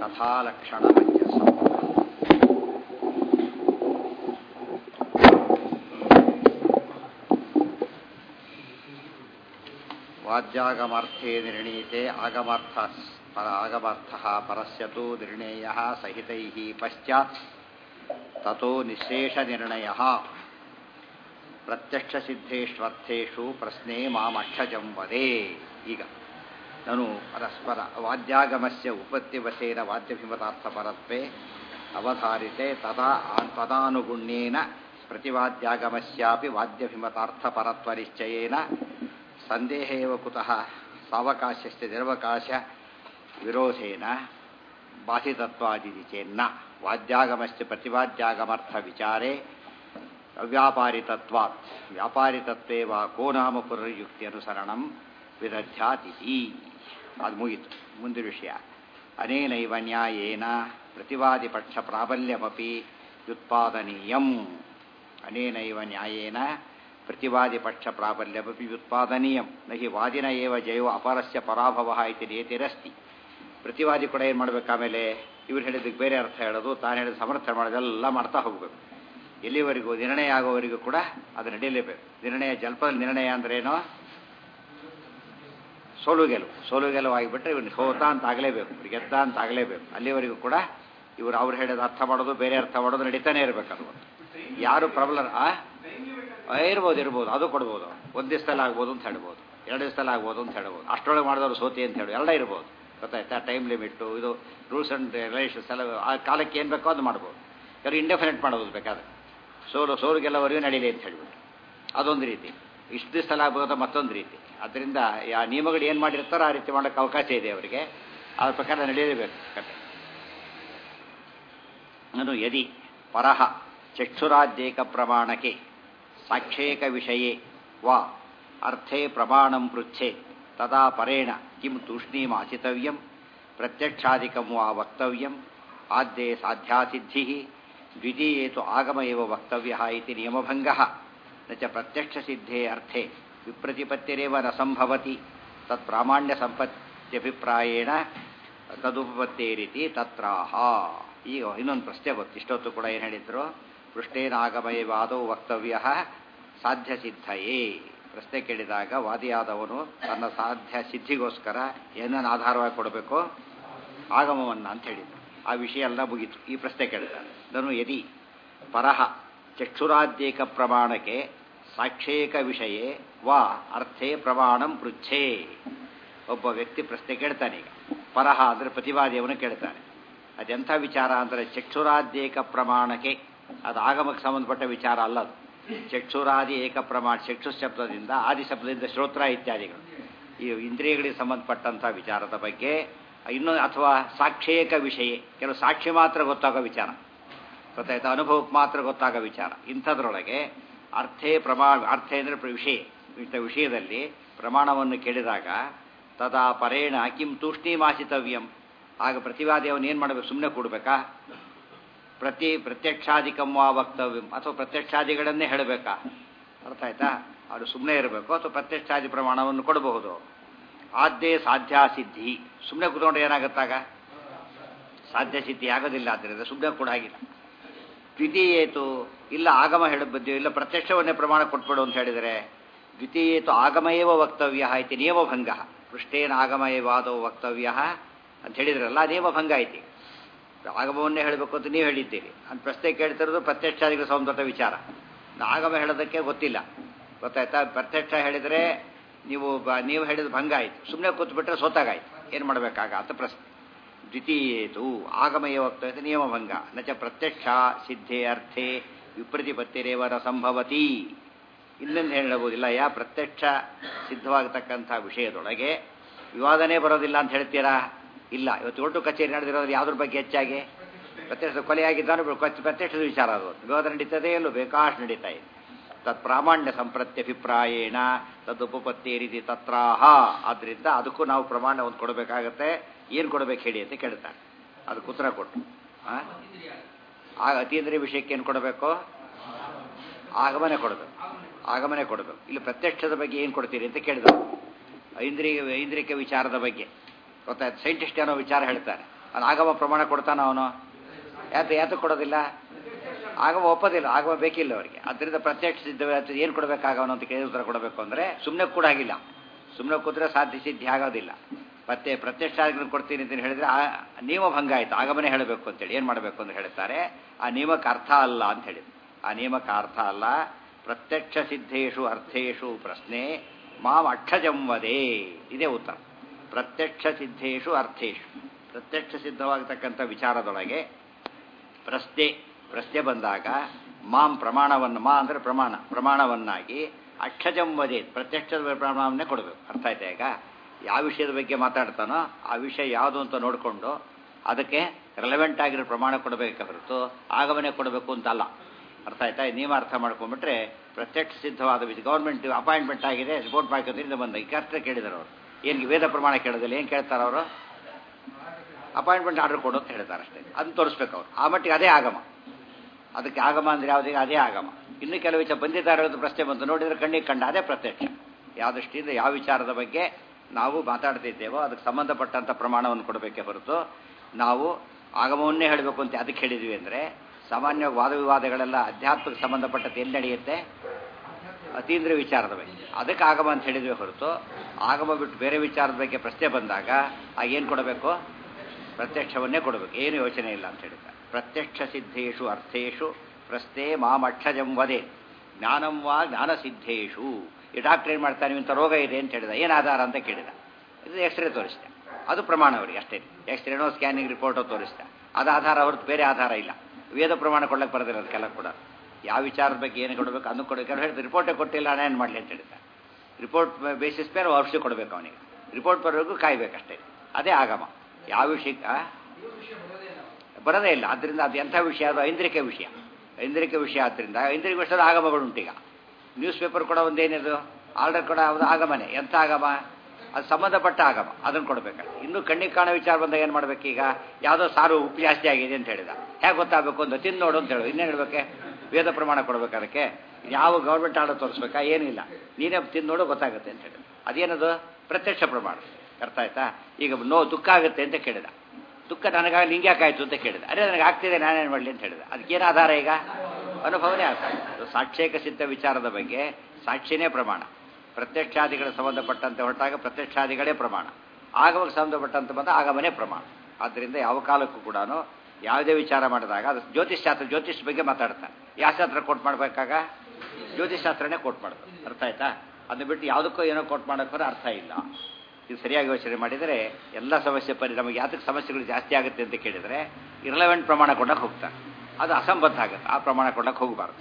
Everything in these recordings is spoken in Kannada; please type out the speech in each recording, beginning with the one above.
ಕಥಾಲಕ್ಷಣಮಂಜಸ ವಾದ್ಯಾಗಮಾರ್ಥೇ ನಿರ್ಣೀತೆ ಆಗಮಾರ್ಥ ಪರ ಆಗಮಾರ್ಥ ಪರಸ್ಯ ತು ನಿರ್ಣೇಯ ಸಹಿತೈ ಪಶ್ಚಾತ್ ತಥೋ ನಿಶೇಷ ನಿರ್ಣಯ ಪ್ರತ್ಯಕ್ಷ ಸಿದ್ಧೇಶ್ವರ್ಥೇಶು ಪ್ರಶ್ನೆ ಮಾಮಕ್ಷಜಂ ವದೇ ಈಗ ನಾನು ಪರಸ್ಪರ ವಾದ್ಯಾಗಮಸ್ಯ ಉಪತ್ತಿವಶೇನ ವಾದ್ಯಭಿಮತಾರ್ಥಪರತ್ವೇ ಅವಧಾರಿತೆ ತದಾ ತದಾನುಗುಣ್ಯೇನ ಪ್ರತಿವಾದ್ಯಾಗಮಸ್ಯಾಪಿ ವಾದ್ಯಭಿಮತಾರ್ಥಪರತ್ವನಿಶ್ಚಯೇನ ಸಂದೇಹ ಏವ ಕುತಃ ಸಾವಕಾಶಸ್ಯ ನಿರವಕಾಶ ವಿರೋಧೇನ ಬಾಧಿತತ್ವಾದಿತಿ ಚೇನ್ನ ವಾದ್ಯಾಗಮಸ್ಯ ಪ್ರತಿವಾದ್ಯಾಗಮರ್ಥ ವಿಚಾರೇ ಅವ್ಯಾಪಾರಿತತ್ವಾತ್ ವ್ಯಾಪಾರಿತತ್ವೇ ವಾ ಕೋ ನಾಮ ಪುನರ್ಯುಕ್ತಿ ಅನುಸರಣಂ ವಿದಧ್ಯಾತಿಥಿ ಅದು ಮುಗಿತು ಮುಂದಿನ ವಿಷಯ ಅನೇನೈವ ನ್ಯಾಯೇನ ಪ್ರತಿವಾದಿಪಕ್ಷ ಪ್ರಾಬಲ್ಯಮಪಿ ವ್ಯುತ್ಪಾದನೀಯಂ ಅನೇನೈವ ನ್ಯಾಯೇನ ಪ್ರತಿವಾದಿಪಕ್ಷ ಪ್ರಾಬಲ್ಯಮಪಿ ವ್ಯುತ್ಪಾದನೀಯಂ ನ ಹಿ ವಾದಿನ ಏವ ಜಯೋ ಅಪರಸ್ಯ ಪರಾಭವ ಇತಿ ನೇತಿರಸ್ತಿ ಪ್ರತಿವಾದಿ ಕೂಡ ಏನು ಮಾಡಬೇಕು ಆಮೇಲೆ ಇವ್ರು ಹೇಳಿದ್ದಕ್ಕೆ ಬೇರೆ ಅರ್ಥ ಹೇಳೋದು ತಾನು ಹೇಳಿದ ಸಮರ್ಥನೆ ಮಾಡೋದೆಲ್ಲ ಮಾಡ್ತಾ ಹೋಗಬೇಕು ಎಲ್ಲಿವರೆಗೂ ನಿರ್ಣಯ ಆಗೋವರೆಗೂ ಕೂಡ ಅದು ನಡೆಯಲೇಬೇಕು ನಿರ್ಣಯ ಜಲ್ಪದ ನಿರ್ಣಯ ಅಂದ್ರೇನೋ ಸೋಲು ಗೆಲುವು ಸೋಲು ಗೆಲುವು ಆಗಿಬಿಟ್ರೆ ಇವನು ಸೋತ ಅಂತ ಆಗಲೇಬೇಕು ಇವ್ರು ಗೆದ್ದ ಅಂತ ಆಗಲೇಬೇಕು ಅಲ್ಲಿವರೆಗೂ ಕೂಡ ಇವರು ಅವ್ರು ಹೇಳಿದ ಅರ್ಥ ಮಾಡೋದು ಬೇರೆ ಅರ್ಥ ಮಾಡೋದು ನಡೀತಾನೆ ಇರಬೇಕು ಅದು ಯಾರು ಪ್ರಬಲ ಆ ಇರ್ಬೋದು ಇರ್ಬೋದು ಅದು ಕೊಡ್ಬೋದು ಒಂದು ದಿವಸದಲ್ಲಿ ಆಗ್ಬೋದು ಅಂತ ಹೇಳ್ಬೋದು ಎರಡು ದಿವಸದಲ್ಲಿ ಆಗ್ಬೋದು ಅಂತ ಹೇಳ್ಬೋದು ಅಷ್ಟರೊಳಗೆ ಮಾಡಿದವರು ಸೋತಿ ಅಂತ ಹೇಳಿ ಎಲ್ಲ ಇರ್ಬೋದು ಗೊತ್ತಾಯ್ತಾ ಟೈಮ್ ಲಿಮಿಟ್ಟು ಇದು ರೂಲ್ಸ್ ಆ್ಯಂಡ್ ರೆಗ್ಯುಲೇಷನ್ಸ್ ಎಲ್ಲ ಆ ಕಾಲಕ್ಕೆ ಏನು ಬೇಕೋ ಅದು ಮಾಡ್ಬೋದು ಯಾರು ಇಂಡೆಫಿನೆಟ್ ಮಾಡೋದು ಬೇಕಾದ್ರೆ ಸೋಲು ಸೋಲು ಗೆಲ್ಲವರೆಗೂ ನಡೀಲಿ ಅಂತ ಹೇಳ್ಬಿಟ್ಟು ಅದೊಂದು ರೀತಿ ಇಷ್ಟು ದಿವಸ ಆಗ್ಬೋದು ಮತ್ತೊಂದು ರೀತಿ ಅದರಿಂದ ಆ ನಿಯಮಗಳು ಏನು ಮಾಡಿರ್ತಾರೋ ಆ ರೀತಿ ಮಾಡೋಕ್ಕೆ ಅವಕಾಶ ಇದೆ ಅವರಿಗೆ ಅದ್ರ ಪ್ರಕಾರ ನಡೆಯಲೇಬೇಕು ಕತೆ ನಾನು ಯದಿ ಪರಹ ಚಕ್ಷುರಾದ್ಯೇಕ ಪ್ರಮಾಣಕ್ಕೆ ಸಾಕ್ಷೇಕ ವಿಷಯೇ ವಾ ಅರ್ಥೇ ಪ್ರಮಾಣಂ ಪೃಚ್ಛೆ ತದಾ ಪರೇಣ ಕಿಂ ತೂಷ್ಣೀಮಾಚಿತವ್ಯಂ ಪ್ರತ್ಯಕ್ಷಾದಿಕಂ ವಾ ವಕ್ತವ್ಯಂ ಆದ್ಯೇ ಸಾಧ್ಯಾಸಿದ್ಧಿ ದ್ವಿತೀಯೇ ತು ಆಗಮ ಏವ ವಕ್ತವ್ಯ ಇತಿ ನಿಯಮಭಂಗಃ ನ ಚ ಪ್ರತ್ಯಕ್ಷಸಿದ್ಧೇ ಅರ್ಥೇ ವಿಪ್ರತಿಪತ್ತಿರೇವ ನ ಸಂಭವತಿ ತತ್ ಪ್ರಾಮಾಣ್ಯ ಸಂಪತ್ತ್ಯಭಿಪ್ರಾಯೇಣ ತದುಪತ್ತೇರಿತಿ ತತ್ರಾಹ ಈಗ ಇನ್ನೊಂದು ಪ್ರಶ್ನೆ ಬಂತು ಇಷ್ಟೊತ್ತು ಕೂಡ ಏನು ಹೇಳಿದ್ರು ಪೃಷ್ಟೇನಾಗಮಯವಾದೋ ವಕ್ತವ್ಯ ಸಾಧ್ಯ ಸಿದ್ಧಯೇ ಪ್ರಶ್ನೆ ಕೇಳಿದಾಗ ವಾದಿಯಾದವನು ತನ್ನ ಸಾಧ್ಯ ಸಿದ್ಧಿಗೋಸ್ಕರ ಏನನ್ನು ಆಧಾರವಾಗಿ ಕೊಡಬೇಕು ಆಗಮವನ್ನು ಅಂತ ಹೇಳಿದ್ರು ಆ ವಿಷಯ ಎಲ್ಲ ಮುಗೀತು ಈ ಪ್ರಶ್ನೆ ಕೇಳ್ತಾರೆ ನಾನು ಯದಿ ಪರಹ ಚಕ್ಷುರಾದ್ಯೇಕ ಪ್ರಮಾಣಕ್ಕೆ ಸಾಕ್ಷೇಕ ವಿಷಯೇ ವಾ ಅರ್ಥೇ ಪ್ರಮಾಣಂ ಪೃಚ್ಛೇ ಒಬ್ಬ ವ್ಯಕ್ತಿ ಪ್ರಶ್ನೆ ಕೇಳ್ತಾನೆ ಈಗ ಪರಹ ಅಂದರೆ ಪ್ರತಿವಾದಿಯವನು ಕೇಳ್ತಾನೆ ಅದೆಂಥ ವಿಚಾರ ಅಂದರೆ ಚಕ್ಷುರಾದ್ಯೇಕ ಪ್ರಮಾಣಕ್ಕೆ ಅದು ಆಗಮಕ್ಕೆ ಸಂಬಂಧಪಟ್ಟ ವಿಚಾರ ಅಲ್ಲ ಅದು ಚಕ್ಷುರಾದಿ ಏಕ ಪ್ರಮಾಣ ಚಕ್ಷು ಶಬ್ದದಿಂದ ಆದಿ ಶಬ್ದದಿಂದ ಶ್ರೋತ್ರ ಇತ್ಯಾದಿಗಳು ಈ ಇಂದ್ರಿಯಗಳಿಗೆ ಸಂಬಂಧಪಟ್ಟಂಥ ವಿಚಾರದ ಬಗ್ಗೆ ಇನ್ನೊಂದು ಅಥವಾ ಸಾಕ್ಷೇಕ ವಿಷಯ ಕೆಲವು ಸಾಕ್ಷಿ ಮಾತ್ರ ಗೊತ್ತಾಗೋ ವಿಚಾರ ಗೊತ್ತಾಯ್ತಾ ಅನುಭವಕ್ಕೆ ಮಾತ್ರ ಗೊತ್ತಾಗೋ ವಿಚಾರ ಇಂಥದ್ರೊಳಗೆ ಅರ್ಥೇ ಪ್ರಮಾಣ ಅರ್ಥ ಅಂದರೆ ವಿಷಯ ಇಂಥ ವಿಷಯದಲ್ಲಿ ಪ್ರಮಾಣವನ್ನು ಕೇಳಿದಾಗ ತದಾ ಪರೇಣ ಕಿಂ ತೂಷ್ಣೀಮಾಸಿತವ್ಯಂ ಆಗ ಪ್ರತಿವಾದಿ ಅವನು ಏನು ಮಾಡಬೇಕು ಸುಮ್ಮನೆ ಕೊಡಬೇಕಾ ಪ್ರತಿ ಪ್ರತ್ಯಕ್ಷಾದಿಕಂ ವಾ ವಕ್ತವ್ಯಂ ಅಥವಾ ಪ್ರತ್ಯಕ್ಷಾದಿಗಳನ್ನೇ ಹೇಳಬೇಕಾ ಅರ್ಥ ಆಯ್ತಾ ಅವರು ಸುಮ್ಮನೆ ಇರಬೇಕು ಅಥವಾ ಪ್ರತ್ಯಕ್ಷಾದಿ ಪ್ರಮಾಣವನ್ನು ಕೊಡಬಹುದು ಆದ್ಯೇ ಸಾಧ್ಯ ಸಿದ್ಧಿ ಸುಮ್ಮನೆ ಕೂತ್ಕೊಂಡ್ರೆ ಏನಾಗುತ್ತಾಗ ಸಾಧ್ಯ ಸಿದ್ಧಿ ಆಗೋದಿಲ್ಲ ಆದ್ದರಿಂದ ಸುಮ್ಮನೆ ಕೂಡ ಆಗಿಲ್ಲ ದ್ವಿತೀಯೇತು ಇಲ್ಲ ಆಗಮ ಹೇಳಬದ್ದು ಇಲ್ಲ ಪ್ರತ್ಯಕ್ಷವನ್ನೇ ಪ್ರಮಾಣ ಕೊಟ್ಬಿಡು ಅಂತ ಹೇಳಿದರೆ ದ್ವಿತೀಯೇತು ಆಗಮಯೇವ ವಕ್ತವ್ಯ ಇತಿ ನಿಯಮಭಂಗ ಪೃಷ್ಟೇನ ಆಗಮಯವಾದೋ ವಕ್ತವ್ಯ ಅಂತ ಹೇಳಿದ್ರಲ್ಲ ನಿಯಮಭಂಗ ಐತಿ ಆಗಮವನ್ನೇ ಹೇಳಬೇಕು ಅಂತ ನೀವು ಹೇಳಿದ್ದೀರಿ ಅಂತ ಪ್ರಶ್ನೆ ಕೇಳ್ತಿರೋದು ಪ್ರತ್ಯಕ್ಷಾದಿಗಳ ಸಂಬಂಧಪಟ್ಟ ವಿಚಾರ ಆಗಮ ಹೇಳೋದಕ್ಕೆ ಗೊತ್ತಿಲ್ಲ ಗೊತ್ತಾಯ್ತಾ ಪ್ರತ್ಯಕ್ಷ ಹೇಳಿದರೆ ನೀವು ನೀವು ಹೇಳಿದ ಭಂಗ ಆಯಿತು ಸುಮ್ಮನೆ ಕೂತ್ಬಿಟ್ರೆ ಸೋತಾಗಾಯ್ತು ಏನು ಮಾಡಬೇಕಾಗ ಅಂತ ಪ್ರಶ್ನೆ ದ್ವಿತೀಯೇತು ಆಗಮಯ ವಕ್ತವ್ಯ ನಿಯಮಭಂಗ ನ ಚ ಪ್ರತ್ಯಕ್ಷ ಸಿದ್ಧೇ ಅರ್ಥೇ ವಿಪ್ರತಿಪತ್ತಿರೇವರ ಸಂಭವತಿ ಇನ್ನೊಂದು ಹೇಳಬಹುದಿಲ್ಲ ಯಾ ಪ್ರತ್ಯಕ್ಷ ಸಿದ್ಧವಾಗತಕ್ಕಂಥ ವಿಷಯದೊಳಗೆ ವಿವಾದನೇ ಬರೋದಿಲ್ಲ ಅಂತ ಹೇಳ್ತೀರಾ ಇಲ್ಲ ಇವತ್ತು ಒಟ್ಟು ಕಚೇರಿ ನಡೆದಿರೋದು ಯಾವುದ್ರ ಬಗ್ಗೆ ಹೆಚ್ಚಾಗಿ ಪ್ರತ್ಯಕ್ಷ ಕೊಲೆಯಾಗಿದ್ದಾನು ಪ್ರತ್ಯಕ್ಷದ ವಿಚಾರ ಅದು ವಿವಾದ ನಡೀತದೆ ಎಲ್ಲೂ ಬೇಕಾಷ್ಟು ನಡೀತಾ ಇದೆ ತತ್ ಪ್ರಾಮಾಣ್ಯ ಸಂಪ್ರತ್ಯಭಿಪ್ರಾಯೇಣ ತದುಪತ್ತೇರಿದಿ ತತ್ರಾಹ ಆದ್ರಿಂದ ಅದಕ್ಕೂ ನಾವು ಪ್ರಮಾಣ ಒಂದು ಕೊಡಬೇಕಾಗತ್ತೆ ಏನು ಕೊಡಬೇಕು ಹೇಳಿ ಅಂತ ಕೇಳ್ತಾರೆ ಅದಕ್ಕೆ ಉತ್ತರ ಕೊಟ್ಟು ಆಗ ಅತೀಂದ್ರಿಯ ವಿಷಯಕ್ಕೆ ಏನು ಕೊಡಬೇಕು ಆಗಮನೆ ಕೊಡಬೇಕು ಆಗಮನೆ ಕೊಡಬೇಕು ಇಲ್ಲಿ ಪ್ರತ್ಯಕ್ಷದ ಬಗ್ಗೆ ಏನು ಕೊಡ್ತೀರಿ ಅಂತ ಕೇಳಿದವು ಐಂದ್ರಿಯ ಐಂದ್ರಿಕ ವಿಚಾರದ ಬಗ್ಗೆ ಗೊತ್ತಾಯ್ತು ಸೈಂಟಿಸ್ಟ್ ಏನೋ ವಿಚಾರ ಹೇಳ್ತಾರೆ ಅದು ಆಗಮ ಪ್ರಮಾಣ ಕೊಡ್ತಾನ ಅವನು ಯಾತ ಯಾತ ಕೊಡೋದಿಲ್ಲ ಆಗಮ ಒಪ್ಪೋದಿಲ್ಲ ಆಗಮ ಬೇಕಿಲ್ಲ ಅವರಿಗೆ ಅದರಿಂದ ಪ್ರತ್ಯಕ್ಷ ಸಿದ್ಧ ಏನು ಕೊಡಬೇಕಾಗವನು ಅಂತ ಕೇಳಿ ಉತ್ತರ ಕೊಡಬೇಕು ಅಂದರೆ ಸುಮ್ಮನೆ ಕೂಡ ಆಗಿಲ್ಲ ಸುಮ್ಮನೆ ಕೂತ್ರೆ ಸಾಧ್ಯ ಸಿದ್ಧಿ ಆಗೋದಿಲ್ಲ ಮತ್ತೆ ಪ್ರತ್ಯಕ್ಷ ಕೊಡ್ತೀನಿ ಅಂತ ಹೇಳಿದ್ರೆ ಆ ನಿಯಮ ಭಂಗ ಆಯಿತು ಆಗಮನೆ ಹೇಳಬೇಕು ಅಂತೇಳಿ ಏನು ಮಾಡಬೇಕು ಅಂತ ಹೇಳ್ತಾರೆ ಆ ನಿಯಮಕ್ಕೆ ಅರ್ಥ ಅಲ್ಲ ಅಂತ ಹೇಳಿದ್ರು ಆ ನಿಯಮಕ್ಕೆ ಅರ್ಥ ಅಲ್ಲ ಪ್ರತ್ಯಕ್ಷ ಸಿದ್ಧೇಶು ಅರ್ಥೇಶು ಪ್ರಶ್ನೆ ಮಾಂ ಅಕ್ಷಜಂವದೇ ಇದೇ ಉತ್ತರ ಪ್ರತ್ಯಕ್ಷ ಸಿದ್ಧೇಶು ಅರ್ಥೇಶು ಪ್ರತ್ಯಕ್ಷ ಸಿದ್ಧವಾಗತಕ್ಕಂಥ ವಿಚಾರದೊಳಗೆ ಪ್ರಶ್ನೆ ಪ್ರಶ್ನೆ ಬಂದಾಗ ಮಾಂ ಪ್ರಮಾಣವನ್ನು ಮಾ ಅಂದರೆ ಪ್ರಮಾಣ ಪ್ರಮಾಣವನ್ನಾಗಿ ಅಕ್ಷಜಂವದೇ ಪ್ರತ್ಯಕ್ಷ ಪ್ರಮಾಣವನ್ನೇ ಕೊಡಬೇಕು ಅರ್ಥ ಆಯ್ತಾ ಈಗ ಯಾವ ವಿಷಯದ ಬಗ್ಗೆ ಮಾತಾಡ್ತಾನೋ ಆ ವಿಷಯ ಯಾವುದು ಅಂತ ನೋಡಿಕೊಂಡು ಅದಕ್ಕೆ ರೆಲೆವೆಂಟ್ ಆಗಿರೋ ಪ್ರಮಾಣ ಕೊಡಬೇಕೆ ಹೊರತು ಆಗಮನೆ ಕೊಡಬೇಕು ಅಂತಲ್ಲ ಅರ್ಥ ಆಯ್ತಾ ನಿಯಮ ಅರ್ಥ ಮಾಡ್ಕೊಂಡ್ಬಿಟ್ರೆ ಪ್ರತ್ಯಕ್ಷ ಸಿದ್ಧವಾದ ವಿಷಯ ಗೌರ್ಮೆಂಟ್ ಅಪಾಯಿಂಟ್ಮೆಂಟ್ ಆಗಿದೆ ರಿಪೋರ್ಟ್ ಮಾಡ್ಕೋದ್ರಿಂದ ಬಂದ ಈಗ ಅರ್ಥ ಕೇಳಿದಾರೆ ಅವರು ಏನು ವೇದ ಪ್ರಮಾಣ ಕೇಳೋದಿಲ್ಲ ಏನು ಕೇಳ್ತಾರೆ ಅವರು ಅಪಾಯಿಂಟ್ಮೆಂಟ್ ಆರ್ಡರ್ ಕೊಡು ಅಂತ ಹೇಳ್ತಾರೆ ಅಷ್ಟೇ ಅದನ್ನ ತೋರಿಸ್ಬೇಕು ಅವ್ರು ಆ ಮಟ್ಟಿಗೆ ಅದೇ ಆಗಮ ಅದಕ್ಕೆ ಆಗಮ ಅಂದ್ರೆ ಯಾವುದೇ ಅದೇ ಆಗಮ ಇನ್ನು ಕೆಲವು ವಿಚಾರ ಬಂದಿದ್ದಾರೆ ಅಂತ ಪ್ರಶ್ನೆ ಬಂತು ನೋಡಿದ್ರೆ ಕಣ್ಣಿಗೆ ಕಂಡ ಅದೇ ಪ್ರತ್ಯಕ್ಷ ಯಾವ ದೃಷ್ಟಿಯಿಂದ ಯಾವ ವಿಚಾರದ ಬಗ್ಗೆ ನಾವು ಮಾತಾಡ್ತಿದ್ದೇವೋ ಅದಕ್ಕೆ ಸಂಬಂಧಪಟ್ಟಂಥ ಪ್ರಮಾಣವನ್ನು ಕೊಡಬೇಕೇ ಹೊರತು ನಾವು ಆಗಮವನ್ನೇ ಹೇಳಬೇಕು ಅಂತ ಅದಕ್ಕೆ ಹೇಳಿದ್ವಿ ಅಂದರೆ ಸಾಮಾನ್ಯ ವಾದ ವಿವಾದಗಳೆಲ್ಲ ಅಧ್ಯಾತ್ಮಕ್ಕೆ ಸಂಬಂಧಪಟ್ಟದ್ದು ಎಲ್ಲಿ ನಡೆಯುತ್ತೆ ಅತೀಂದ್ರ ವಿಚಾರದ ಬಗ್ಗೆ ಅದಕ್ಕೆ ಆಗಮ ಅಂತ ಹೇಳಿದ್ವಿ ಹೊರತು ಆಗಮ ಬಿಟ್ಟು ಬೇರೆ ವಿಚಾರದ ಬಗ್ಗೆ ಪ್ರಶ್ನೆ ಬಂದಾಗ ಆ ಏನು ಕೊಡಬೇಕು ಪ್ರತ್ಯಕ್ಷವನ್ನೇ ಕೊಡಬೇಕು ಏನು ಯೋಚನೆ ಇಲ್ಲ ಅಂತ ಹೇಳಿದ್ದಾರೆ ಪ್ರತ್ಯಕ್ಷ ಸಿದ್ಧೇಶು ಅರ್ಥೇಶು ಪ್ರಶ್ನೆ ಮಾಮಕ್ಷಜಂ ವದೆ ಜ್ಞಾನಂ ವಾ ಜ್ಞಾನ ಸಿದ್ಧೇಶು ಈ ಡಾಕ್ಟರ್ ಏನು ಮಾಡ್ತಾನೆ ಇಂಥ ರೋಗ ಇದೆ ಅಂತ ಹೇಳಿದ ಏನು ಆಧಾರ ಅಂತ ಕೇಳಿದ ಇದು ಎಕ್ಸ್ರೇ ತೋರಿಸಿದೆ ಅದು ಪ್ರಮಾಣ ಅವರಿಗೆ ಅಷ್ಟೇ ಎಕ್ಸ್ರೇನೋ ಸ್ಕ್ಯಾನಿಂಗ್ ರಿಪೋರ್ಟೋ ತೋರಿಸಿದೆ ಅದು ಆಧಾರ ಹೊರತು ಬೇರೆ ಆಧಾರ ಇಲ್ಲ ವೇದ ಪ್ರಮಾಣ ಕೊಡಕ್ಕೆ ಬರೋದಿಲ್ಲ ಅದಕ್ಕೆಲ್ಲ ಕೂಡ ಯಾವ ವಿಚಾರದ ಬಗ್ಗೆ ಏನು ಕೊಡಬೇಕು ಅದನ್ನು ಕೊಡಬೇಕು ಹೇಳಿದ್ರೆ ರಿಪೋರ್ಟೇ ಕೊಟ್ಟಿಲ್ಲ ನಾನು ಏನು ಮಾಡಲಿ ಅಂತ ಹೇಳಿದ್ದೆ ರಿಪೋರ್ಟ್ ಬೇಸಿಸ್ ಮೇಲೆ ಔಷಧಿ ಕೊಡಬೇಕು ಅವನಿಗೆ ರಿಪೋರ್ಟ್ ಬರೋವರೆಗೂ ಕಾಯ್ಬೇಕಷ್ಟೇ ಅದೇ ಆಗಮ ಯಾವ ವಿಷಯಕ್ಕೆ ಬರೋದೇ ಇಲ್ಲ ಅದರಿಂದ ಅದು ಎಂಥ ವಿಷಯ ಅದು ಐಂದ್ರಿಕ ವಿಷಯ ಐಂದ್ರಿಕ ವಿಷಯ ಆದ್ದರಿಂದ ಐಂದ್ರಿಕ ವಿಷಯದ ಆಗಮಗಳು ಉಂಟೀಗ ನ್ಯೂಸ್ ಪೇಪರ್ ಕೊಡೋ ಒಂದೇನಿದು ಆರ್ಡರ್ ಕೊಡೋ ಅದು ಆಗಮನೆ ಎಂಥ ಆಗಮ ಅದು ಸಂಬಂಧಪಟ್ಟ ಆಗಮ ಅದನ್ನು ಕೊಡಬೇಕು ಇನ್ನು ಕಣ್ಣಿಗೆ ಕಾಣೋ ವಿಚಾರ ಬಂದಾಗ ಏನು ಮಾಡ್ಬೇಕೀಗ ಯಾವುದೋ ಸಾರು ಉಪ್ಪು ಜಾಸ್ತಿ ಆಗಿದೆ ಅಂತ ಹೇಳಿದ ಹೇಗೆ ಗೊತ್ತಾಗಬೇಕು ಅಂತ ತಿಂದು ನೋಡು ಅಂತ ಹೇಳು ಇನ್ನೇನು ಹೇಳ್ಬೇಕೆ ವೇದ ಪ್ರಮಾಣ ಕೊಡ್ಬೇಕು ಅದಕ್ಕೆ ಯಾವ ಗೌರ್ಮೆಂಟ್ ಆರ್ಡರ್ ತೋರಿಸ್ಬೇಕಾ ಏನಿಲ್ಲ ನೀನೇ ತಿಂದು ನೋಡು ಗೊತ್ತಾಗುತ್ತೆ ಅಂತ ಹೇಳಿ ಅದೇನದು ಪ್ರತ್ಯಕ್ಷ ಪ್ರಮಾಣ ಅರ್ಥ ಆಯ್ತಾ ಈಗ ನೋ ದುಃಖ ಆಗುತ್ತೆ ಅಂತ ಕೇಳಿದ ದುಃಖ ನನಗಾಗಿ ನಿಂಗೆ ಯಾಕಾಯ್ತು ಅಂತ ಕೇಳಿದ ಅದೇ ನನಗೆ ಆಗ್ತಿದೆ ನಾನೇನು ಮಾಡಲಿ ಅಂತ ಹೇಳಿದ ಅದಕ್ಕೇನು ಆಧಾರ ಈಗ ಅನುಭವನೇ ಆಧಾರ ಸಾಕ್ಷ್ಯಕ ಸಿದ್ಧ ವಿಚಾರದ ಬಗ್ಗೆ ಸಾಕ್ಷಿನೇ ಪ್ರಮಾಣ ಪ್ರತ್ಯಕ್ಷಾದಿಗಳ ಸಂಬಂಧಪಟ್ಟಂತೆ ಹೊರಟಾಗ ಪ್ರತ್ಯಕ್ಷಾದಿಗಳೇ ಪ್ರಮಾಣ ಆಗಮಕ್ಕೆ ಸಂಬಂಧಪಟ್ಟಂತೆ ಬಂದ ಆಗಮನೇ ಪ್ರಮಾಣ ಆದ್ದರಿಂದ ಯಾವ ಕಾಲಕ್ಕೂ ಕೂಡ ಯಾವುದೇ ವಿಚಾರ ಮಾಡಿದಾಗ ಅದು ಜ್ಯೋತಿಷ್ ಶಾಸ್ತ್ರ ಜ್ಯೋತಿಷ್ ಬಗ್ಗೆ ಮಾತಾಡ್ತಾರೆ ಯಾವ ಶಾಸ್ತ್ರ ಕೋಟ್ ಮಾಡಬೇಕಾಗ ಜ್ಯೋತಿಷ್ ಶಾಸ್ತ್ರನೇ ಕೋಟ್ ಮಾಡೋದು ಅರ್ಥ ಆಯ್ತಾ ಅದನ್ನ ಬಿಟ್ಟು ಯಾವುದಕ್ಕೂ ಏನೋ ಕೋಟ್ ಮಾಡೋಕ್ಕೋದ್ರೆ ಅರ್ಥ ಇಲ್ಲ ಇದು ಸರಿಯಾಗಿ ಯೋಚನೆ ಮಾಡಿದರೆ ಎಲ್ಲ ಸಮಸ್ಯೆ ಪರಿ ನಮಗೆ ಯಾತಕ್ಕೆ ಸಮಸ್ಯೆಗಳು ಜಾಸ್ತಿ ಆಗುತ್ತೆ ಅಂತ ಕೇಳಿದರೆ ಇರಲೆವೆಂಟ್ ಪ್ರಮಾಣ ಕೊಡಕ್ಕೆ ಹೋಗ್ತಾರೆ ಅದು ಅಸಂಬದ್ಧ ಆಗುತ್ತೆ ಆ ಪ್ರಮಾಣ ಕೊಡಕ್ಕೆ ಹೋಗಬಾರ್ದು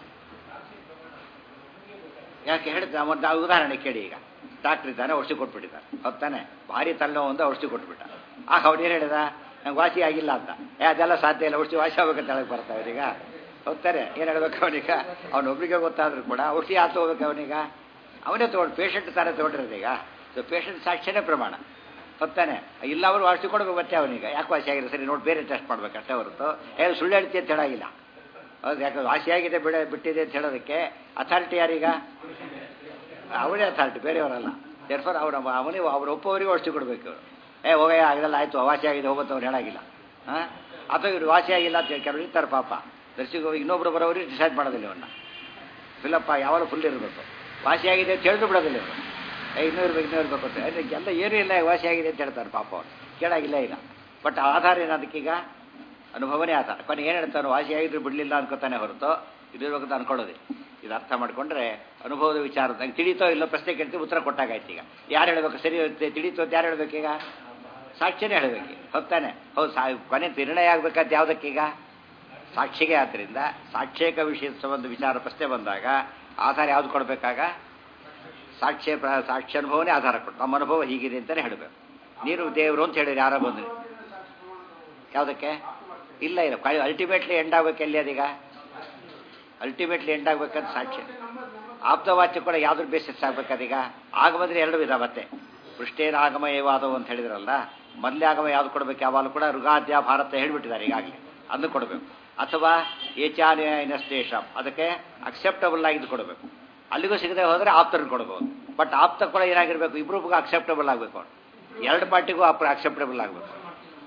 ಯಾಕೆ ಹೇಳಿದ್ರೆ ಒಂದು ನಾವು ಉದಾಹರಣೆ ಕೇಳಿ ಈಗ ಡಾಕ್ಟರ್ ಇದ್ದಾನೆ ಔಷಧಿ ಕೊಟ್ಬಿಟ್ಟಿದ್ದಾರೆ ಹೊತ್ತಾನೆ ಭಾರಿ ತಲೆನೋವು ಒಂದು ಔಷಧಿ ಕೊಟ್ಬಿಟ್ಟ ಆಗ ಅವ್ನು ಏನು ಹೇಳಿದ ನಂಗೆ ವಾಸಿ ಆಗಿಲ್ಲ ಅಂತ ಏ ಅದೆಲ್ಲ ಸಾಧ್ಯ ಇಲ್ಲ ಔಷಧಿ ವಾಸಿ ಆಗ್ಬೇಕಂತ ಹೇಳಕ್ ಬರ್ತಾವೆ ಈಗ ಹೋಗ್ತಾರೆ ಏನು ಹೇಳ್ಬೇಕು ಅವನೀಗ ಅವನೊಬ್ರಿಗೆ ಗೊತ್ತಾದ್ರೂ ಕೂಡ ಔಷಧಿ ಆತು ಹೋಗ್ಬೇಕು ಅವನೀಗ ಅವನೇ ತೊಗೊಂಡು ಪೇಷಂಟ್ ತಾನೇ ತೊಗೊಂಡಿರೋದು ಈಗ ಸೊ ಪೇಷಂಟ್ ಸಾಕ್ಷ್ಯನೇ ಪ್ರಮಾಣ ಹೊತ್ತಾನೆ ಇಲ್ಲ ಅವರು ಔಷಧಿ ಕೊಡಬೇಕು ಮತ್ತೆ ಅವನಿಗೆ ಯಾಕೆ ವಾಸಿ ಆಗಿದೆ ಸರಿ ನೋಡಿ ಬೇರೆ ಟೆಸ್ಟ್ ಮಾಡ್ಬೇಕು ಅಷ್ಟೇ ಹೊರತು ಏನು ಸುಳ್ಳು ಹೇಳ್ತಿ ಅಂತ ಹೇಳಾಗಿಲ್ಲ ಹೌದು ಯಾಕಂದ್ರೆ ವಾಸಿಯಾಗಿದೆ ಬಿಡ ಬಿಟ್ಟಿದೆ ಅಂತ ಹೇಳೋದಕ್ಕೆ ಅಥಾರಿಟಿ ಯಾರೀಗ ಅವನೇ ಅಥಾರಿಟಿ ಬೇರೆಯವರಲ್ಲ ದೇರ್ಫರ್ ಅವ್ರ ಅವನಿಗೆ ಅವ್ರ ಒಪ್ಪವರಿಗೆ ಔಷಧಿ ಕೊಡಬೇಕು ಇವರು ಏ ಹೋಗಯ್ಯ ಆಗಲ್ಲ ಆಯಿತು ವಾಸಿ ಆಗಿದೆ ಹೋಗುತ್ತೆ ಅವ್ರು ಹೇಳಾಗಿಲ್ಲ ಹಾಂ ಅಥವಾ ಇವ್ರು ವಾಸಿ ಆಗಿಲ್ಲ ಅಂತ ಹೇಳಿ ಕೆಲವರು ಇರ್ತಾರೆ ಪಾಪ ದರ್ಶಿಗೆ ಹೋಗಿ ಇನ್ನೊಬ್ರು ಬರೋರಿಗೆ ಡಿಸೈಡ್ ಮಾಡೋದಿಲ್ಲ ಇವನ್ನ ಫಿಲ್ಲಪ್ಪ ಯಾವಾಗ ಫುಲ್ ಇರಬೇಕು ವಾಸಿ ಆಗಿದೆ ಅಂತ ಹೇಳಿದ್ರು ಬಿಡೋದಿಲ್ಲ ಇವರು ಏ ಇನ್ನೂ ಇರ್ಬೇಕು ಇನ್ನೂ ಇರಬೇಕು ಅಂತ ಅಂದರೆ ಎಲ್ಲ ಏನೂ ಇಲ್ಲ ವಾಸಿ ಆಗಿದೆ ಅಂತ ಹೇಳ್ತಾರೆ ಪಾಪ ಅವ್ರು ಕೇಳಾಗಿಲ್ಲ ಇಲ್ಲ ಬಟ್ ಆಧಾರ ಏನದಕ್ಕೀಗ ಅನುಭವನೇ ಆಧಾರ ಕೊನೆ ಏನು ಹೇಳ್ತಾನೆ ವಾಸಿ ಆಗಿದ್ರು ಬಿಡಲಿಲ್ಲ ಅನ್ಕೋತಾನೆ ಹೊರತು ಇದಿರ್ಬೇಕಂತ ಅನ್ಕೊಳ್ಳೋದು ಇದು ಅರ್ಥ ಮಾಡ್ಕೊಂಡ್ರೆ ಅನುಭವದ ವಿಚಾರ ನಂಗೆ ತಿಳಿತೋ ಇಲ್ಲೋ ಪ್ರಶ್ನೆ ಕೇಳ್ತೀವಿ ಉತ್ತರ ಕೊಟ್ಟಾಗಾಯ್ತು ಈಗ ಯಾರು ಹೇಳಬೇಕು ಸರಿ ತಿಳಿತೋ ಅಂತ ಯಾರು ಹೇಳ್ಬೇಕೀಗ ಸಾಕ್ಷಿನೇ ಹೇಳಬೇಕು ಹೊತ್ತಾನೆ ಹೌದು ಸಾ ಕೊನೆ ನಿರ್ಣಯ ಆಗ್ಬೇಕಂತ ಯಾವುದಕ್ಕೀಗ ಸಾಕ್ಷಿಗೆ ಆದ್ದರಿಂದ ಸಾಕ್ಷ್ಯಕ ವಿಷಯದ ಸಂಬಂಧ ವಿಚಾರ ಪ್ರಶ್ನೆ ಬಂದಾಗ ಆಧಾರ ಯಾವ್ದು ಕೊಡಬೇಕಾಗ ಸಾಕ್ಷ್ಯ ಸಾಕ್ಷ್ಯ ಅನುಭವನೇ ಆಧಾರ ಕೊಟ್ಟು ನಮ್ಮ ಅನುಭವ ಹೀಗಿದೆ ಅಂತಲೇ ಹೇಳಬೇಕು ನೀರು ದೇವರು ಅಂತ ಹೇಳಿದ್ರೆ ಯಾರೋ ಬಂದ್ರಿ ಯಾವುದಕ್ಕೆ ಇಲ್ಲ ಇಲ್ಲ ಅಲ್ಟಿಮೇಟ್ಲಿ ಎಂಡ್ ಆಗ್ಬೇಕು ಎಲ್ಲಿ ಅದೀಗ ಅಲ್ಟಿಮೇಟ್ಲಿ ಎಂಡ್ ಆಗ್ಬೇಕಂತ ಸಾಕ್ಷ್ಯ ಆಪ್ತವಾಚ್ಯ ಕೂಡ ಯಾವ್ದ್ರ ಬೇಸಿಸ್ ಆಗ್ಬೇಕದೀಗ ಆಗ ಬಂದ್ರೆ ಎರಡು ವಿಧ ಮತ್ತೆ ಪೃಷ್ಟೇನ ಆಗಮ ಏವಾದವು ಅಂತ ಹೇಳಿದ್ರಲ್ಲ ಮೊದಲೇ ಆಗಮ ಯಾವ್ದು ಕೊಡಬೇಕು ಯಾವಾಗಲೂ ಕೂಡ ಋಗಾದ್ಯ ಭಾರತ ಹೇಳಿಬಿಟ್ಟಿದ್ದಾರೆ ಈಗಾಗಲೇ ಅದನ್ನು ಕೊಡಬೇಕು ಅಥವಾ ಏಚಾನಿಯನಸ್ತೇಷಂ ಅದಕ್ಕೆ ಅಕ್ಸೆಪ್ಟಬಲ್ ಆಗಿದ್ದು ಕೊಡಬೇಕು ಅಲ್ಲಿಗೂ ಸಿಗದೆ ಹೋದರೆ ಆಪ್ತರನ್ನು ಕೊಡಬಹುದು ಬಟ್ ಆಪ್ತ ಕೂಡ ಏನಾಗಿರ್ಬೇಕು ಇಬ್ಬರಿಗೂ ಅಕ್ಸೆಪ್ಟಬಲ್ ಆಗಬೇಕು ಎರಡು ಪಾರ್ಟಿಗೂ ಅಪ್ರ ಅಕ್ಸೆಪ್ಟಬಲ್ ಆಗಬೇಕು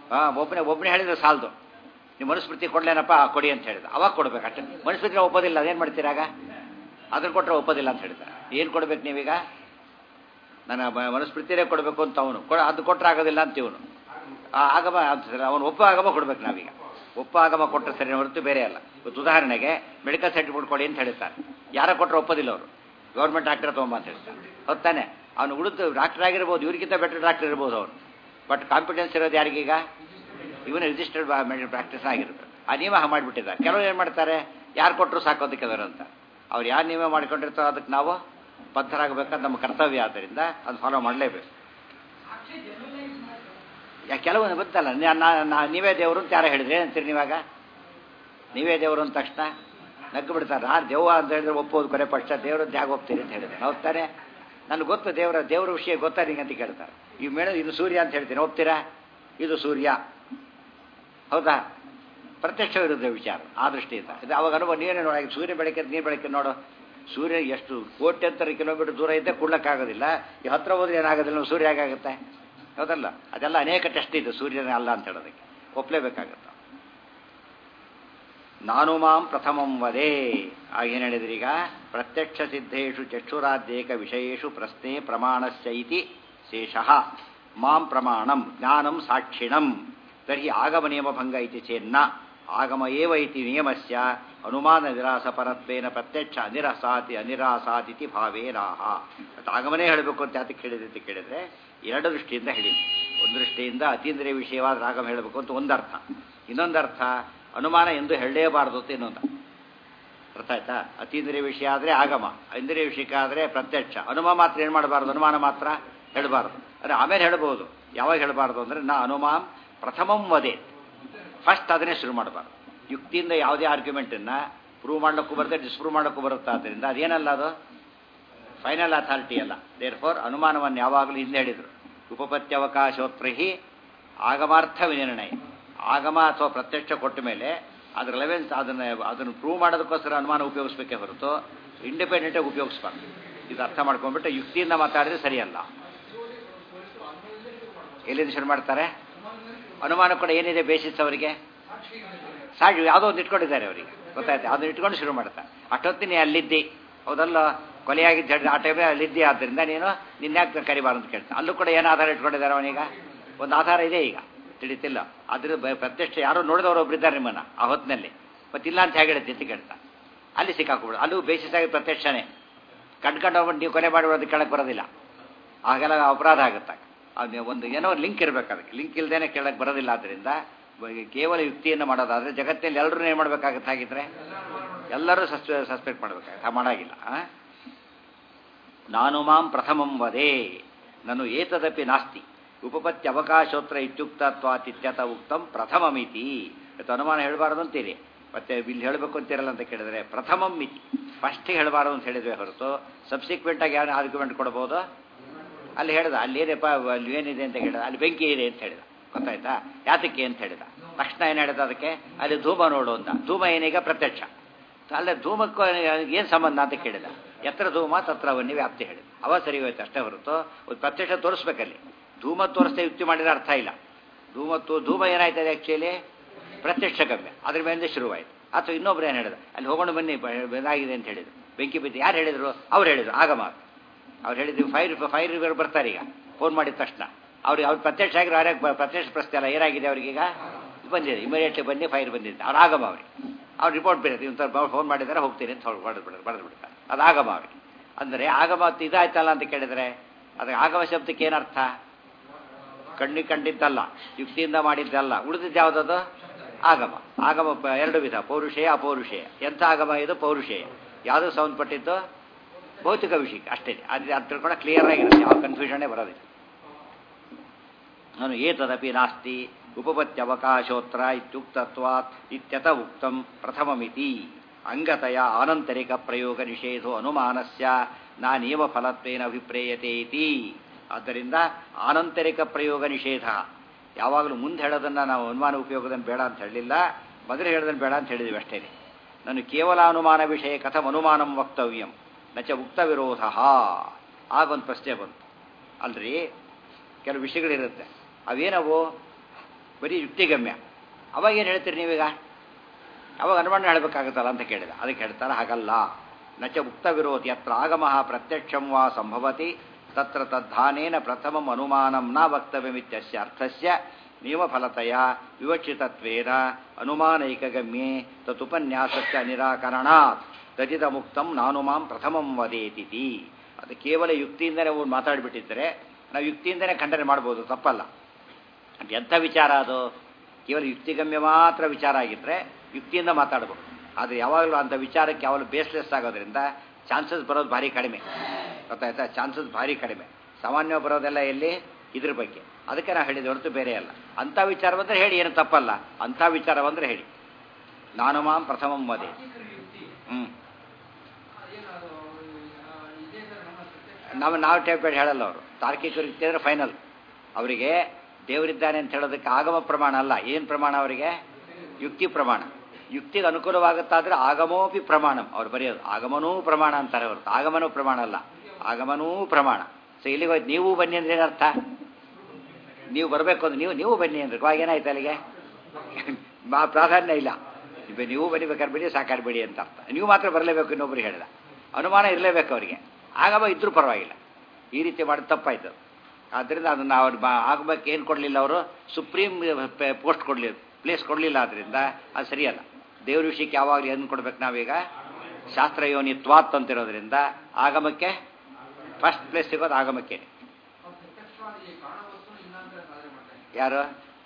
ಹಾಂ ಒಬ್ಬನೇ ಒಬ್ಬನೇ ಹೇಳಿದ್ರೆ ಸಾಲದು ನೀವು ಮನುಸ್ಮೃತಿ ಕೊಡ್ಲೇನಪ್ಪ ಕೊಡಿ ಅಂತ ಹೇಳಿದ ಅವಾಗ ಕೊಡ್ಬೇಕು ಅಷ್ಟೇ ಮನುಸ್ಮೃತಿ ಒಪ್ಪೋದಿಲ್ಲ ಅದೇನು ಮಾಡ್ತೀರಾಗ ಅದನ್ನ ಕೊಟ್ಟರೆ ಒಪ್ಪೋದಿಲ್ಲ ಅಂತ ಹೇಳ್ತಾರೆ ಏನು ಕೊಡ್ಬೇಕು ನೀವೀಗ ನನ್ನ ಮ- ಮನುಸ್ಮೃತಿನೇ ಕೊಡಬೇಕು ಅಂತ ಅವನು ಕೊಡ ಅದು ಕೊಟ್ಟರೆ ಆಗೋದಿಲ್ಲ ಅಂತ ಇವನು ಆ ಆಗಮ ಅಂತ ಅವನು ಒಪ್ಪ ಆಗಮ ಕೊಡ್ಬೇಕು ನಾವೀಗ ಒಪ್ಪ ಆಗಮ ಕೊಟ್ಟರೆ ಸರಿ ಹೊರತು ಬೇರೆ ಅಲ್ಲ ಇವತ್ತು ಉದಾಹರಣೆಗೆ ಮೆಡಿಕಲ್ ಸರ್ಟಿಫಿಕೇಟ್ ಕೊಡಿ ಅಂತ ಹೇಳ್ತಾರೆ ಯಾರ ಕೊಟ್ಟರೆ ಒಪ್ಪೋದಿಲ್ಲ ಅವರು ಗೌರ್ಮೆಂಟ್ ಡಾಕ್ಟರ್ ತೊಗೊಂಬ ಅಂತ ಹೇಳ್ತಾರೆ ಹೊತ್ತಾನೆ ಅವನು ಉಳಿದು ಡಾಕ್ಟರ್ ಆಗಿರ್ಬೋದು ಇವ್ರಿಗಿಂತ ಬೆಟರ್ ಡಾಕ್ಟರ್ ಇರ್ಬೋದು ಅವನು ಬಟ್ ಕಾನ್ಫಿಡೆನ್ಸ್ ಇರೋದು ಯಾರಿಗೀಗ ಇವನು ರಿಜಿಸ್ಟರ್ಡ್ ಪ್ರಾಕ್ಟೀಸ್ ಆಗಿರುತ್ತೆ ಆ ನಿಯಮ ಹಾಗೆ ಮಾಡಿಬಿಟ್ಟಿದ್ದಾರೆ ಕೆಲವರು ಏನು ಮಾಡ್ತಾರೆ ಯಾರು ಕೊಟ್ಟರು ಸಾಕೋದಕ್ಕೆ ಅದರ ಅಂತ ಅವ್ರು ಯಾರು ನಿಯಮ ಮಾಡ್ಕೊಂಡಿರ್ತಾರೋ ಅದಕ್ಕೆ ನಾವು ಬದ್ಧರಾಗಬೇಕಂತ ನಮ್ಮ ಕರ್ತವ್ಯ ಆದ್ದರಿಂದ ಅದು ಫಾಲೋ ಮಾಡಲೇಬೇಕು ಯಾ ಕೆಲವೊಂದು ಗೊತ್ತಲ್ಲ ನ- ನಾ- ನಾ- ನೀವೇ ದೇವರು ಅಂತ ಯಾರೋ ಹೇಳಿದ್ರೆ ಅಂತೀರಿ ನೀವಾಗ ನೀವೇ ದೇವರು ಅಂದ ತಕ್ಷಣ ನಗ್ಗು ಬಿಡ್ತಾರೆ ಆ ದೇವ ಅಂತ ಹೇಳಿದ್ರೆ ಒಪ್ಪೋದು ಕೊನೆ ಪಕ್ಷ ದೇವರು ಅಂತ ಹೇಗೆ ಒಪ್ತೀರಿ ಅಂತ ಹೇಳಿದ್ರೆ ಹೋಗ್ತಾರೆ ನನಗೆ ಗೊತ್ತು ದೇವರ ದೇವರ ವಿಷಯ ಗೊತ್ತಾ ನಿಂಗೆ ಅಂತ ಕೇಳ್ತಾರೆ ಈ ಮೇಡಮ್ ಇದು ಸೂರ್ಯ ಅಂತ ಹೇಳ್ತೀನಿ ಒಪ್ತೀರಾ ಇದು ಸೂರ್ಯ ಹೌದಾ ಪ್ರತ್ಯಕ್ಷ ವಿರುದ್ಧ ವಿಚಾರ ಆ ದೃಷ್ಟಿಯಿಂದ ಇದು ಅವಾಗ ಅನುಭವ ನೀರೇ ನೋಡಿ ಸೂರ್ಯ ಬೆಳಕೆ ನೀರು ಬೆಳಕೆ ನೋಡು ಸೂರ್ಯ ಎಷ್ಟು ಕೋಟ್ಯಂತರ ಕಿಲೋಮೀಟರ್ ದೂರ ಇದ್ದೇ ಕೊಡ್ಲಕ್ಕಾಗೋದಿಲ್ಲ ಈ ಹತ್ರ ಹೋದ್ರೆ ಏನಾಗೋದಿಲ್ಲ ಸೂರ್ಯ ಹೇಗಾಗುತ್ತೆ ಹೌದಲ್ಲ ಅದೆಲ್ಲ ಅನೇಕ ಟೆಸ್ಟ್ ಇದೆ ಸೂರ್ಯನೇ ಅಲ್ಲ ಅಂತ ಹೇಳೋದಕ್ಕೆ ಒಪ್ಪಲೇಬೇಕಾಗತ್ತೆ ನಾನು ಮಾಂ ಪ್ರಥಮಂ ವದೇ ಆಗೇನು ಹೇಳಿದ್ರಿ ಈಗ ಪ್ರತ್ಯಕ್ಷ ಸಿದ್ಧೇಶು ಚಕ್ಷುರಾದ್ಯೇಕ ವಿಷಯೇಶು ಪ್ರಶ್ನೆ ಪ್ರಮಾಣಸ್ಯ ಇತಿ ಶೇಷಃ ಮಾಂ ಪ್ರಮಾಣಂ ಜ್ಞಾನಂ ಸಾಕ್ಷಿಣಂ ತರ್ಹಿ ಆಗಮ ನಿಯಮಭಂಗ ಇತಿ ಚೇನ್ನ ಆಗಮ ಏವ ಇತಿ ನಿಯಮಸ್ಯ ಅನುಮಾನ ನಿರಾಸಪರತ್ವೇನ ಪ್ರತ್ಯಕ್ಷ ಅನಿರಸಾತಿ ಅನಿರಾಸಾತಿಥಿ ಭಾವೇನಾಹ ಮತ್ತು ಆಗಮನೇ ಹೇಳಬೇಕು ಅಂತ ಯಾತಕ್ಕೆ ಹೇಳಿದೆ ಅಂತ ಕೇಳಿದ್ರೆ ಎರಡು ದೃಷ್ಟಿಯಿಂದ ಹೇಳಿ ಒಂದು ದೃಷ್ಟಿಯಿಂದ ಅತೀಂದ್ರಿಯ ವಿಷಯವಾದ ಆಗಮ ಹೇಳಬೇಕು ಅಂತ ಒಂದರ್ಥ ಇನ್ನೊಂದರ್ಥ ಅನುಮಾನ ಎಂದು ಹೇಳಲೇಬಾರದು ಅಂತ ಇನ್ನೊಂದು ಅರ್ಥ ಆಯ್ತಾ ಅತೀಂದ್ರಿಯ ವಿಷಯ ಆದರೆ ಆಗಮ ಇಂದ್ರಿಯ ವಿಷಯಕ್ಕೆ ಆದರೆ ಪ್ರತ್ಯಕ್ಷ ಅನುಮಾನ ಮಾತ್ರ ಏನು ಮಾಡಬಾರ್ದು ಅನುಮಾನ ಮಾತ್ರ ಹೇಳಬಾರ್ದು ಅಂದರೆ ಆಮೇಲೆ ಹೇಳಬಹುದು ಯಾವಾಗ ಹೇಳಬಾರ್ದು ಅಂದರೆ ನಾ ಅನುಮಾನ್ ಪ್ರಥಮಂ ವದೆ ಫಸ್ಟ್ ಅದನ್ನೇ ಶುರು ಮಾಡಬಾರ್ದು ಯುಕ್ತಿಯಿಂದ ಯಾವುದೇ ಆರ್ಗ್ಯುಮೆಂಟನ್ನು ಪ್ರೂವ್ ಮಾಡ್ಲಿಕ್ಕೂ ಬರುತ್ತೆ ಡಿಸ್ಪ್ರೂವ್ ಮಾಡೋಕ್ಕೂ ಬರುತ್ತೆ ಆದ್ದರಿಂದ ಅದೇನಲ್ಲ ಅದು ಫೈನಲ್ ಅಥಾರಿಟಿ ಅಲ್ಲ ದೇರ್ ಫೋರ್ ಅನುಮಾನವನ್ನು ಯಾವಾಗಲೂ ಹಿಂದೆ ಹೇಳಿದರು ಉಪಪತ್ಯವಕಾಶೋತ್ರಹಿ ಆಗಮಾರ್ಥ ವಿನಿರ್ಣಯ ಆಗಮ ಅಥವಾ ಪ್ರತ್ಯಕ್ಷ ಕೊಟ್ಟ ಮೇಲೆ ಅದ್ರ ಲೆವೆಲ್ಸ್ ಅದನ್ನು ಅದನ್ನು ಪ್ರೂವ್ ಮಾಡೋದಕ್ಕೋಸ್ಕರ ಅನುಮಾನ ಉಪಯೋಗಿಸ್ಬೇಕೇ ಹೊರತು ಇಂಡಿಪೆಂಡೆಂಟಾಗಿ ಉಪಯೋಗಿಸ್ಬಾರ್ದು ಇದು ಅರ್ಥ ಮಾಡ್ಕೊಂಡ್ಬಿಟ್ಟು ಯುಕ್ತಿಯಿಂದ ಮಾತಾಡಿದ್ರೆ ಸರಿಯಲ್ಲ ಎಲ್ಲಿಂದ ಶುರು ಮಾಡ್ತಾರೆ ಅನುಮಾನ ಕೂಡ ಏನಿದೆ ಬೇಸಿಸ್ ಅವರಿಗೆ ಸಾಕ್ಷಿ ಯಾವುದೋ ಒಂದು ಇಟ್ಕೊಂಡಿದ್ದಾರೆ ಅವರಿಗೆ ಗೊತ್ತಾಯ್ತು ಅದನ್ನ ಇಟ್ಕೊಂಡು ಶುರು ಮಾಡ್ತಾರೆ ಅಷ್ಟೊತ್ತಿನ ನೀ ಅಲ್ಲಿದ್ದಿ ಹೌದಲ್ಲ ಕೊಲೆಯಾಗಿದ್ದು ಹೇಳಿದ್ರೆ ಆ ಟೈಮೇ ಅಲ್ಲಿದ್ದಿ ಆದ್ದರಿಂದ ನೀನು ನಿನ್ಯಾಕೆ ಕರಿಬಾರ್ದು ಅಂತ ಕೇಳ್ತಾನೆ ಅಲ್ಲೂ ಕೂಡ ಏನು ಆಧಾರ ಇಟ್ಕೊಂಡಿದ್ದಾರೆ ಅವನೀಗ ಒಂದು ಆಧಾರ ಇದೆ ಈಗ ತಿಳಿತಿಲ್ಲ ಅದ್ರ ಬ- ಪ್ರತ್ಯಕ್ಷ ಯಾರೋ ನೋಡಿದವರು ಒಬ್ರು ಇದ್ದಾರೆ ನಿಮ್ಮನ್ನ ಆ ಹೊತ್ತಿನಲ್ಲಿ ಮತ್ತಿಲ್ಲ ಅಂತ ಹೇಗೆ ಹೇಳುತ್ತೆ ಅಂತ ಕೇಳ್ತಾ ಅಲ್ಲಿ ಸಿಕ್ಕಾಕೊಬಿಡು ಅಲ್ಲೂ ಬೇಸಿಸ್ ಆಗಿ ಪ್ರತ್ಯಕ್ಷನೇ ಕಂಡ್ಕೊಂಡು ಹೋಗ್ಬಿಟ್ಟು ನೀವು ಕೊಲೆ ಮಾಡಿಬಿಡೋದು ಕೆಳಗೆ ಬರೋದಿಲ್ಲ ಆಗೆಲ್ಲ ಅಪರಾಧ ಆಗುತ್ತೆ ಅದು ಒಂದು ಏನೋ ಲಿಂಕ್ ಇರಬೇಕು ಅದಕ್ಕೆ ಲಿಂಕ್ ಇಲ್ದೇನೆ ಕೆಳಗೆ ಬರೋದಿಲ್ಲ ಆದ್ದರಿಂದ ಬ- ಕೇವಲ ಯುಕ್ತಿಯನ್ನು ಮಾಡೋದಾದ್ರೆ ಜಗತ್ತಿನಲ್ಲಿ ಎಲ್ಲರೂ ಏನು ಮಾಡಬೇಕಾಗುತ್ತೆ ಹಾಗಿದ್ರೆ ಎಲ್ಲರೂ ಸಸ್ ಸಸ್ಪೆಕ್ಟ್ ಮಾಡಬೇಕಾಗುತ್ತೆ ಮಾಡಾಗಿಲ್ಲ ಆ? ನಾನು ಮಾಂ ಪ್ರಥಮಂ ವದೇ ನಾನು ಏತದಪಿ ನಾಸ್ತಿ ಉಪಪತ್ತಿ ಅವಕಾಶೋತ್ರ ಇತ್ಯುಕ್ತತ್ವಾತಿತ್ಯತ ಉಕ್ತಂ ಪ್ರಥಮಮಿತಿ ಇವತ್ತು ಅನುಮಾನ ಹೇಳಬಾರದು ಅಂತೀರಿ ಮತ್ತೆ ಇಲ್ಲಿ ಹೇಳಬೇಕು ಅಂತೀರಲ್ಲ ಅಂತ ಕೇಳಿದ್ರೆ ಪ್ರಥಮಂ ಮಿತಿ ಫಸ್ಟ್ ಹೇಳಬಾರದು ಅಂತ ಹೇಳಿದ್ವಿ ಹೊರತು ಸಬ್ಸಿಕ್ವೆಂಟ್ ಆಗಿ ಯಾವ ಆರ್ಗ್ಯುಮೆಂಟ್ ಕೊಡ್ಬೋದು ಅಲ್ಲಿ ಹೇಳ್ದ ಅಲ್ಲಿ ಏನಿಪ್ಪ ಅಲ್ಲಿ ಏನಿದೆ ಅಂತ ಹೇಳಿದ ಅಲ್ಲಿ ಬೆಂಕಿ ಇದೆ ಅಂತ ಹೇಳಿದ ಗೊತ್ತಾಯ್ತಾ ಯಾತಕ್ಕೆ ಅಂತ ಹೇಳಿದ ತಕ್ಷಣ ಏನು ಹೇಳಿದ ಅದಕ್ಕೆ ಅಲ್ಲಿ ಧೂಮ ನೋಡು ಅಂತ ಧೂಮ ಏನೀಗ ಪ್ರತ್ಯಕ್ಷ ಅಲ್ಲೇ ಧೂಮಕ್ಕೂ ಏನು ಸಂಬಂಧ ಅಂತ ಕೇಳಿದ ಎತ್ತರ ಧೂಮ ತತ್ರ ಅವನ್ನೇ ವ್ಯಾಪ್ತಿ ಹೇಳಿದ ಅವ ಸರಿ ಹೋಯ್ತು ಅಷ್ಟೇ ಹೊರತು ಒಂದು ಪ್ರತ್ಯಕ್ಷ ತೋರಿಸ್ಬೇಕಲ್ಲಿ ಧೂಮ ತೋರಿಸ್ತಾ ಯುಕ್ತಿ ಮಾಡಿದ್ರೆ ಅರ್ಥ ಇಲ್ಲ ಧೂಮ ತೋ ಧೂಮ ಏನಾಯ್ತದೆ ಆ್ಯಕ್ಚುಲಿ ಪ್ರತ್ಯಕ್ಷ ಗಮ್ಯ ಅದ್ರ ಮೇಲೆ ಶುರುವಾಯಿತು ಅಥವಾ ಇನ್ನೊಬ್ರು ಏನು ಹೇಳಿದ ಅಲ್ಲಿ ಹೋಗೋಣ ಬನ್ನಿ ಬ- ಇದಾಗಿದೆ ಅಂತ ಹೇಳಿದ್ರು ಬೆಂಕಿ ಬಿದ್ದು ಯಾರು ಹೇಳಿದ್ರು ಅವ್ರು ಹೇಳಿದ್ರು ಆಗಮ ಅವ್ರು ಹೇಳಿದ್ರು ಫೈರ್ ಫೈರ್ ಇವರು ಬರ್ತಾರೆ ಈಗ ಫೋನ್ ಮಾಡಿದ ತಕ್ಷಣ ಅವ್ರಿಗೆ ಅವ್ರು ಪ್ರತ್ಯಕ್ಷ ಆಗಿರೋ ಯಾರ್ಯಾಕೆ ಬ- ಪ್ರತ್ಯಕ್ಷ ಪ್ರಶ್ನೆ ಅಲ್ಲ ಏನಾಗಿದೆ ಅವ್ರಿಗೀಗ ಬಂದಿದೆ ಇಮಿಡಿಯೇಟ್ಲಿ ಬನ್ನಿ ಫೈರ್ ಬಂದಿದೆ ಅವ್ರು ಆಗಮ ಅವ್ರಿಗೆ ಅವ್ರು ರಿಪೋರ್ಟ್ ಬೇರೆ ಇಂಥ ಫೋನ್ ಮಾಡಿದ್ದಾರೆ ಹೋಗ್ತೀನಿ ಅಂತ ಹೊರಡು ಬರೆದು ಬಿಡ್ತಾರೆ ಬರೆದು ಬಿಡ್ತಾರೆ ಅದು ಆಗಮ ಅವ್ರಿಗೆ ಅಂದರೆ ಆಗಮ ಅಂತ ಇದಾಯ್ತಲ್ಲ ಅಂತ ಕೇಳಿದರೆ ಅದಕ್ಕೆ ಆಗಮ ಶಬ್ದಕ್ಕೆ ಏನರ್ಥ ಕಣ್ಣಿಗೆ ಕಂಡಿದ್ದಲ್ಲ ಯುಕ್ತಿಯಿಂದ ಮಾಡಿದ್ದಲ್ಲ ಉಳಿದಿದ್ದು ಯಾವುದದು ಆಗಮ ಆಗಮ ಪ- ಎರಡು ವಿಧ ಪೌರುಷೇಯ ಅಪೌರುಷೇಯ ಎಂಥ ಆಗಮ ಇದು ಪೌರುಷೇಯ ಯಾವುದು ಸಂಬಂಧಪಟ್ಟಿದ್ದು ಭೌತಿಕ ವಿಷಯಕ್ಕೆ ಅಷ್ಟೇ ಅದು ಅದು ತಿಳ್ಕೊಂಡು ಕ್ಲಿಯರ್ ಆಗಿರುತ್ತೆ ಯಾವ ಕನ್ಫ್ಯೂಷನ್ನೇ ಬರೋದಿಲ್ಲ ನಾನು ಏತದಪಿ ನಾಸ್ತಿ ಉಪಪತ್ಯವಕಾಶೋತ್ರ ಇತ್ಯುಕ್ತತ್ವಾತ್ ಇತ್ಯತ ಉಕ್ತಂ ಪ್ರಥಮಮಿತಿ ಅಂಗತಯ ಆನಂತರಿಕ ಪ್ರಯೋಗ ನಿಷೇಧೋ ಅನುಮಾನಸ್ಯ ನಾನೇವ ಫಲತ್ವೇನ ಅಭಿಪ್ರೇಯತೆ ಇತಿ ಆದ್ದರಿಂದ ಆನಂತರಿಕ ಪ್ರಯೋಗ ನಿಷೇಧ ಯಾವಾಗಲೂ ಮುಂದೆ ಹೇಳೋದನ್ನು ನಾವು ಅನುಮಾನ ಉಪಯೋಗದನ್ನು ಬೇಡ ಅಂತ ಹೇಳಲಿಲ್ಲ ಮೊದಲು ಹೇಳೋದನ್ನು ಬೇಡ ಅಂತ ಹೇಳಿದ್ವಿ ಅಷ್ಟೇ ನಾನು ಕೇವಲ ಅನುಮಾನ ವಿಷಯ ಕಥಂ ಅನುಮಾನಂ ವಕ್ತವ್ಯಂ ನಚ ಉಕ್ತ ವಿರೋಧ ಆಗೊಂದು ಪ್ರಶ್ನೆ ಬಂತು ಅಲ್ರಿ ಕೆಲವು ವಿಷಯಗಳಿರುತ್ತೆ ಅವೇನವು ಬರೀ ಯುಕ್ತಿಗಮ್ಯ ಅವಾಗ ಏನು ಹೇಳ್ತೀರಿ ನೀವೀಗ ಅವಾಗ ಅನುಮಾನ ಹೇಳಬೇಕಾಗುತ್ತಲ್ಲ ಅಂತ ಕೇಳಿದ ಅದಕ್ಕೆ ಹೇಳ್ತಾರೆ ಹಾಗಲ್ಲ ನಚ ಉಕ್ತ ವಿರೋಧಿ ಅತ್ರ ಆಗಮಃ ಪ್ರತ್ಯಕ್ಷಂ ವಾ ಸಂಭವತಿ ತತ್ರ ತದ್ಧಾನೇನ ಪ್ರಥಮಂ ಅನುಮಾನಂ ನ ವಕ್ತವ್ಯಮಿತ್ಯಸ್ಯ ಅರ್ಥಸ್ಯ ನಿಯಮಫಲತೆಯ ವಿವಕ್ಷಿತತ್ವೇನ ಅನುಮಾನೈಕಗಮ್ಯೆ ತದುಪನ್ಯಾಸಸ್ಯ ನಿರಾಕರಣಾತ್ ತದಿದ ಮುಕ್ತಂ ನಾನು ಮಾಂ ಪ್ರಥಮಂ ವದೇತಿತಿ ಅದು ಕೇವಲ ಯುಕ್ತಿಯಿಂದಲೇ ಅವ್ರು ಮಾತಾಡಿಬಿಟ್ಟಿದ್ದರೆ ನಾವು ಯುಕ್ತಿಯಿಂದಲೇ ಖಂಡನೆ ಮಾಡ್ಬೋದು ತಪ್ಪಲ್ಲ ಅದು ಎಂಥ ವಿಚಾರ ಅದು ಕೇವಲ ಯುಕ್ತಿಗಮ್ಯ ಮಾತ್ರ ವಿಚಾರ ಆಗಿದ್ದರೆ ಯುಕ್ತಿಯಿಂದ ಮಾತಾಡ್ಬೋದು ಆದರೆ ಯಾವಾಗಲೂ ಅಂಥ ವಿಚಾರಕ್ಕೆ ಯಾವಾಗಲೂ ಬೇಸ್ಲೆಸ್ ಆಗೋದ್ರಿಂದ ಚಾನ್ಸಸ್ ಬರೋದು ಭಾರಿ ಕಡಿಮೆ ಗೊತ್ತಾಯ್ತಾ ಚಾನ್ಸಸ್ ಭಾರಿ ಕಡಿಮೆ ಸಾಮಾನ್ಯ ಬರೋದೆಲ್ಲ ಎಲ್ಲಿ ಇದ್ರ ಬಗ್ಗೆ ಅದಕ್ಕೆ ನಾವು ಹೇಳಿದ ಹೊರತು ಬೇರೆ ಅಲ್ಲ ಅಂಥ ವಿಚಾರ ಬಂದರೆ ಹೇಳಿ ಏನು ತಪ್ಪಲ್ಲ ಅಂಥ ವಿಚಾರ ಬಂದರೆ ಹೇಳಿ ನಾನು ಮಾಂ ಪ್ರಥಮಂ ಮದೆ ಹ್ಞೂ ನಾವು ನಾವು ಟೈಪ್ ಹೇಳಲ್ಲ ಅವರು ತಾರ್ಕಿಕರು ಇತ್ತಿದ್ರೆ ಫೈನಲ್ ಅವರಿಗೆ ದೇವರಿದ್ದಾನೆ ಅಂತ ಹೇಳೋದಕ್ಕೆ ಆಗಮ ಪ್ರಮಾಣ ಅಲ್ಲ ಏನು ಪ್ರಮಾಣ ಅವರಿಗೆ ಯುಕ್ತಿ ಪ್ರಮಾಣ ಯುಕ್ತಿಗೆ ಅನುಕೂಲವಾಗುತ್ತಾದ್ರೆ ಆಗಮೋಪಿ ಪ್ರಮಾಣಂ ಅವ್ರು ಬರೆಯೋದು ಆಗಮನೂ ಪ್ರಮಾಣ ಅಂತಾರೆ ಹೊರತು ಆಗಮನೂ ಪ್ರಮಾಣ ಅಲ್ಲ ಆಗಮನೂ ಪ್ರಮಾಣ ಸೊ ಇಲ್ಲಿಗೆ ಹೋಯ್ತು ನೀವು ಬನ್ನಿ ಅಂದ್ರೆ ಏನರ್ಥ ನೀವು ಬರಬೇಕು ಅಂದ್ರೆ ನೀವು ನೀವು ಬನ್ನಿ ಅಂದ್ರೆ ಇವಾಗ ಏನಾಯ್ತು ಅಲ್ಲಿಗೆ ಮಾ ಪ್ರಾಧಾನ್ಯ ಇಲ್ಲ ಇವಾಗ ನೀವು ಬನ್ನಿಬೇಕಾದ್ರೆ ಬಿಡಿ ಸಾಕಾಡ್ಬೇಡಿ ಅಂತ ಅರ್ಥ ನೀವು ಮಾತ್ರ ಬರಲೇಬೇಕು ಇನ್ನೊಬ್ರಿಗೆ ಹೇಳಿದ ಅನುಮಾನ ಇರಲೇಬೇಕು ಅವರಿಗೆ ಆಗಮ ಇದ್ರೂ ಪರವಾಗಿಲ್ಲ ಈ ರೀತಿ ಮಾಡಿ ತಪ್ಪಾಯ್ತು ಆದ್ದರಿಂದ ಅದನ್ನು ಅವ್ರು ಬಾ ಆಗಬೇಕು ಏನು ಕೊಡಲಿಲ್ಲ ಅವರು ಸುಪ್ರೀಂ ಪೋಸ್ಟ್ ಕೊಡಲಿಲ್ಲ ಪ್ಲೇಸ್ ಕೊಡಲಿಲ್ಲ ಆದ್ದರಿಂದ ಅದು ಸರಿಯಲ್ಲ ದೇವ್ರ ವಿಷಯಕ್ಕೆ ಯಾವಾಗಲೂ ಏನು ಕೊಡ್ಬೇಕು ನಾವೀಗ ಶಾಸ್ತ್ರ ಯೋನಿತ್ವಾತ್ ಅಂತಿರೋದ್ರಿಂದ ಆಗಮಕ್ಕೆ ಫಸ್ಟ್ ಪ್ಲೇಸ್ ಸಿಗೋದು ಆಗಮಕ್ಕೆ ಯಾರು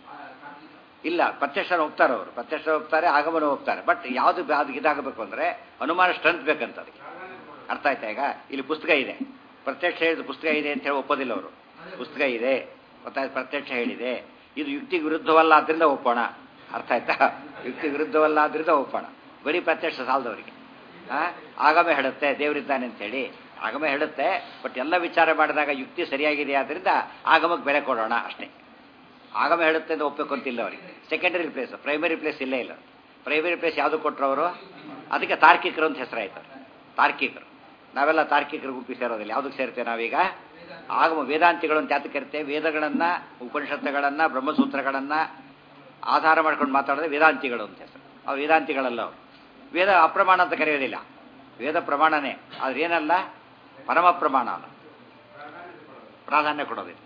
ಇಲ್ಲ ಪ್ರತ್ಯಕ್ಷ ಹೋಗ್ತಾರೆ ಅವರು ಪ್ರತ್ಯಕ್ಷ ಹೋಗ್ತಾರೆ ಆಗಮನ ಹೋಗ್ತಾರೆ ಬಟ್ ಯಾವುದು ಅದು ಇದಾಗಬೇಕು ಅಂದರೆ ಅನುಮಾನ ಸ್ಟ್ರೆಂತ್ ಬೇಕಂತ ಅದಕ್ಕೆ ಅರ್ಥ ಆಯ್ತಾ ಈಗ ಇಲ್ಲಿ ಪುಸ್ತಕ ಇದೆ ಪ್ರತ್ಯಕ್ಷ ಹೇಳಿದ ಪುಸ್ತಕ ಇದೆ ಅಂತ ಹೇಳಿ ಒಪ್ಪೋದಿಲ್ಲ ಅವರು ಪುಸ್ತಕ ಇದೆ ಗೊತ್ತಾಯ್ತು ಪ್ರತ್ಯಕ್ಷ ಹೇಳಿದೆ ಇದು ಯುಕ್ತಿಗೆ ವಿರುದ್ಧವಲ್ಲ ಆದ್ರಿಂದ ಒಪ್ಪೋಣ ಅರ್ಥ ಆಯ್ತಾ ಯುಕ್ತಿ ವಿರುದ್ಧವಲ್ಲ ಆದ್ರಿಂದ ಒಪ್ಪೋಣ ಬರೀ ಪ್ರತ್ಯಕ್ಷ ಸಾಲದವರಿಗೆ ಆಗಮೆ ಹೇಳುತ್ತೆ ದೇವರಿದ್ದಾನೆ ಅಂತೇಳಿ ಆಗಮೆ ಹೇಳುತ್ತೆ ಬಟ್ ಎಲ್ಲ ವಿಚಾರ ಮಾಡಿದಾಗ ಯುಕ್ತಿ ಸರಿಯಾಗಿದೆ ಆದ್ರಿಂದ ಆಗಮಕ್ಕೆ ಬೆಲೆ ಕೊಡೋಣ ಅಷ್ಟೇ ಆಗಮ ಹೇಳುತ್ತೆ ಅಂತ ಒಪ್ಪಬೇಕು ಅಂತಿಲ್ಲ ಅವರಿಗೆ ಸೆಕೆಂಡರಿ ಪ್ಲೇಸ್ ಪ್ರೈಮರಿ ಪ್ಲೇಸ್ ಇಲ್ಲೇ ಇಲ್ಲ ಪ್ರೈಮರಿ ಪ್ಲೇಸ್ ಯಾವುದು ಕೊಟ್ಟರು ಅವರು ಅದಕ್ಕೆ ತಾರ್ಕಿಕರು ಅಂತ ಹೆಸರಾಯ್ತು ತಾರ್ಕಿಕರು ನಾವೆಲ್ಲ ತಾರ್ಕಿಕರು ಗುಂಪಿ ಸೇರೋದಿಲ್ಲ ಯಾವುದಕ್ಕೆ ಸೇರ್ತೇವೆ ನಾವೀಗ ಆಗಮ ವೇದಾಂತಿಗಳು ಅಂತ ಯಾತಕ್ಕೆ ಕರಿತೇವೆ ವೇದಗಳನ್ನು ಉಪನಿಷತ್ತುಗಳನ್ನು ಬ್ರಹ್ಮಸೂತ್ರಗಳನ್ನು ಆಧಾರ ಮಾಡ್ಕೊಂಡು ಮಾತಾಡಿದ್ರೆ ವೇದಾಂತಿಗಳು ಅಂತ ಹೆಸರು ಅವ್ರು ವೇದಾಂತಿಗಳಲ್ಲ ಅವರು ವೇದ ಅಪ್ರಮಾಣ ಅಂತ ಕರೆಯೋದಿಲ್ಲ ವೇದ ಪ್ರಮಾಣನೇ ಆದ್ರೆ ಏನಲ್ಲ ಪರಮ ಪ್ರಮಾಣ ಅಲ್ಲ ಪ್ರಾಧಾನ್ಯ ಕೊಡೋದಿಲ್ಲ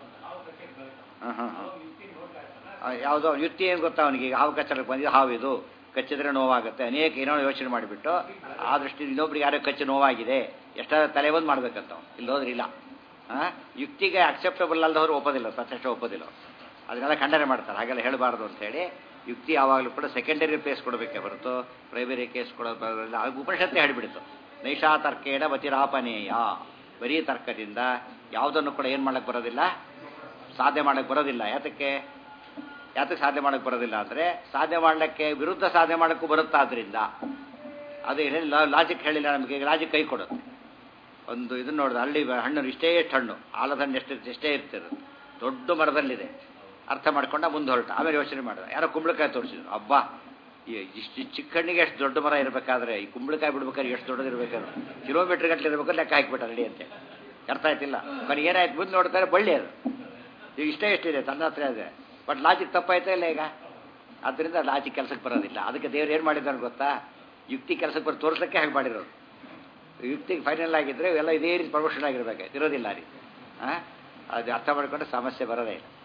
ಹಾಂ ಹಾಂ ಹಾಂ ಯಾವುದೋ ಯುಕ್ತಿ ಏನು ಗೊತ್ತಾ ಅವನಿಗೆ ಈಗ ಹಾವು ಕಚ್ಚಲಿಕ್ಕೆ ಬಂದಿದ್ದು ಹಾವು ಇದು ಕಚ್ಚಿದ್ರೆ ನೋವಾಗುತ್ತೆ ಅನೇಕ ಏನೋ ಯೋಚನೆ ಮಾಡಿಬಿಟ್ಟು ಆ ದೃಷ್ಟಿ ಇನ್ನೊಬ್ರಿಗೆ ಯಾರೋ ಕಚ್ಚಿ ನೋವಾಗಿದೆ ಎಷ್ಟಾದ್ರೂ ತಲೆ ಬಂದು ಮಾಡ್ಬೇಕಂತ ಇಲ್ಲಿ ಹೋದ್ರೆ ಇಲ್ಲ ಹಾಂ ಯುಕ್ತಿಗೆ ಅಕ್ಸೆಪ್ಟಬಲ್ ಅಲ್ಲದವ್ರು ಒಪ್ಪೋದಿಲ್ಲ ಪ್ರತ್ಯಕ್ಷ ಒಪ್ಪೋದಿಲ್ಲ ಅದನ್ನೆಲ್ಲ ಖಂಡನೆ ಮಾಡ್ತಾರೆ ಹಾಗೆಲ್ಲ ಹೇಳಬಾರ್ದು ಅಂತೇಳಿ ಯುಕ್ತಿ ಯಾವಾಗಲೂ ಕೂಡ ಸೆಕೆಂಡರಿ ಪ್ಲೇಸ್ ಕೊಡಬೇಕೆ ಹೊರತು ಪ್ರೈಮರಿ ಕೇಸ್ ಕೊಡೋದಿಲ್ಲ ಆಗ ಉಪನಿಷತ್ತೇ ಹೇಳಿಬಿಡ್ತು ನೈಷಾ ತರ್ಕೇಣ ಬತಿರಾಪನೇಯ ಬರೀ ತರ್ಕದಿಂದ ಯಾವುದನ್ನು ಕೂಡ ಏನು ಮಾಡಕ್ಕೆ ಬರೋದಿಲ್ಲ ಸಾಧ್ಯ ಮಾಡಕ್ಕೆ ಬರೋದಿಲ್ಲ ಯಾತಕ್ಕೆ ಯಾತಕ್ಕೆ ಸಾಧ್ಯ ಮಾಡಕ್ಕೆ ಬರೋದಿಲ್ಲ ಅಂದರೆ ಸಾಧ್ಯ ಮಾಡಲಿಕ್ಕೆ ವಿರುದ್ಧ ಸಾಧ್ಯ ಮಾಡೋಕ್ಕೂ ಬರುತ್ತಾ ಅದರಿಂದ ಅದು ಹೇಳಿ ಲಾಜಿಕ್ ಹೇಳಿಲ್ಲ ನಮಗೆ ಲಾಜಿಕ್ ಕೈ ಕೊಡುತ್ತೆ ಒಂದು ಇದನ್ನ ನೋಡಿದ್ರೆ ಹಳ್ಳಿ ಹಣ್ಣು ಇಷ್ಟೇ ಎಷ್ಟು ಹಣ್ಣು ಆಲದ ಹಣ್ಣು ಎಷ್ಟು ಎಷ್ಟೇ ಇರ್ತಿರೋದು ದೊಡ್ಡ ಮರದಲ್ಲಿದೆ ಅರ್ಥ ಮಾಡ್ಕೊಂಡ ಮುಂದೆ ಹೊರಟ ಆಮೇಲೆ ಯೋಚನೆ ಮಾಡಿದ ಯಾರೋ ಕುಂಬಳಕಾಯಿ ತೋರಿಸಿದ್ರು ಅಬ್ಬಾ ಇಷ್ಟು ಚಿಕ್ಕ ಹಣ್ಣಿಗೆ ಎಷ್ಟು ದೊಡ್ಡ ಮರ ಇರಬೇಕಾದ್ರೆ ಈ ಕುಂಬಳಕಾಯಿ ಬಿಡ್ಬೇಕಾದ್ರೆ ಎಷ್ಟು ದೊಡ್ಡದಿರ್ಬೇಕಾದ್ರೆ ಕಿಲೋಮೀಟರ್ ಗಟ್ಟಲೆ ಇರಬೇಕು ಲೆಕ್ಕ ಹಾಕಿಬಿಟ್ಟ ರೆಡಿ ಅಂತೇಳಿ ಅರ್ಥ ಆಯ್ತಿಲ್ಲ ಕೊನೆಗೆ ಏನಾಯ್ತು ಮುಂದೆ ನೋಡ್ತಾರೆ ಬಳ್ಳಿ ಅದು ಈಗ ಇಷ್ಟೇ ಎಷ್ಟಿದೆ ತನ್ನ ಹತ್ರ ಇದೆ ಬಟ್ ಲಾಜಿಕ್ ತಪ್ಪಾಯ್ತಾ ಇಲ್ಲ ಈಗ ಆದ್ದರಿಂದ ಲಾಜಿಕ್ ಕೆಲಸಕ್ಕೆ ಬರೋದಿಲ್ಲ ಅದಕ್ಕೆ ದೇವ್ರು ಏನು ಮಾಡಿದ್ದಾರೆ ಗೊತ್ತಾ ಯುಕ್ತಿ ಕೆಲಸಕ್ಕೆ ಬರೋ ತೋರಿಸೋಕ್ಕೆ ಹಾಗೆ ಮಾಡಿರೋದು ಯುಕ್ತಿಗೆ ಫೈನಲ್ ಆಗಿದ್ದರೆ ಎಲ್ಲ ಇದೇ ರೀತಿ ಪ್ರಮೋಷನ್ ಆಗಿರ್ಬೇಕು ಇರೋದಿಲ್ಲ ರೀ ಹಾಂ ಅದು ಅರ್ಥ ಮಾಡಿಕೊಂಡ್ರೆ ಸಮಸ್ಯೆ ಬರೋದೇ ಇಲ್ಲ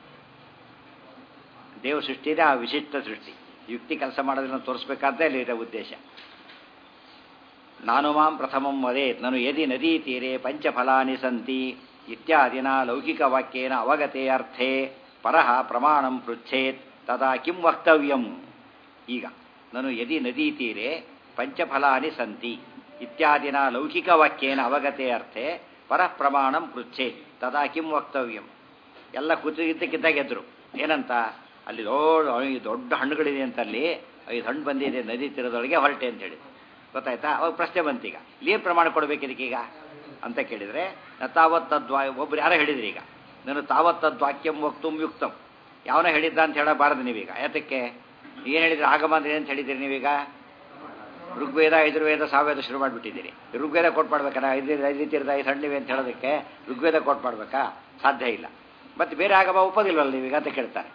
ದೇವ ಸೃಷ್ಟಿನೇ ಆ ವಿಶಿಷ್ಟ ಸೃಷ್ಟಿ ಯುಕ್ತಿ ಕೆಲಸ ಮಾಡೋದನ್ನು ತೋರಿಸ್ಬೇಕಾದ್ರೆ ಅಲ್ಲಿ ಇರೋ ಉದ್ದೇಶ ನಾನು ಮಾಂ ಪ್ರಥಮಂ ವದೇತ್ ನಾನು ಯದಿ ನದೀ ತೀರೆ ಪಂಚಫಲಾನಿ ಸಂತಿ ಇತ್ಯಾದಿನ ಲೌಕಿಕವಾಕ್ಯೇನ ಅವಗತೆ ಅರ್ಥೇ ಪರಃ ಪ್ರಮಾಣಂ ಪೃಚ್ಛೇತ್ ತದಾ ಕಿಂ ವಕ್ತವ್ಯಂ ಈಗ ನಾನು ಯದಿ ನದೀ ತೀರೆ ಪಂಚಫಲಾನಿ ಸಂತಿ ಇತ್ಯಾದಿನ ಲೌಕಿಕವಾಕ್ಯೇನ ಅವಗತೆ ಅರ್ಥೆ ಪರಃ ಪ್ರಮಾಣಂ ಪೃಚ್ಛೇತ್ ತದಾ ಕಿಂ ವಕ್ತವ್ಯಂ ಎಲ್ಲ ಕೂತಿದ್ದಕ್ಕಿದ್ದಾಗ ಎದ್ರು ಏನಂತ ಅಲ್ಲಿ ದೊಡ್ಡ ದೊಡ್ಡ ಹಣ್ಣುಗಳಿದೆ ಅಂತ ಅಲ್ಲಿ ಐದು ಹಣ್ಣು ಬಂದಿದೆ ನದಿ ತೀರದೊಳಗೆ ಹೊರಟೆ ಅಂತ ಹೇಳಿ ಗೊತ್ತಾಯ್ತಾ ಅವಾಗ ಪ್ರಶ್ನೆ ಬಂತೀಗ ಇಲ್ಲಿ ಏನು ಪ್ರಮಾಣ ಕೊಡಬೇಕು ಇದಕ್ಕೀಗ ಅಂತ ಕೇಳಿದರೆ ತಾವತ್ತದ್ವಾ ಒಬ್ರು ಯಾರೋ ಹೇಳಿದ್ರಿ ಈಗ ನಾನು ತಾವತ್ತದ್ವಾಕ್ಯಂ ವಕ್ತುಂ ಯುಕ್ತಂ ಯಾವನ ಹೇಳಿದ್ದ ಅಂತ ಹೇಳಬಾರದು ನೀವೀಗ ಯಾತಕ್ಕೆ ಏನು ಹೇಳಿದ್ರೆ ಆಗಮ ಅಂದ್ರೆ ಏನಂತ ಹೇಳಿದಿರಿ ನೀವೀಗ ಋಗ್ವೇದ ಯಜುರ್ವೇದ ಸಾವೇದ ಶುರು ಮಾಡಿಬಿಟ್ಟಿದ್ದೀರಿ ಋಗ್ವೇದ ಕೊಟ್ಟು ಮಾಡ್ಬೇಕಲ್ಲ ಐದು ಐದು ತೀರದ ಐದು ಹಣ್ಣಿವೆ ಅಂತ ಹೇಳೋದಕ್ಕೆ ಋಗ್ವೇದ ಕೊಟ್ಟು ಮಾಡ್ಬೇಕಾ ಸಾಧ್ಯ ಇಲ್ಲ ಮತ್ತು ಬೇರೆ ಆಗಮ ಒಪ್ಪೋದಿಲ್ವಲ್ಲ ನೀವೀಗ ಅಂತ ಕೇಳ್ತಾರೆ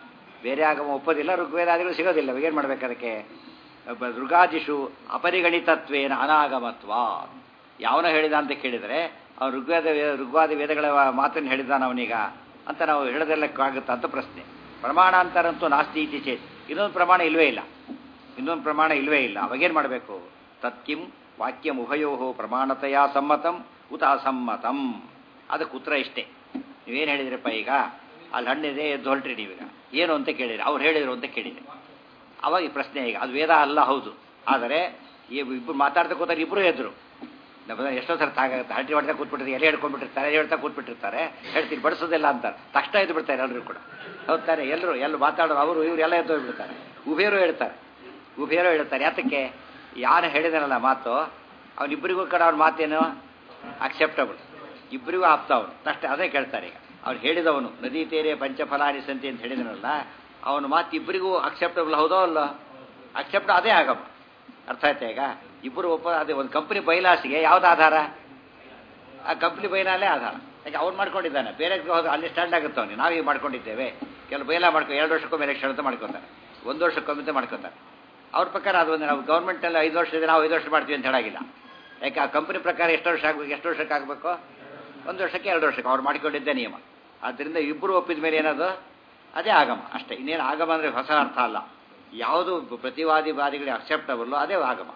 ಬೇರೆ ಆಗಮ ಒಪ್ಪೋದಿಲ್ಲ ಋಗ್ವೇದಾದಿಗಳು ಸಿಗೋದಿಲ್ಲ ಏನು ಮಾಡ್ಬೇಕು ಅದಕ್ಕೆ ಒಬ್ಬ ಋಗಾದಿಷು ಅಪರಿಗಣಿತತ್ವೇನ ಅನಾಗಮತ್ವ ಯಾವನ ಹೇಳಿದ ಅಂತ ಕೇಳಿದರೆ ಅವನು ಋಗ್ವೇದ ವೇ- ಋಗ್ವಾದಿ ವೇದಗಳ ಮಾತನ್ನು ಹೇಳಿದ್ದಾನ ಅವನೀಗ ಅಂತ ನಾವು ಹೇಳೋದೆಲ್ಲಕ್ಕಾಗುತ್ತಾ ಅಂತ ಪ್ರಶ್ನೆ ಪ್ರಮಾಣಾಂತರಂತೂ ನಾಸ್ತಿ ಇತಿ ಚೇತ್ ಇನ್ನೊಂದು ಪ್ರಮಾಣ ಇಲ್ವೇ ಇಲ್ಲ ಇನ್ನೊಂದು ಪ್ರಮಾಣ ಇಲ್ವೇ ಇಲ್ಲ ಅವಾಗೇನು ಮಾಡಬೇಕು ತತ್ಕಿಂ ವಾಕ್ಯಂ ಉಭಯೋ ಪ್ರಮಾಣತೆಯ ಸಮ್ಮತಂ ಉತ ಅಸಮ್ಮತಂ ಅದಕ್ಕೆ ಉತ್ತರ ಇಷ್ಟೇ ನೀವೇನು ಹೇಳಿದ್ರಪ್ಪ ಈಗ ಅಲ್ಲಿ ಹಣ್ಣಿದೆ ಎದ್ದು ಹೊರಟ್ರಿ ನೀವೀಗ ಏನು ಅಂತ ಕೇಳಿರಿ ಅವ್ರು ಹೇಳಿದ್ರು ಅಂತ ಕೇಳಿದೆ ಅವಾಗ ಈ ಪ್ರಶ್ನೆ ಈಗ ಅದು ವೇದ ಅಲ್ಲ ಹೌದು ಆದರೆ ಈ ಇಬ್ಬರು ಮಾತಾಡ್ತಾ ಕೂತಾರೆ ಇಬ್ಬರು ಎದ್ರು ನಮ್ಮ ಎಷ್ಟೋ ಸಲ ತಾಗುತ್ತೆ ಹಟ್ಟಿ ಹೊಡೆದ ಕೂತ್ಬಿಟ್ಟಿರ್ತಾರೆ ಎಲೆ ಹಿಡ್ಕೊಂಡ್ಬಿಟ್ಟಿರ್ತಾರೆ ಎಲೆ ಹೇಳ್ತಾ ಕೂತ್ಬಿಟ್ಟಿರ್ತಾರೆ ಹೇಳ್ತೀನಿ ಬಡಿಸೋದಿಲ್ಲ ಅಂತಾರೆ ತಕ್ಷಣ ಎದ್ದು ಬಿಡ್ತಾರೆ ಎಲ್ಲರೂ ಕೂಡ ಹೌದು ತಾನೆ ಎಲ್ಲರೂ ಎಲ್ಲರೂ ಮಾತಾಡೋರು ಅವರು ಇವ್ರು ಎಲ್ಲ ಎದ್ದು ಹೋಗ್ಬಿಡ್ತಾರೆ ಉಭಯರು ಹೇಳ್ತಾರೆ ಉಭಯರು ಹೇಳ್ತಾರೆ ಯಾತಕ್ಕೆ ಯಾರು ಹೇಳಿದಾನಲ್ಲ ಮಾತು ಅವನಿಬ್ಬರಿಗೂ ಕಡೆ ಅವ್ನ ಮಾತೇನು ಅಕ್ಸೆಪ್ಟಬಲ್ ಇಬ್ಬರಿಗೂ ಆಪ್ತ ಅವನು ತಕ್ಷಣ ಅದೇ ಕೇಳ್ತಾರೆ ಈಗ ಅವ್ನು ಹೇಳಿದವನು ನದಿ ತೀರೆ ಪಂಚಫಲಾನಿ ಸಂತಿ ಅಂತ ಹೇಳಿದನಲ್ಲ ಅವನ ಮಾತು ಇಬ್ಬರಿಗೂ ಅಕ್ಸೆಪ್ಟಬಲ್ ಹೌದೋ ಅಲ್ಲ ಅಕ್ಸೆಪ್ಟ್ ಅದೇ ಆಗಮ್ಮ ಅರ್ಥ ಆಯ್ತಾ ಈಗ ಇಬ್ಬರು ಒಪ್ಪ ಅದೇ ಒಂದು ಕಂಪನಿ ಬೈಲಾಸಿಗೆ ಯಾವ್ದು ಆಧಾರ ಆ ಕಂಪ್ನಿ ಬೈಲಾಲೇ ಆಧಾರ ಯಾಕೆ ಅವ್ನು ಮಾಡ್ಕೊಂಡಿದ್ದಾನೆ ಬೇರೆ ಹೋದ್ರೆ ಅಲ್ಲಿ ಸ್ಟ್ಯಾಂಡ್ ಆಗುತ್ತೆ ಅವನಿಗೆ ನಾವೀಗ ಮಾಡ್ಕೊಂಡಿದ್ದೇವೆ ಕೆಲವು ಬೈಲ ಮಾಡ್ಕೊ ಎರಡು ವರ್ಷಕ್ಕೊಮ್ಮೆ ಎಲೆಕ್ಷನ್ ಅಂತ ಮಾಡ್ಕೊತಾರೆ ಒಂದು ವರ್ಷಕ್ಕೊಮ್ಮೆ ಅಂತ ಮಾಡ್ಕೊತಾರೆ ಅವ್ರ ಪ್ರಕಾರ ಅದು ಒಂದು ನಾವು ಗೌರ್ಮೆಂಟಲ್ಲಿ ಐದು ವರ್ಷ ಇದೆ ನಾವು ಐದು ವರ್ಷ ಮಾಡ್ತೀವಿ ಅಂತ ಹೇಳಾಗಿಲ್ಲ ಯಾಕೆ ಆ ಕಂಪನಿ ಪ್ರಕಾರ ಎಷ್ಟು ವರ್ಷ ಆಗಬೇಕು ಎಷ್ಟು ವರ್ಷಕ್ಕೆ ಆಗಬೇಕು ಒಂದು ವರ್ಷಕ್ಕೆ ಎರಡು ವರ್ಷಕ್ಕೆ ಅವ್ರು ಮಾಡ್ಕೊಂಡಿದ್ದೇ ನಿಯಮ ಆದ್ದರಿಂದ ಇಬ್ಬರು ಒಪ್ಪಿದ ಮೇಲೆ ಏನದು ಅದೇ ಆಗಮ ಅಷ್ಟೇ ಇನ್ನೇನು ಆಗಮ ಅಂದರೆ ಹೊಸ ಅರ್ಥ ಅಲ್ಲ ಯಾವುದು ಪ್ರತಿವಾದಿ ವಾದಿಗಳಿಗೆ ಅಕ್ಸೆಪ್ಟಬಲ್ಲು ಅದೇ ಆಗಮ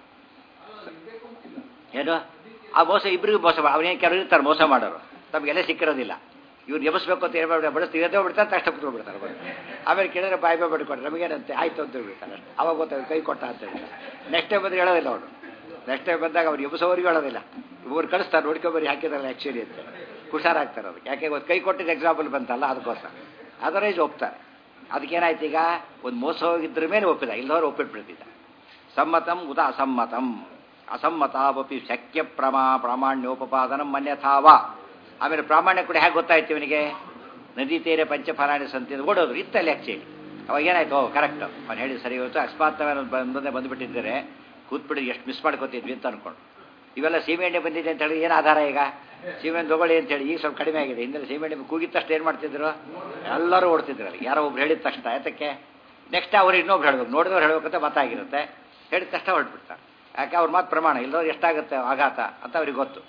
ಏನು ಆ ಮೋಸ ಇಬ್ಬರಿಗೂ ಮೋಸ ಅವನೇನು ಕೆಲವರು ಇರ್ತಾರೆ ಮೋಸ ಮಾಡೋರು ತಮಗೆಲ್ಲ ಸಿಕ್ಕಿರೋದಿಲ್ಲ ಇವ್ರು ಎಬ್ಬಿಸ್ಬೇಕು ಅಂತ ಹೇಳ್ಬಿಟ್ಟು ಬಡಿಸ್ತೀವಿ ಎದ್ದೋ ಬಿಡ್ತಾರೆ ತಕ್ಷಣ ಕುತ್ಕೊಂಡ್ಬಿಡ್ತಾರೆ ಬಂದು ಆಮೇಲೆ ಕೇಳಿದ್ರೆ ಬಾಯ್ ಬಾಯ್ ಬಿಡ್ಕೊಡ್ರೆ ನಮಗೇನಂತೆ ಆಯ್ತು ಅಂತ ಹೇಳ್ಬಿಡ್ತಾರೆ ಅಷ್ಟೇ ಅವಾಗ ಗೊತ್ತಾಗ ಕೈ ಕೊಟ್ಟ ಅಂತ ಹೇಳ್ತಾರೆ ನೆಕ್ಸ್ಟ್ ಟೈಮ್ ಬಂದ್ರೆ ಹೇಳೋದಿಲ್ಲ ಅವನು ನೆಕ್ಸ್ಟ್ ಟೈಮ್ ಬಂದಾಗ ಅವ್ರು ಎಬ್ಬಿಸೋರಿಗೆ ಹೇಳೋದಿಲ್ಲ ಇವ್ರು ಕಳಿಸ್ತಾರೆ ನೋಡ್ಕೊಬರಿ ಹಾಕಿದಾರಲ್ಲ ಆ್ಯಕ್ಚುಲಿ ಅಂತ ಹುಷಾರಾಗ್ತಾರೆ ಅದಕ್ಕೆ ಯಾಕೆ ಇವತ್ತು ಕೈ ಕೊಟ್ಟಿದ್ದು ಎಕ್ಸಾಂಪಲ್ ಬಂತಲ್ಲ ಅದಕ್ಕೋಸ್ಕರ ಅದರೈಜ್ ಒಪ್ತಾರೆ ಅದಕ್ಕೇನಾಯ್ತು ಈಗ ಒಂದು ಮೋಸ ಹೋಗಿದ್ರ ಮೇಲೆ ಒಪ್ಪಿದ ಇಲ್ಲದವ್ರು ಒಪ್ಪಿಟ್ಬಿಡ್ತಿದ್ದ ಸಮ್ಮತಂ ಉದ ಅಸಮ್ಮತಂ ಅಸಮ್ಮತಾವಪಿ ಶಕ್ಯ ಪ್ರಮಾ ಪ್ರಾಮಾಣ್ಯೋಪಪಾದನ ಮನ್ಯಥಾವ ಆಮೇಲೆ ಪ್ರಾಮಾಣ್ಯ ಕೂಡ ಹೇಗೆ ಗೊತ್ತಾಯ್ತು ಇವನಿಗೆ ನದಿ ತೀರೆ ಪಂಚಫಲಾಣಿ ಸಂತಿ ಅಂತ ಓಡೋದ್ರು ಇತ್ತಲ್ಲಿ ಆ್ಯಕ್ಚುಲಿ ಅವಾಗ ಏನಾಯ್ತು ಓ ಕರೆಕ್ಟ್ ಅವ್ನು ಹೇಳಿ ಸರಿ ಇವತ್ತು ಅಕಸ್ಮಾತ್ ಬಂದೇ ಬಂದುಬಿಟ್ಟಿದ್ದರೆ ಕೂತ್ಬಿಟ್ಟು ಎಷ್ಟು ಮಿಸ್ ಮಾಡ್ಕೋತಿದ್ವಿ ಅಂತ ಅನ್ಕೊಂಡು ಇವೆಲ್ಲ ಸೀಮೆಎಣ್ಣೆ ಬಂದಿದೆ ಅಂತ ಹೇಳಿ ಏನು ಆಧಾರ ಈಗ ಸೀಮೆಣ್ಣೆ ತಗೊಳ್ಳಿ ಅಂತ ಹೇಳಿ ಈಗ ಸ್ವಲ್ಪ ಕಡಿಮೆ ಆಗಿದೆ ಹಿಂದೆ ಸೀಮೆಎಣ್ಣೆ ಕೂಗಿದ ತಕ್ಷಣ ಏನು ಮಾಡ್ತಿದ್ರು ಎಲ್ಲರೂ ಓಡ್ತಿದ್ರು ಅಲ್ಲಿ ಯಾರೋ ಒಬ್ರು ಹೇಳಿದ ತಕ್ಷಣ ಯಾತಕ್ಕೆ ನೆಕ್ಸ್ಟ್ ಅವ್ರು ಇನ್ನೊಬ್ರು ಹೇಳ್ಬೇಕು ನೋಡಿದವ್ರು ಹೇಳ್ಬೇಕಂತ ಮತ್ತಾಗಿರುತ್ತೆ ಹೇಳಿದ ತಕ್ಷಣ ಹೊರಟ್ಬಿಡ್ತಾರೆ ಯಾಕೆ ಅವ್ರ ಮಾತು ಪ್ರಮಾಣ ಇಲ್ಲದವ್ರು ಎಷ್ಟಾಗುತ್ತೆ ಆಘಾತ ಅಂತ ಅವ್ರಿಗೆ ಗೊತ್ತು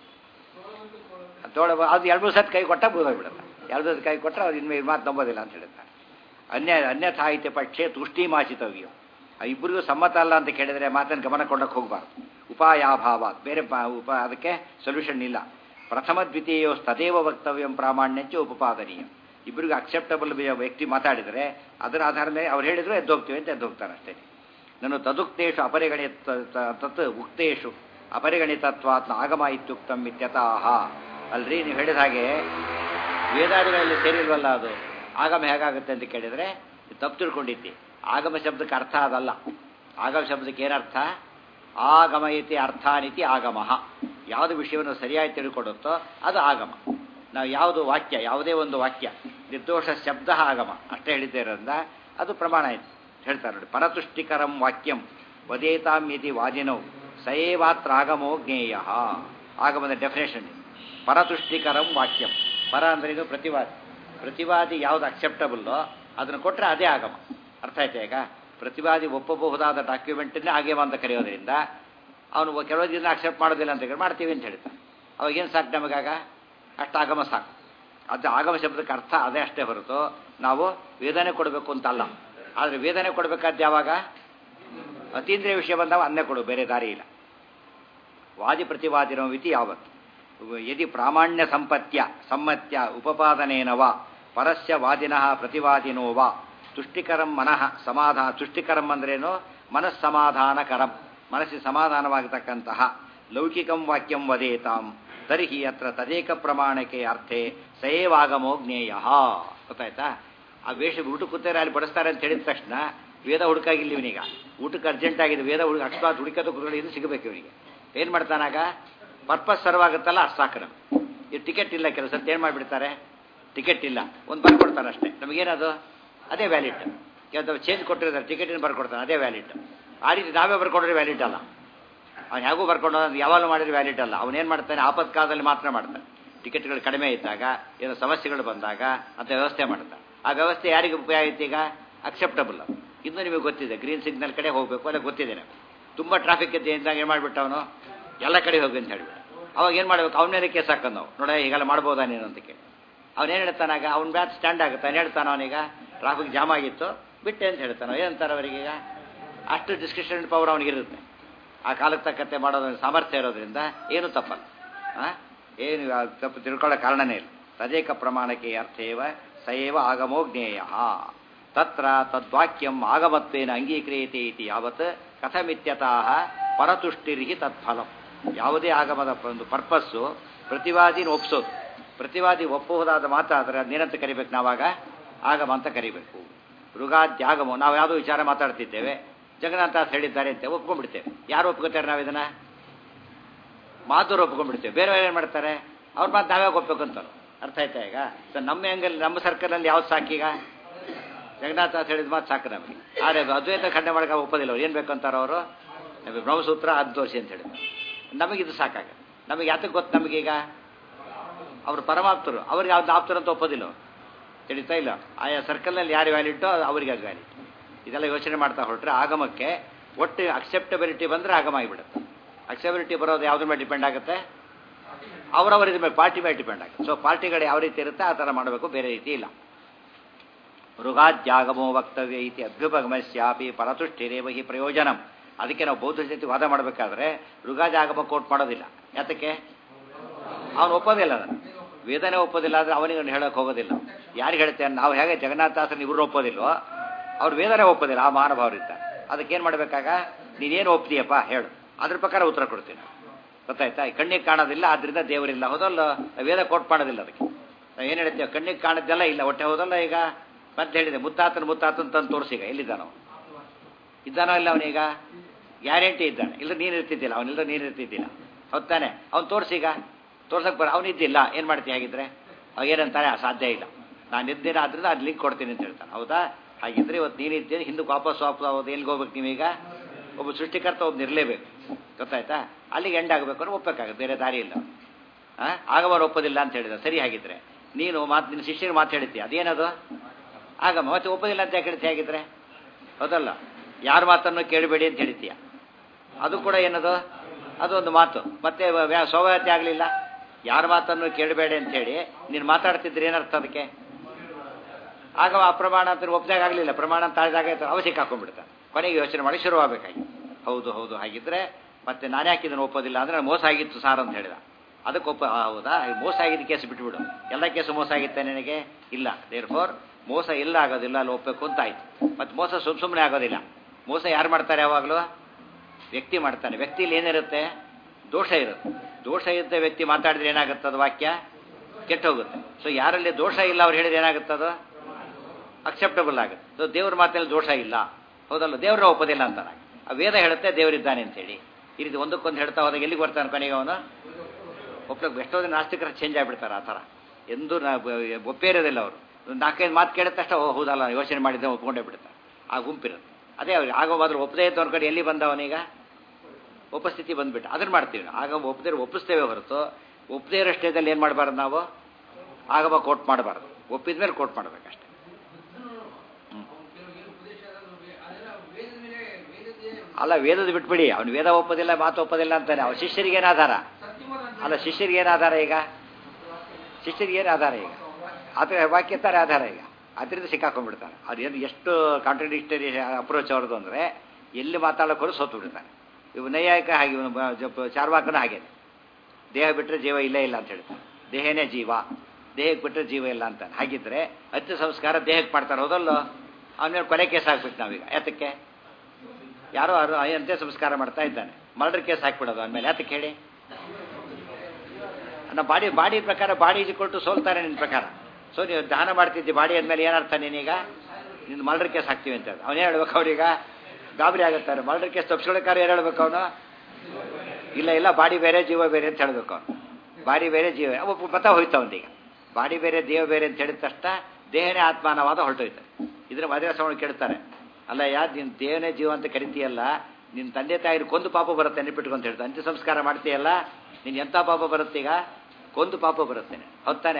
ತೋಳ ಅದು ಎರಡು ಮೂರು ಸತಿ ಕೈ ಕೊಟ್ಟ ಬೂದೋಗ್ಬಿಡುತ್ತೆ ಎರಡು ಸತಿ ಕೈ ಕೊಟ್ಟರೆ ಅವ್ರು ಇನ್ಮೇಲೆ ಮಾತು ನಂಬೋದಿಲ್ಲ ಅಂತ ಹೇಳ್ತಾರೆ ಅನ್ಯ ಅನ್ಯಥಾ ಐತೆ ಪಕ್ಷೆ ತುಷ್ಟಿ ಮಾಚಿತವ್ಯ ಆ ಇಬ್ಬರಿಗೂ ಸಮ್ಮತ ಅಲ್ಲ ಅಂತ ಕೇಳಿದರೆ ಮಾತನ್ನು ಗಮನ ಕೊಡಕ್ಕೆ ಹೋಗಬಾರ್ದು ಉಪಾಯಾಭಾವ ಬೇರೆ ಪ ಉಪ ಅದಕ್ಕೆ ಸೊಲ್ಯೂಷನ್ ಇಲ್ಲ ಪ್ರಥಮ ದ್ವಿತೀಯೋ ತದೇವ ವಕ್ತವ್ಯಂ ಪ್ರಾಮಾಣ್ಯಂಚ ಉಪಪಾದನೀಯ ಇಬ್ಬರಿಗೂ ಅಕ್ಸೆಪ್ಟಬಲ್ ವ್ಯಕ್ತಿ ಮಾತಾಡಿದರೆ ಅದರ ಆಧಾರದ ಮೇಲೆ ಅವ್ರು ಹೇಳಿದ್ರು ಎದ್ದು ಹೋಗ್ತೀವಿ ಅಂತ ಎದ್ದು ಹೋಗ್ತಾರೆ ಅಷ್ಟೇ ನಾನು ತದುಕ್ತೇಶು ಅಪರಿಗಣಿತ ತತ್ ಉಕ್ತೇಶು ಅಪರಿಗಣಿತತ್ವಾತ್ನ ಆಗಮ ಇತ್ಯುಕ್ತಂ ಇತ್ಯತಃ ಅಲ್ರಿ ನೀವು ಹೇಳಿದ ಹಾಗೆ ವೇದಾದಿಗಳಲ್ಲಿ ಸೇರಿಲ್ವಲ್ಲ ಅದು ಆಗಮ ಹೇಗಾಗುತ್ತೆ ಅಂತ ಕೇಳಿದರೆ ತಪ್ಪು ತಿಳ್ಕೊಂಡಿದ್ದಿ ಆಗಮ ಶಬ್ದಕ್ಕೆ ಅರ್ಥ ಅದಲ್ಲ ಆಗಮ ಶಬ್ದಕ್ಕೆ ಏನರ್ಥ ಆಗಮಯತಿ ಅರ್ಥಾನಿತಿ ಆಗಮಃ ಯಾವುದು ವಿಷಯವನ್ನು ಸರಿಯಾಗಿ ತಿಳ್ಕೊಡುತ್ತೋ ಅದು ಆಗಮ ನಾವು ಯಾವುದು ವಾಕ್ಯ ಯಾವುದೇ ಒಂದು ವಾಕ್ಯ ನಿರ್ದೋಷ ಶಬ್ದ ಆಗಮ ಅಷ್ಟೇ ಹೇಳಿದ್ದೇರಿಂದ ಅದು ಪ್ರಮಾಣ ಆಯಿತು ಹೇಳ್ತಾರೆ ನೋಡಿ ಪರತುಷ್ಟಿಕರಂ ವಾಕ್ಯಂ ವದೇತಾಂ ಯತಿ ವಾದಿನೌ ಸಯೇವಾತ್ರ ಆಗಮೋ ಜ್ಞೇಯ ಆಗಮದ ಡೆಫಿನೇಷನ್ ಪರತುಷ್ಟಿಕರಂ ವಾಕ್ಯಂ ಪರ ಅಂದ್ರೆ ಇದು ಪ್ರತಿವಾದಿ ಪ್ರತಿವಾದಿ ಯಾವುದು ಅಕ್ಸೆಪ್ಟಬಲ್ಲೋ ಅದನ್ನು ಕೊಟ್ಟರೆ ಅದೇ ಆಗಮ ಅರ್ಥ ಆಯ್ತಾ ಈಗ ಪ್ರತಿವಾದಿ ಒಪ್ಪಬಹುದಾದ ಡಾಕ್ಯುಮೆಂಟನ್ನೇ ಆಗೇಮ ಅಂತ ಕರೆಯೋದ್ರಿಂದ ಅವನು ಕೆಲವು ದಿನ ಅಕ್ಸೆಪ್ಟ್ ಮಾಡೋದಿಲ್ಲ ಅಂತ ಹೇಳಿ ಮಾಡ್ತೀವಿ ಅಂತ ಹೇಳ್ತಾನೆ ಅವಾಗೇನು ಸಾಕು ನಮಗಾಗ ಅಷ್ಟು ಆಗಮ ಸಾಕು ಅದು ಆಗಮ ಶಬ್ದಕ್ಕೆ ಅರ್ಥ ಅದೇ ಅಷ್ಟೇ ಹೊರತು ನಾವು ವೇದನೆ ಕೊಡಬೇಕು ಅಂತಲ್ಲ ಆದರೆ ವೇದನೆ ಕೊಡಬೇಕಾದ ಯಾವಾಗ ಅತೀಂದ್ರಿಯ ವಿಷಯ ಬಂದಾಗ ಅನ್ನೇ ಕೊಡು ಬೇರೆ ದಾರಿ ಇಲ್ಲ ವಾದಿ ಪ್ರತಿವಾದಿನೋ ಮಿತಿ ಯಾವತ್ತು ಯದಿ ಪ್ರಾಮಾಣ್ಯ ಸಂಪತ್ಯ ಸಮ್ಮತ್ಯ ಉಪಪಾದನೇನ ವಾ ಪರಸ್ಯ ವಾದಿನಃ ಪ್ರತಿವಾದಿನೋ ವಾ ತುಷ್ಟಿಕರಂ ಮನಃ ಸಮಾಧಾನ ತುಷ್ಟಿಕರಂ ಅಂದ್ರೇನು ಮನಸ್ಸಮಾಧಾನಕರಂ ಮನಸ್ಸಿಗೆ ಸಮಾಧಾನವಾಗತಕ್ಕಂತಹ ಲೌಕಿಕಂ ವಾಕ್ಯಂ ವದೇತಾಂ ತರ್ಹಿ ಅತ್ರ ತದೇಕ ಪ್ರಮಾಣಕ್ಕೆ ಅರ್ಥೆ ಸಯೇವಾಗಮೋ ಜ್ಞೇಯ ಗೊತ್ತಾಯ್ತಾ ಆ ವೇಷ ಊಟ ಕೂತಾರೆ ಅಲ್ಲಿ ಬಡಿಸ್ತಾರೆ ಅಂತ ಹೇಳಿದ ತಕ್ಷಣ ವೇದ ಹುಡುಕಾಗಿಲ್ಲ ಇವನೀಗ ಊಟಕ್ಕೆ ಅರ್ಜೆಂಟ್ ಆಗಿದೆ ವೇದ ಹುಡುಗ ಅಕಸ್ಮಾತ್ ಹುಡುಕದ ಕುರುಗಳು ಇದು ಸಿಗಬೇಕು ಇವನಿಗೆ ಏನು ಮಾಡ್ತಾನಾಗ ಪರ್ಪಸ್ ಸರ್ವಾಗುತ್ತಲ್ಲ ಅಷ್ಟು ಸಾಕು ನಮ್ಗೆ ಇದು ಟಿಕೆಟ್ ಇಲ್ಲ ಕೆಲಸ ಅಂತ ಏನು ಮಾಡಿಬಿಡ್ತಾರೆ ಟಿಕೆಟ್ ಇಲ್ಲ ಒಂದು ಬರ್ಕೊಡ್ತಾರೆ ಅಷ್ಟೇ ನಮಗೇನದು ಅದೇ ವ್ಯಾಲಿಡ್ ಕೆಲವು ಚೇಂಜ್ ಕೊಟ್ಟಿರ್ತಾರೆ ಟಿಕೆಟಿನ ಬರ್ಕೊಡ್ತಾನೆ ಅದೇ ವ್ಯಾಲಿಡ್ ಆ ರೀತಿ ನಾವೇ ಬರ್ಕೊಂಡ್ರೆ ವ್ಯಾಲಿಡ್ ಅಲ್ಲ ಅವ್ನು ಹೇಗೂ ಬರ್ಕೊಂಡು ಯಾವಾಗಲೂ ಮಾಡಿದ್ರೆ ವ್ಯಾಲಿಡ್ ಅಲ್ಲ ಅವನೇನು ಮಾಡ್ತಾನೆ ಆಪತ್ಕಾಲದಲ್ಲಿ ಮಾತ್ರ ಮಾಡ್ತಾನೆ ಟಿಕೆಟ್ಗಳು ಕಡಿಮೆ ಇದ್ದಾಗ ಏನೋ ಸಮಸ್ಯೆಗಳು ಬಂದಾಗ ಅಂತ ವ್ಯವಸ್ಥೆ ಮಾಡ್ತಾನೆ ಆ ವ್ಯವಸ್ಥೆ ಯಾರಿಗೆ ಉಪಯೋಗ ಆಯ್ತು ಈಗ ಅಕ್ಸೆಪ್ಟಬಲ್ ಇನ್ನು ನಿಮಗೆ ಗೊತ್ತಿದೆ ಗ್ರೀನ್ ಸಿಗ್ನಲ್ ಕಡೆ ಹೋಗಬೇಕು ಅಲ್ಲ ಗೊತ್ತಿದೆ ನಮಗೆ ತುಂಬ ಟ್ರಾಫಿಕ್ ಇದ್ದೆ ಅಂದಾಗ ಏನು ಮಾಡಿಬಿಟ್ಟ ಅವನು ಎಲ್ಲ ಕಡೆ ಹೋಗಿ ಅಂತ ಹೇಳ್ಬಿಟ್ಟು ಅವಾಗ ಏನು ಮಾಡಬೇಕು ಅವನ ಮೇಲೆ ಕೇಸ್ ಹಾಕೋದು ನಾವು ನೋಡ ಹೀಗೆಲ್ಲ ಮಾಡ್ಬೋದಾ ನೀನು ಅಂತ ಕೇಳಿ ಅವನೇನು ಹೇಳ್ತಾನಾಗ ಅವ್ನ ಬ್ಯಾತ್ ಸ್ಟ್ಯಾಂಡ್ ಆಗುತ್ತೆ ಏನು ಹೇಳ್ತಾನೆ ಅವನೀಗ ಟ್ರಾಫಿಕ್ ಜಾಮ್ ಆಗಿತ್ತು ಬಿಟ್ಟೆ ಅಂತ ಹೇಳ್ತಾನೆ ಏನಂತಾರೆ ಅವರಿಗೀಗ ಅಷ್ಟು ಡಿಸ್ಕಷನ್ ಪವರ್ ಅವನಿಗಿರುತ್ತೆ ಆ ಕಾಲಕ್ಕೆ ತಕ್ಕಂತೆ ಮಾಡೋದ್ರ ಸಾಮರ್ಥ್ಯ ಇರೋದ್ರಿಂದ ಏನು ತಪ್ಪಲ್ಲ ಆ? ಏನು ಆ ತಪ್ಪು ತಿಳ್ಕೊಳ್ಳೋ ಕಾರಣನೇ ಇಲ್ಲ ತದೇಕ ಪ್ರಮಾಣಕ್ಕೆ ಅರ್ಥೇವ ಸಯೇವ ಆಗಮೋ ಜ್ಞೇಯ ತತ್ರ ತದ್ವಾಕ್ಯಂ ಆಗಮತ್ವೇನ ಅಂಗೀಕ್ರಿಯತೆ ಇತಿ ಯಾವತ್ ಕಥಮಿತ್ಯತಃ ಪರತುಷ್ಟಿರ್ಹಿ ತತ್ಫಲಂ ಯಾವುದೇ ಆಗಮದ ಒಂದು ಪರ್ಪಸ್ಸು ಪ್ರತಿವಾದಿನ ಒಪ್ಸೋದು ಪ್ರತಿವಾದಿ ಒಪ್ಪಬಹುದಾದ ಮಾತಾದರೆ ಅದನ್ನೇನಂತ ಕರಿಬೇಕು ನಾವಾಗ ಆಗಮ ಅಂತ ಕರಿಬೇಕು ಮೃಗಾದ್ಯಾಗಮ ನಾವು ಯಾವುದೋ ವಿಚಾರ ಮಾತಾಡ್ತಿದ್ದೇವೆ ಜಗನ್ನಾಥ ಹೇಳಿದ್ದಾರೆ ಅಂತ ಒಪ್ಕೊಂಡ್ಬಿಡ್ತೇವೆ ಯಾರು ಒಪ್ಕೋತಾರೆ ನಾವು ಇದನ್ನ ಮಾತುರು ಒಪ್ಕೊಂಡ್ಬಿಡ್ತೇವೆ ಬೇರೆ ಏನು ಮಾಡ್ತಾರೆ ಅವ್ರ ಮಾತು ನಾವೇ ಒಪ್ಬೇಕು ಅಂತಾರೆ ಅರ್ಥ ಆಯ್ತಾ ಈಗ ಸೊ ನಮ್ಮ ಹೆಂಗಲ್ಲಿ ನಮ್ಮ ಸರ್ಕಲಲ್ಲಿ ಯಾವ್ದು ಸಾಕೀಗ ಜಗನ್ನಾಥ ಅಂತ ಹೇಳಿದ ಮಾತು ಸಾಕು ನಮಗೆ ಆದರೆ ಅದ್ವೈತ ಖಂಡನೆ ಮಾಡಕ್ಕೆ ಒಪ್ಪೋದಿಲ್ಲ ಅವ್ರು ಏನು ಬೇಕಂತಾರೆ ಅವರು ನಮಗೆ ಬ್ರಹ್ಮಸೂತ್ರ ಅದು ತೋರಿಸಿ ಅಂತ ಹೇಳಿದ್ರು ನಮಗಿದು ಸಾಕಾಗ ನಮಗೆ ಯಾತಕ್ಕೆ ಗೊತ್ತು ನಮಗೀಗ ಅವರು ಪರಮಾಪ್ತರು ಅವ್ರಿಗೆ ಯಾವ್ದು ಆಪ್ತರು ಅಂತ ಒಪ್ಪೋದಿಲ್ಲ ಅವ್ರು ತಿಳಿತಾ ಇಲ್ಲ ಆಯಾ ಸರ್ಕಲ್ನಲ್ಲಿ ಯಾರು ವ್ಯಾಲಿಡ್ಡೋ ಅವರಿಗೆ ಅದು ವ್ಯಾಲಿಡ್ ಇದೆಲ್ಲ ಯೋಚನೆ ಮಾಡ್ತಾ ಹೊರಟ್ರೆ ಆಗಮಕ್ಕೆ ಒಟ್ಟು ಅಕ್ಸೆಪ್ಟಬಿಲಿಟಿ ಬಂದರೆ ಆಗಮ ಆಗಿಬಿಡುತ್ತೆ ಅಕ್ಸೆಬಿಲಿಟಿ ಬರೋದು ಯಾವುದ್ರ ಮೇಲೆ ಡಿಪೆಂಡ್ ಆಗುತ್ತೆ ಅವರವರ ಇದ್ರ ಮೇಲೆ ಪಾರ್ಟಿ ಮೇಲೆ ಡಿಪೆಂಡ್ ಆಗುತ್ತೆ ಸೊ ಪಾರ್ಟಿಗಳು ಯಾವ ರೀತಿ ಇರುತ್ತೆ ಆ ಥರ ಮಾಡಬೇಕು ಬೇರೆ ರೀತಿ ಇಲ್ಲ ಮೃಗಾದ್ಯಾಗಮೋ ವಕ್ತವ್ಯ ಇತಿ ಅಭ್ಯುಪಗಮಸ್ಯಾಪಿ ಪರತುಷ್ಟಿರೇವ ಹಿ ಪ್ರಯೋಜನಂ ಅದಕ್ಕೆ ನಾವು ಬೌದ್ಧ ಜೊತೆ ವಾದ ಮಾಡಬೇಕಾದ್ರೆ ಮೃಗಾಜಾಗಮ ಕೋಟ್ ಮಾಡೋದಿಲ್ಲ ಯಾತಕ್ಕೆ ಅವನು ಒಪ್ಪೋದಿಲ್ಲ ಅದನ್ನು ವೇದನೆ ಒಪ್ಪೋದಿಲ್ಲ ಆದರೆ ಅವನಿಗೆ ಅವ್ನು ಹೇಳೋಕೆ ಹೋಗೋದಿಲ್ಲ ಯಾರಿಗೆ ಹೇಳ್ತೇನೆ ನಾವು ಹೇಗೆ ಜಗನ್ನಾಥಾಸನ ಇವರು ಒಪ್ಪೋದಿಲ್ವೋ ಅವ್ರು ವೇದನೆ ಒಪ್ಪೋದಿಲ್ಲ ಆ ಮಹಾನುಭಾವರಿದ್ದಾರೆ ಅದಕ್ಕೇನು ಮಾಡಬೇಕಾಗ ನೀನೇನು ಒಪ್ತೀಯಪ್ಪ ಹೇಳು ಅದ್ರ ಪ್ರಕಾರ ಉತ್ತರ ಕೊಡ್ತೀನಿ ಗೊತ್ತಾಯ್ತಾ ಈ ಕಣ್ಣಿಗೆ ಕಾಣೋದಿಲ್ಲ ಆದ್ರಿಂದ ದೇವರಿಲ್ಲ ಹೌದಲ್ಲ ವೇದ ಕೋಟ್ ಮಾಡೋದಿಲ್ಲ ಅದಕ್ಕೆ ನಾವು ಏನು ಹೇಳ್ತೀವಿ ಕಣ್ಣಿಗೆ ಕಾಣೋದೆಲ್ಲ ಇಲ್ಲ ಹೊಟ್ಟೆ ಹೋದಲ್ಲ ಈಗ ಮತ್ತೆ ಹೇಳಿದೆ ಮುತ್ತಾತನ ಮುತ್ತಾತನ ತಂದು ತೋರಿಸಿಗ ಎಲ್ಲಿದ್ದಾನೋ ಇದ್ದಾನೋ ಇಲ್ಲ ಅವನೀಗ ಗ್ಯಾರಂಟಿ ಇದ್ದಾನೆ ಇಲ್ಲ ನೀನು ಇರ್ತಿದ್ದಿಲ್ಲ ಅವನಿಲ್ಲ ನೀನು ಇರ್ತಿದ್ದಿಲ್ಲ ಹೌದ್ ತಾನೆ ಅವ್ನು ತೋರಿಸಿಗ ತೋರ್ಸಕ್ಕೆ ಬರ ಅವನಿದ್ದಿಲ್ಲ ಏನು ಮಾಡ್ತೀಯ ಹಾಗಿದ್ರೆ ಅವಾಗ ಏನಂತಾನೆ ಸಾಧ್ಯ ಇಲ್ಲ ನಾನು ಇದ್ದೇನೆ ಆದ್ರಿಂದ ಅದು ಲಿಂಕ್ ಕೊಡ್ತೀನಿ ಅಂತ ಹೇಳ್ತಾನೆ ಹೌದಾ ಹಾಗಿದ್ರೆ ಇವತ್ತು ನೀನಿದ್ದೇನೆ ಹಿಂದಕ್ಕೆ ವಾಪಸ್ ವಾಪಸ್ ಹೋಗೋದು ಎಲ್ಲಿಗೆ ಹೋಗ್ಬೇಕು ನೀವೀಗ ಒಬ್ಬ ಸೃಷ್ಟಿಕರ್ತ ಒಬ್ಬ ಇರಲೇಬೇಕು ಗೊತ್ತಾಯ್ತಾ ಅಲ್ಲಿಗೆ ಎಂಡ್ ಆಗಬೇಕು ಅಂದ್ರೆ ಒಪ್ಪಬೇಕಾಗುತ್ತೆ ಬೇರೆ ದಾರಿ ಇಲ್ಲ ಹಾಂ ಆಗಮನ ಒಪ್ಪೋದಿಲ್ಲ ಅಂತ ಹೇಳಿದ ಸರಿ ಹಾಗಿದ್ರೆ ನೀನು ಮಾತು ನಿನ್ನ ಶಿಷ್ಯನ ಮಾತು ಹೇಳ್ತೀಯ ಅದೇನದು ಆಗಮ ಮತ್ತೆ ಒಪ್ಪೋದಿಲ್ಲ ಅಂತ ಯಾಕೆ ಹೇಳ್ತೀಯ ಹಾಗಿದ್ರೆ ಹೌದಲ್ಲ ಯಾರ ಮಾತನ್ನು ಕೇಳಬೇಡಿ ಅಂತ ಹೇಳ್ತೀಯ ಅದು ಕೂಡ ಏನದು ಅದೊಂದು ಮಾತು ಮತ್ತೆ ಸೌಭಾಗ್ಯ ಆಗಲಿಲ್ಲ ಯಾರ ಮಾತನ್ನು ಕೇಳಬೇಡಿ ಅಂತ ಹೇಳಿ ನೀನು ಮಾತಾಡ್ತಿದ್ರೆ ಏನರ್ಥ ಅದಕ್ಕೆ ಆಗ ಆ ಪ್ರಮಾಣ ಅಂತ ಒಪ್ಪದಾಗ ಆಗಲಿಲ್ಲ ಪ್ರಮಾಣ ಅಂತ ತಾಳಿದಾಗ ಅವಶ್ಯಕ ಹಾಕೊಂಡ್ಬಿಡ್ತಾನೆ ಕೊನೆಗೆ ಯೋಚನೆ ಮಾಡಿ ಶುರುವಾಗಬೇಕಾಗಿ ಹೌದು ಹೌದು ಹಾಗಿದ್ರೆ ಮತ್ತೆ ನಾನೇ ಹಾಕಿದ್ದನ್ನು ಒಪ್ಪೋದಿಲ್ಲ ಅಂದ್ರೆ ಮೋಸ ಆಗಿತ್ತು ಸಾರ್ ಅಂತ ಹೇಳಿದ ಅದಕ್ಕೆ ಒಪ್ಪ ಆ, ಹೌದಾ ಈ ಮೋಸ ಆಗಿದ್ದ ಕೇಸ್ ಬಿಟ್ಬಿಡು ಎಲ್ಲ ಕೇಸು ಮೋಸ ಆಗಿತ್ತೆ ನಿನಗೆ ಇಲ್ಲ ದೇರ್ ಫೋರ್ ಮೋಸ ಇಲ್ಲ ಆಗೋದಿಲ್ಲ ಅಲ್ಲಿ ಒಪ್ಪಬೇಕು ಅಂತ ಆಯ್ತು ಮತ್ತೆ ಮೋಸ ಸುಮ್ ಸುಮ್ಮನೆ ಆಗೋದಿಲ್ಲ ಮೋಸ ಯಾರು ಮಾಡ್ತಾರೆ ಯಾವಾಗಲೂ ವ್ಯಕ್ತಿ ಮಾಡ್ತಾನೆ ವ್ಯಕ್ತಿಲಿ ಏನಿರುತ್ತೆ ದೋಷ ಇರುತ್ತೆ ದೋಷ ಇದ್ದ ವ್ಯಕ್ತಿ ಮಾತಾಡಿದ್ರೆ ಏನಾಗುತ್ತೆ ಅದು ವಾಕ್ಯ ಕೆಟ್ಟ ಹೋಗುತ್ತೆ ಸೊ ಯಾರಲ್ಲಿ ದೋಷ ಇಲ್ಲ ಅವ್ರು ಹೇಳಿದ್ರೆ ಏನಾಗುತ್ತೆ ಅದು ಅಕ್ಸೆಪ್ಟಬಲ್ ಆಗುತ್ತೆ ಸೊ ದೇವ್ರ ಮಾತಿನಲ್ಲಿ ದೋಷ ಇಲ್ಲ ಹೌದಲ್ಲ ದೇವ್ರ ಒಪ್ಪೋದಿಲ್ಲ ಅಂತಾನೆ ಆ ವೇದ ಹೇಳುತ್ತೆ ದೇವರಿದ್ದಾನೆ ಅಂತೇಳಿ ಈ ರೀತಿ ಒಂದಕ್ಕೊಂದು ಹೇಳ್ತಾ ಹೋದಾಗ ಎಲ್ಲಿಗೆ ಬರ್ತಾನೆ ಕೊನೆಗೆ ಅವನು ಒಪ್ಲಕ್ಕೆ ಎಷ್ಟೋ ದಿನ ನಾಸ್ತಿಕರ ಚೇಂಜ್ ಆಗಿಬಿಡ್ತಾರೆ ಆ ಥರ ಎಂದೂ ನಾ ಒಪ್ಪೇ ಇರೋದಿಲ್ಲ ಅವರು ಒಂದು ನಾಲ್ಕೈದು ಮಾತು ಕೇಳಿದ ತಕ್ಷಣ ಓ ಹೌದಲ್ಲ ಯೋಚನೆ ಮಾಡಿದ್ದೆ ಒಪ್ಕೊಂಡೇ ಬಿಡ್ತಾರೆ ಆ ಗುಂಪಿರುತ್ತೆ ಅದೇ ಅವ್ರಿಗೆ ಆಗೋವಾದ್ರೂ ಒಪ್ಪದೇ ಇದ್ದವ್ರ ಕಡೆ ಎಲ್ಲಿ ಬಂದವನೀಗ ಉಪಸ್ಥಿತಿ ಬಂದ್ಬಿಟ್ಟು ಅದನ್ನ ಮಾಡ್ತೀವಿ ನಾವು. ಆಗ ಒಪ್ಪದೇ ಒಪ್ಪಿಸ್ತೇವೆ ಹೊರತು ಒಪ್ಪದೇ ಇರೋ ಸ್ಟೇಜಲ್ಲಿ ಏನು ಮಾಡಬಾರ್ದು ನಾವು ಆಗಮ ಕೋಟ್ ಮಾಡಬಾರ್ದು ಒಪ್ಪಿದ ಮೇಲೆ ಕೋಟ್ ಮಾಡಬೇಕಷ್ಟೆ ಅಲ್ಲ ವೇದದ ಬಿಟ್ಬಿಡಿ ಅವ್ನು ವೇದ ಒಪ್ಪೋದಿಲ್ಲ ಮಾತು ಒಪ್ಪೋದಿಲ್ಲ ಅಂತಾನೆ ಅವ್ನ ಶಿಷ್ಯರಿಗೇನು ಆಧಾರ ಅಲ್ಲ ಶಿಷ್ಯರಿಗೇನು ಆಧಾರ ಈಗ ಶಿಷ್ಯರಿಗೇನು ಆಧಾರ ಈಗ ಆದರೆ ವಾಕ್ಯತ್ತಾರೆ ಆಧಾರ ಈಗ ಅದರಿಂದ ಸಿಕ್ಕಾಕೊಂಡ್ಬಿಡ್ತಾನೆ ಅದು ಏನು ಎಷ್ಟು ಕಾಂಟ್ರಡಿಕ್ಟರಿ ಅಪ್ರೋಚ್ ಅವ್ರದ್ದು ಅಂದರೆ ಎಲ್ಲಿ ಮಾತಾಡೋಕೆ ಹೋದ್ರೆ ಸೋತು ಬಿಡ್ತಾನೆ ಇವು ನೈಯಾಯಿಕ ಹಾಗೆ ಇವನು ಬ- ಜಪ- ಚಾರ್ವಾಕನ ಹಾಗೆ ದೇಹ ಬಿಟ್ಟರೆ ಜೀವ ಇಲ್ಲೇ ಇಲ್ಲ ಅಂತ ಹೇಳ್ತಾನೆ ದೇಹನೇ ಜೀವ ದೇಹಕ್ಕೆ ಬಿಟ್ಟರೆ ಜೀವ ಇಲ್ಲ ಅಂತಾನೆ ಹಾಗಿದ್ರೆ ಅತ್ಯ ಸಂಸ್ಕಾರ ದೇಹಕ್ಕೆ ಮಾಡ್ತಾರೆ ಹೌದಲ್ಲೋ ಅವನ ಕೊಲೆ ಕೇಸ್ ಹಾಕ್ಬೇಕು ನಾವೀಗ ಯಾತಕ್ಕೆ ಯಾರೋ ಯಾರು ಅಂತ್ಯ ಸಂಸ್ಕಾರ ಮಾಡ್ತಾ ಇದ್ದಾನೆ ಮರ್ಡರ್ ಕೇಸ್ ಹಾಕ್ಬಿಡೋದು ಅಂದಮೇಲೆ ಯಾತಕ್ಕೆ ಹೇಳಿ ನಮ್ಮ ಬಾಡಿ ಬಾಡಿ ಪ್ರಕಾರ ಬಾಡಿ ಕೊಟ್ಟು ಸೋಲ್ತಾರೆ ನಿನ್ನ ಪ್ರಕಾರ ಸೊ ನೀವು ದಾನ ಮಾಡ್ತಿದ್ದಿ ಬಾಡಿ ಅಂದಮೇಲೆ ಏನರ್ಥ ನೀನೀಗ ನಿನ್ನ ಮರ್ಡರ್ ಕೇಸ್ ಹಾಕ್ತೀವಿ ಅಂತ ಅವನೇ ಹೇಳ್ಬೇಕು ಅವ್ರೀಗ ಗಾಬರಿ ಆಗುತ್ತಾರೆ ಮರ್ಡರ್ ಕೇಸ್ ತಪ್ಪಿಸ್ಕೊಳಕ್ಕಾರೆ ಏನು ಹೇಳ್ಬೇಕು ಅವನು ಇಲ್ಲ ಇಲ್ಲ ಬಾಡಿ ಬೇರೆ ಜೀವ ಬೇರೆ ಅಂತ ಹೇಳ್ಬೇಕು ಅವನು ಬಾಡಿ ಬೇರೆ ಜೀವ ಒಬ್ಬ ಮತ ಹೋಯ್ತು ಅವನಿಗೆ ಬಾಡಿ ಬೇರೆ ದೇವ ಬೇರೆ ಅಂತ ಹೇಳಿದ ತಕ್ಷಣ ದೇಹನೇ ಆತ್ಮಾನವಾದ ಹೊರಟೋಯ್ತು ಇದ್ರ ಮದುವೆ ಸವಣ ಕೇಳ್ತಾರೆ ಅಲ್ಲ ಯಾ ನಿನ್ನ ದೇಹನೇ ಜೀವ ಅಂತ ಕರಿತೀಯಲ್ಲ ನಿನ್ನ ತಂದೆ ತಾಯಿರು ಕೊಂದು ಪಾಪ ಬರುತ್ತೆ ನೆನಪಿಟ್ಕೊಂತ ಅಂತ ಹೇಳ್ತಾರೆ ಅಂತ್ಯ ಸಂಸ್ಕಾರ ಮಾಡ್ತೀಯಲ್ಲ ನೀನು ಎಂಥ ಪಾಪ ಬರುತ್ತೆ ಈಗ ಕೊಂದು ಪಾಪ ಬರುತ್ತೆ ಹೌದ್ ತಾನೆ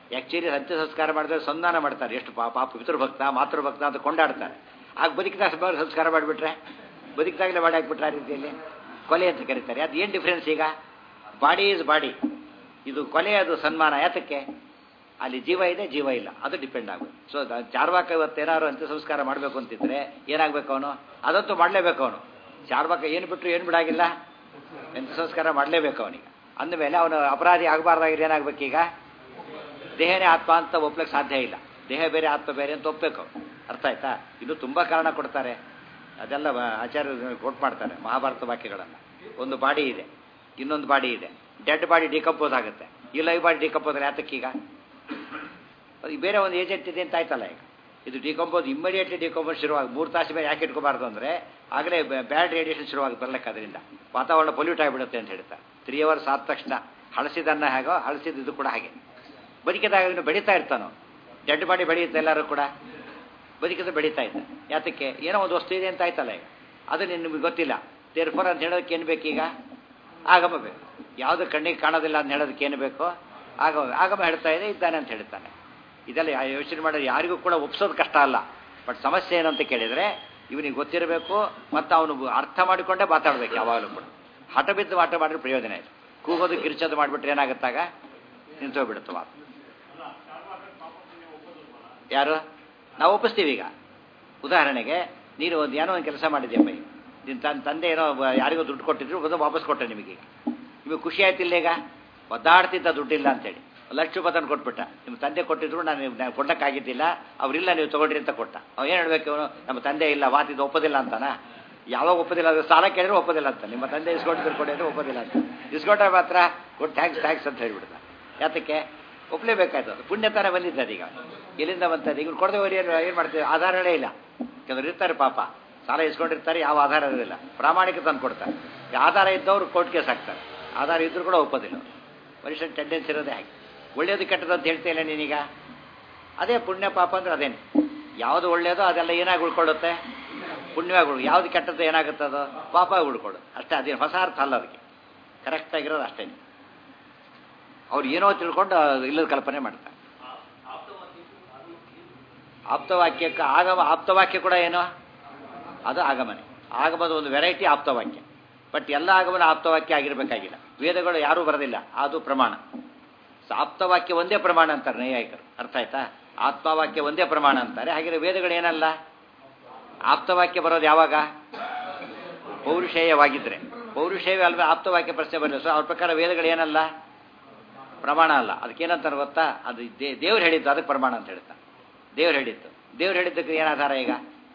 ಆ್ಯಕ್ಚುಲಿ ಅಂತ್ಯ ಸಂಸ್ಕಾರ ಮಾಡಿದ್ರೆ ಸಂಧಾನ ಮಾಡ್ತಾರೆ ಎಷ್ಟು ಪಾಪ ಪಾಪ ಪಿತೃಭಕ್ತ ಮಾತೃಭಕ್ತ ಅಂತ ಕೊಂಡಾಡ್ತಾರೆ ಆಗ ಬದುಕಿದ ಸಂಸ್ಕಾರ ಮಾಡಿಬಿಟ್ರೆ ಬದುಕಿದಾಗಲೇ ಮಾಡಿ ಹಾಕ್ಬಿಟ್ರೆ ಆ ರೀತಿಯಲ್ಲಿ ಕೊಲೆ ಅಂತ ಕರೀತಾರೆ ಅದು ಏನು ಡಿಫ್ರೆನ್ಸ್ ಈಗ ಬಾಡಿ ಈಸ್ ಬಾಡಿ ಇದು ಕೊಲೆ ಅದು ಸನ್ಮಾನ ಯಾತಕ್ಕೆ ಅಲ್ಲಿ ಜೀವ ಇದೆ ಜೀವ ಇಲ್ಲ ಅದು ಡಿಪೆಂಡ್ ಆಗುತ್ತೆ ಸೊ ಚಾರ್ವಾಕ ಇವತ್ತೇನಾದ್ರು ಅಂತ್ಯ ಸಂಸ್ಕಾರ ಮಾಡಬೇಕು ಅಂತಿದ್ರೆ ಏನಾಗಬೇಕು ಅವನು ಅದಂತೂ ಮಾಡಲೇಬೇಕು ಅವನು ಚಾರ್ವಾಕ ಏನು ಬಿಟ್ಟರು ಏನು ಬಿಡಾಗಿಲ್ಲ ಅಂತ್ಯ ಸಂಸ್ಕಾರ ಮಾಡಲೇಬೇಕು ಅವನಿಗೆ ಅಂದಮೇಲೆ ಅವನು ಅಪರಾಧಿ ಆಗಬಾರ್ದಾಗಿದ್ರೆ ಏನಾಗಬೇಕೀಗ ದೇಹನೇ ಆತ್ಮ ಅಂತ ಒಪ್ಲಿಕ್ಕೆ ಸಾಧ್ಯ ಇಲ್ಲ ದೇಹ ಬೇರೆ ಆತ್ಮ ಬೇರೆ ಅಂತ ಒಪ್ಪಬೇಕು ಅರ್ಥ ಆಯ್ತಾ ಇದು ತುಂಬ ಕಾರಣ ಕೊಡ್ತಾರೆ ಅದೆಲ್ಲ ಆಚಾರ್ಯರು ಕೋಟ್ ಮಾಡ್ತಾರೆ ಮಹಾಭಾರತ ವಾಕ್ಯಗಳನ್ನು ಒಂದು ಬಾಡಿ ಇದೆ ಇನ್ನೊಂದು ಬಾಡಿ ಇದೆ ಡೆಡ್ ಬಾಡಿ ಡಿಕಂಪೋಸ್ ಆಗುತ್ತೆ ಈ ಲೈವ್ ಬಾಡಿ ಡಿಕಂಪೋಸ್ ಯಾತಕ್ಕೀಗ ಅದು ಬೇರೆ ಒಂದು ಏಜೆಂಟ್ ಇದೆ ಅಂತ ಆಯ್ತಲ್ಲ ಈಗ ಇದು ಡಿಕಂಪೋಸ್ ಇಮಿಡಿಯೇಟ್ಲಿ ಡಿಕಂಪೋಸ್ ಶುರುವಾಗಿ ಮೂರು ತಾಸು ಮೇಲೆ ಯಾಕೆ ಇಟ್ಕೋಬಾರ್ದು ಅಂದರೆ ಆಗಲೇ ಬ್ಯಾಡ್ ರೇಡಿಯೇಷನ್ ಶುರುವಾಗಿ ಬರ್ಲಿಕ್ಕೆ ಅದರಿಂದ ವಾತಾವರಣ ಪೊಲ್ಯೂಟ್ ಆಗಿಬಿಡುತ್ತೆ ಅಂತ ಹೇಳ್ತಾರೆ ತ್ರೀ ಅವರ್ಸ್ ಆದ ತಕ್ಷಣ ಹಳಸಿದನ್ನ ಹೇಗೋ ಹಳಸಿದ ಇದು ಕೂಡ ಹಾಗೆ ಬದುಕಿದಾಗ ಇನ್ನು ಬೆಳೀತಾ ಇರ್ತಾನೋ ಡೆಡ್ ಬಾಡಿ ಬೆಳೆಯುತ್ತೆ ಎಲ್ಲರೂ ಕೂಡ ಬದುಕಿದ್ರೆ ಬೆಳೀತಾ ಇದ್ದ ಯಾತಕ್ಕೆ ಏನೋ ಒಂದು ವಸ್ತು ಇದೆ ಅಂತ ಆಯ್ತಲ್ಲ ಈಗ ಅದು ನಿಮಗೆ ಗೊತ್ತಿಲ್ಲ ತೇರ್ಫೋರ್ ಅಂತ ಹೇಳೋದಕ್ಕೆ ಏನು ಬೇಕೀಗ ಆಗಮ ಬೇಕು ಯಾವುದು ಕಣ್ಣಿಗೆ ಕಾಣೋದಿಲ್ಲ ಅಂತ ಹೇಳೋದಕ್ಕೆ ಏನು ಬೇಕೋ ಆಗಮ ಆಗಮ ಹೇಳ್ತಾ ಇದೆ ಇದ್ದಾನೆ ಅಂತ ಹೇಳ್ತಾನೆ ಇದೆಲ್ಲ ಯೋಚನೆ ಮಾಡೋದು ಯಾರಿಗೂ ಕೂಡ ಒಪ್ಸೋದು ಕಷ್ಟ ಅಲ್ಲ ಬಟ್ ಸಮಸ್ಯೆ ಏನು ಅಂತ ಕೇಳಿದರೆ ಇವನಿಗೆ ಗೊತ್ತಿರಬೇಕು ಮತ್ತು ಅವನು ಅರ್ಥ ಮಾಡಿಕೊಂಡೇ ಮಾತಾಡಬೇಕು ಯಾವಾಗಲೂ ಕೂಡ ಹಠ ಬಿದ್ದು ಮಾಟ ಮಾಡಿದ್ರೆ ಪ್ರಯೋಜನ ಇದೆ ಕೂಗೋದು ಕಿರ್ಚೋದು ಮಾಡಿಬಿಟ್ರೆ ಏನಾಗುತ್ತಾಗ ನಿಂತೋಗ್ಬಿಡುತ್ತೆ ಮಾತು ಯಾರು ನಾವು ಒಪ್ಪಿಸ್ತೀವಿ ಈಗ ಉದಾಹರಣೆಗೆ ನೀನು ಒಂದು ಏನೋ ಒಂದು ಕೆಲಸ ಮಾಡಿದ್ಯಪ್ಪ ಈಗ ನಿನ್ನ ತನ್ನ ತಂದೆ ಏನೋ ಯಾರಿಗೋ ದುಡ್ಡು ಕೊಟ್ಟಿದ್ರು ಅದು ವಾಪಸ್ ಕೊಟ್ಟೆ ನಿಮಗೀಗ ನಿಮಗೆ ಖುಷಿ ಆಯ್ತಿಲ್ಲ ಈಗ ಒದ್ದಾಡ್ತಿದ್ದ ದುಡ್ಡಿಲ್ಲ ಅಂತೇಳಿ ಲಕ್ಷ ರೂಪಾಯಿ ತಂದು ಕೊಟ್ಬಿಟ್ಟ ನಿಮ್ಮ ತಂದೆ ಕೊಟ್ಟಿದ್ರು ನಾನು ನಾನು ಕೊಡೋಕ್ಕಾಗಿದ್ದಿಲ್ಲ ಅವರಿಲ್ಲ ನೀವು ತೊಗೊಳ್ರಿ ಅಂತ ಕೊಟ್ಟ ಅವ ಏನು ಹೇಳ್ಬೇಕು ಅವನು ನಮ್ಮ ತಂದೆ ಇಲ್ಲ ವಾತಿದ್ದು ಒಪ್ಪೋದಿಲ್ಲ ಅಂತಾನ ಯಾವಾಗ ಒಪ್ಪೋದಿಲ್ಲ ಅದು ಸಾಲ ಕೇಳಿದ್ರೆ ಒಪ್ಪೋದಿಲ್ಲ ಅಂತ ನಿಮ್ಮ ತಂದೆ ಇಸ್ಕೊಟ್ಟಿದ್ರು ಕೊಡಿ ಅಂದ್ರೆ ಒಪ್ಪೋದಿಲ್ಲ ಅಂತ ಇಸ್ಕೊಟ್ರೆ ಮಾತ್ರ ಕೊಟ್ಟು ಥ್ಯಾಂಕ್ಸ್ ಥ್ಯಾಂಕ್ಸ್ ಅಂತ ಹೇಳ್ಬಿಡ್ತ ಯಾತಕ್ಕೆ ಒಪ್ಪಲೇಬೇಕಾಯ್ತು ಅದು ಪುಣ್ಯ ತಾನೇ ಬಂದಿದ್ದೆ ಅದೀಗ ಎಲ್ಲಿಂದ ಬಂತದ್ದು ಈಗ ಕೊಡದೆ ಹೋಗಿ ಏನು ಏನು ಮಾಡ್ತೀವಿ ಆಧಾರಗಳೇ ಇಲ್ಲ ಕೆಲವರು ಇರ್ತಾರೆ ಪಾಪ ಸಾಲ ಇಸ್ಕೊಂಡಿರ್ತಾರೆ ಯಾವ ಆಧಾರ ಇರೋದಿಲ್ಲ ಪ್ರಾಮಾಣಿಕ ತಂದು ಕೊಡ್ತಾರೆ ಆಧಾರ ಇದ್ದವರು ಕೋರ್ಟ್ ಕೇಸ್ ಹಾಕ್ತಾರೆ ಆಧಾರ ಇದ್ರೂ ಕೂಡ ಒಪ್ಪೋದಿಲ್ಲ ಮನುಷ್ಯನ ಟೆಂಡೆನ್ಸಿ ಇರೋದೇ ಹಾಗೆ ಒಳ್ಳೆಯದು ಕೆಟ್ಟದ್ದು ಅಂತ ಹೇಳ್ತೀಯಲ್ಲ ನೀನೀಗ ಅದೇ ಪುಣ್ಯ ಪಾಪ ಅಂದ್ರೆ ಅದೇನು ಯಾವುದು ಒಳ್ಳೆಯದೋ ಅದೆಲ್ಲ ಏನಾಗಿ ಉಳ್ಕೊಳ್ಳುತ್ತೆ ಪುಣ್ಯವಾಗಿ ಉಳ್ ಯಾವ್ದು ಕೆಟ್ಟದ್ದು ಏನಾಗುತ್ತೆ ಅದು ಪಾಪ ಉಳ್ಕೊಳ್ಳೋದು ಅಷ್ಟೇ ಅದೇನು ಹೊಸ ಅರ್ಥ ಅಲ್ಲ ಅದಕ್ಕೆ ಕರೆಕ್ಟಾಗಿರೋದು ಅಷ್ಟೇ ಅವ್ರು ಏನೋ ತಿಳ್ಕೊಂಡು ಇಲ್ಲದ ಕಲ್ಪನೆ ಮಾಡ್ತಾರೆ ಆಪ್ತವಾಕ್ಯಕ್ಕೆ ಆಗಮ ಆಪ್ತವಾಕ್ಯ ಕೂಡ ಏನೋ ಅದು ಆಗಮನೆ ಆಗಮದ ಒಂದು ವೆರೈಟಿ ಆಪ್ತವಾಕ್ಯ ಬಟ್ ಎಲ್ಲ ಆಗಮನ ಆಪ್ತವಾಕ್ಯ ಆಗಿರಬೇಕಾಗಿಲ್ಲ ವೇದಗಳು ಯಾರೂ ಬರೋದಿಲ್ಲ ಅದು ಪ್ರಮಾಣ ಆಪ್ತವಾಕ್ಯ ಒಂದೇ ಪ್ರಮಾಣ ಅಂತಾರೆ ನೈಯಾಯಿಕರು ಅರ್ಥ ಆಯ್ತಾ ಆತ್ಮವಾಕ್ಯ ಒಂದೇ ಪ್ರಮಾಣ ಅಂತಾರೆ ಹಾಗೆ ವೇದಗಳು ಏನಲ್ಲ ಆಪ್ತವಾಕ್ಯ ಬರೋದು ಯಾವಾಗ ಪೌರುಷೇಯವಾಗಿದ್ದರೆ ಪೌರುಷೇಯ ಅಲ್ವೇ ಆಪ್ತವಾಕ್ಯ ಪ್ರಶ್ನೆ ಬರಲಿಲ್ಲ ಸೊ ಅವ್ರ ಪ್ರಕಾರ ವೇದಗಳು ಏನಲ್ಲ ಪ್ರಮಾಣ ಅಲ್ಲ ಅದಕ್ಕೇನಂತಾರೆ ಗೊತ್ತಾ ಅದು ದೇವ್ರು ಹೇಳಿದ್ದು ಅದಕ್ಕೆ ಪ್ರಮಾಣ ಅಂತ ಹೇಳ್ತಾ ದೇವ್ರು ಹೇಳಿದ್ದು ದೇವ್ರು ಹೇಳಿದ್ದಕ್ಕೆ ಏನು ಆಧಾರ ಈಗ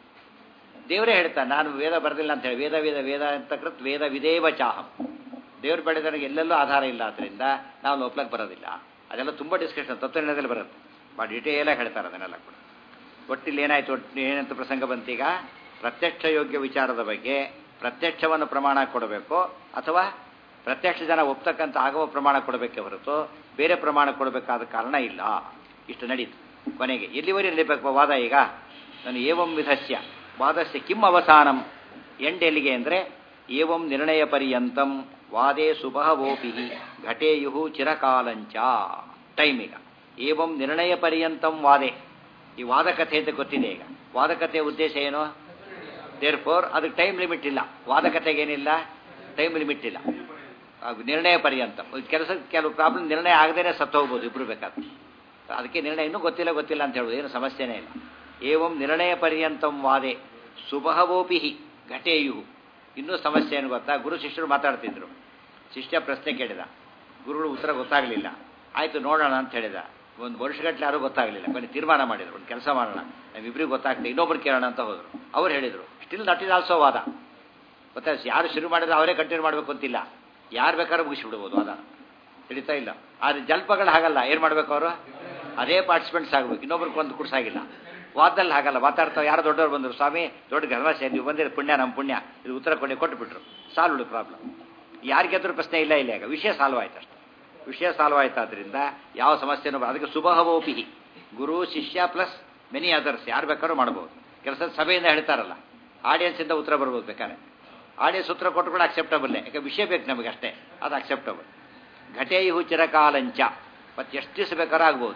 ದೇವರೇ ಹೇಳ್ತಾ ನಾನು ವೇದ ಬರೆದಿಲ್ಲ ಅಂತ ಹೇಳಿ ವೇದ ವೇದ ವೇದ ಅಂತ ಕೃತ್ ವೇದ ವಿದೇವ ಚಾಹಂ ದೇವ್ರು ಬೆಳೆದನಿಗೆ ಎಲ್ಲೆಲ್ಲೂ ಆಧಾರ ಇಲ್ಲ ಆದ್ದರಿಂದ ನಾವು ಒಪ್ಲಕ್ಕೆ ಬರೋದಿಲ್ಲ ಅದೆಲ್ಲ ತುಂಬ ಡಿಸ್ಕಷನ್ ತತ್ವನಿರ್ಣಯದಲ್ಲಿ ಬರುತ್ತೆ ಭಾಳ ಡಿಟೇಲಾಗಿ ಹೇಳ್ತಾರೆ ಅದನ್ನೆಲ್ಲ ಕೂಡ ಒಟ್ಟಿಲ್ಲಿ ಏನಾಯ್ತು ಒಟ್ಟು ಏನಂತ ಪ್ರಸಂಗ ಬಂತೀಗ ಪ್ರತ್ಯಕ್ಷ ಯೋಗ್ಯ ವಿಚಾರದ ಬಗ್ಗೆ ಪ್ರತ್ಯಕ್ಷವನ್ನು ಪ್ರಮಾಣ ಕೊಡಬೇಕು ಅಥವಾ ಪ್ರತ್ಯಕ್ಷ ಜನ ಒಪ್ತಕ್ಕಂಥ ಆಗವ ಪ್ರಮಾಣ ಕೊಡಬೇಕೆ ಹೊರತು ಬೇರೆ ಪ್ರಮಾಣ ಕೊಡಬೇಕಾದ ಕಾರಣ ಇಲ್ಲ ಇಷ್ಟು ನಡೀತು ಕೊನೆಗೆ ಎಲ್ಲಿವರೆಗೆ ನಡೀಬೇಕು ವಾದ ಈಗ ನಾನು ಏವಂ ವಿಧಸ್ಯ ವಾದಸ್ಯ ಕಿಂ ಅವಸಾನಂ ಎಂಡ್ ಎಲ್ಲಿಗೆ ಅಂದರೆ ಏವಂ ನಿರ್ಣಯ ಪರ್ಯಂತಂ ವಾದೇ ಸುಬಹವೋಪಿ ಘಟೇಯು ಚಿರಕಾಲಂಚ ಟೈಮ್ ಈಗ ಏವಂ ನಿರ್ಣಯ ಪರ್ಯಂತಂ ವಾದೆ ಈ ವಾದಕಥೆ ಅಂತ ಗೊತ್ತಿದೆ ಈಗ ವಾದಕಥೆಯ ಉದ್ದೇಶ ಏನು ದೇರ್ ಫೋರ್ ಅದಕ್ಕೆ ಟೈಮ್ ಲಿಮಿಟ್ ಇಲ್ಲ ವಾದಕತೆಗೇನಿಲ್ಲ ಟೈಮ್ ಲಿಮಿಟ್ ಇಲ್ಲ ನಿರ್ಣಯ ಪರ್ಯಂತ ಕೆಲಸ ಕೆಲವು ಪ್ರಾಬ್ಲಮ್ ನಿರ್ಣಯ ಆಗದೇನೆ ಸತ್ತು ಹೋಗ್ಬೋದು ಇಬ್ರು ಬೇಕಾದ್ರೆ ಅದಕ್ಕೆ ನಿರ್ಣಯ ಇನ್ನೂ ಗೊತ್ತಿಲ್ಲ ಗೊತ್ತಿಲ್ಲ ಅಂತ ಹೇಳೋದು ಏನು ಸಮಸ್ಯೆನೇ ಇಲ್ಲ ಏವಂ ನಿರ್ಣಯ ಪರ್ಯಂತಂ ವಾದೆ ಸುಬಹವೋಪಿ ಘಟೇಯು ಇನ್ನೂ ಸಮಸ್ಯೆ ಏನು ಗೊತ್ತಾ ಗುರು ಶಿಷ್ಯರು ಮಾತಾಡ್ತಿದ್ರು ಶಿಷ್ಯ ಪ್ರಶ್ನೆ ಕೇಳಿದ ಗುರುಗಳು ಉತ್ತರ ಗೊತ್ತಾಗಲಿಲ್ಲ ಆಯಿತು ನೋಡೋಣ ಅಂತ ಹೇಳಿದ ಒಂದು ವರ್ಷಗಟ್ಟಲೆ ಯಾರೂ ಗೊತ್ತಾಗಲಿಲ್ಲ ಬನ್ನಿ ತೀರ್ಮಾನ ಮಾಡಿದ್ರು ಒಂದು ಕೆಲಸ ಮಾಡೋಣ ನಮ್ಮಿಬ್ರಿಗೆ ಗೊತ್ತಾಗ್ತದೆ ಇನ್ನೊಬ್ರು ಕೇಳೋಣ ಅಂತ ಹೋದರು ಅವ್ರು ಹೇಳಿದರು ಸ್ಟಿಲ್ ದಟ್ ಇಸ್ ಆಲ್ಸೋ ವಾದ ಗೊತ್ತಾ ಯಾರು ಶುರು ಮಾಡಿದ್ರೆ ಅವರೇ ಕಂಟಿನ್ಯೂ ಮಾಡಬೇಕು ಅಂತಿಲ್ಲ ಯಾರು ಬೇಕಾದ್ರೂ ಮುಗಿಸ್ಬಿಡ್ಬೋದು ವಾದ ತಿಳಿತಾ ಇಲ್ಲ ಆದರೆ ಜಲ್ಪಗಳು ಹಾಗಲ್ಲ ಏನು ಮಾಡಬೇಕು ಅವರು ಅದೇ ಪಾರ್ಟಿಸಿಪೆಂಟ್ಸ್ ಆಗಬೇಕು ಇನ್ನೊಬ್ರಿಗೆ ಒಂದು ಕುಡ್ಸಾಗಿಲ್ಲ ವಾದದಲ್ಲಿ ಹಾಗಲ್ಲ ಮಾತಾಡ್ತಾವೆ ಯಾರು ದೊಡ್ಡವ್ರು ಬಂದರು ಸ್ವಾಮಿ ದೊಡ್ಡ ಗರ್ವಾಸೆ ನೀವು ಬಂದಿರೋ ಪುಣ್ಯ ನಮ್ಮ ಪುಣ್ಯ ಇದು ಉತ್ತರ ಕೊಡಿ ಕೊಟ್ಟುಬಿಟ್ರು ಸಾಲ್ವ್ ಪ್ರಾಬ್ಲಮ್ ಯಾರಿಗೆದ್ರೂ ಪ್ರಶ್ನೆ ಇಲ್ಲ ಇಲ್ಲ ಈಗ ವಿಷಯ ಸಾಲ್ವ್ ಆಯ್ತು ಅಷ್ಟೇ ವಿಷಯ ಸಾಲ್ವ್ ಆಯ್ತಾದ್ರಿಂದ ಯಾವ ಸಮಸ್ಯೆನೂ ಅದಕ್ಕೆ ಸುಬಹವೋಪಿ ಗುರು ಶಿಷ್ಯ ಪ್ಲಸ್ ಮೆನಿ ಅದರ್ಸ್ ಯಾರು ಬೇಕಾದ್ರೂ ಮಾಡ್ಬೋದು ಕೆಲಸ ಸಭೆಯಿಂದ ಹೇಳ್ತಾರಲ್ಲ ಆಡಿಯನ್ಸಿಂದ ಉತ್ತರ ಬರ್ಬೋದು ಬೇಕಾದ್ರೆ ಆಡಿಯನ್ಸ್ ಉತ್ತರ ಕೊಟ್ಟು ಕೂಡ ಅಕ್ಸೆಪ್ಟಬಲ್ಲೇ ಯಾಕೆ ವಿಷಯ ಬೇಕು ನಮಗೆ ಅಷ್ಟೇ ಅದು ಅಕ್ಸೆಪ್ಟಬಲ್ ಘಟೇಯು ಚಿರಕಾಲಂಚ ಮತ್ತು ಎಷ್ಟು ದಿವಸ ಬೇಕಾದ್ರೂ ಆಗ್ಬೋದು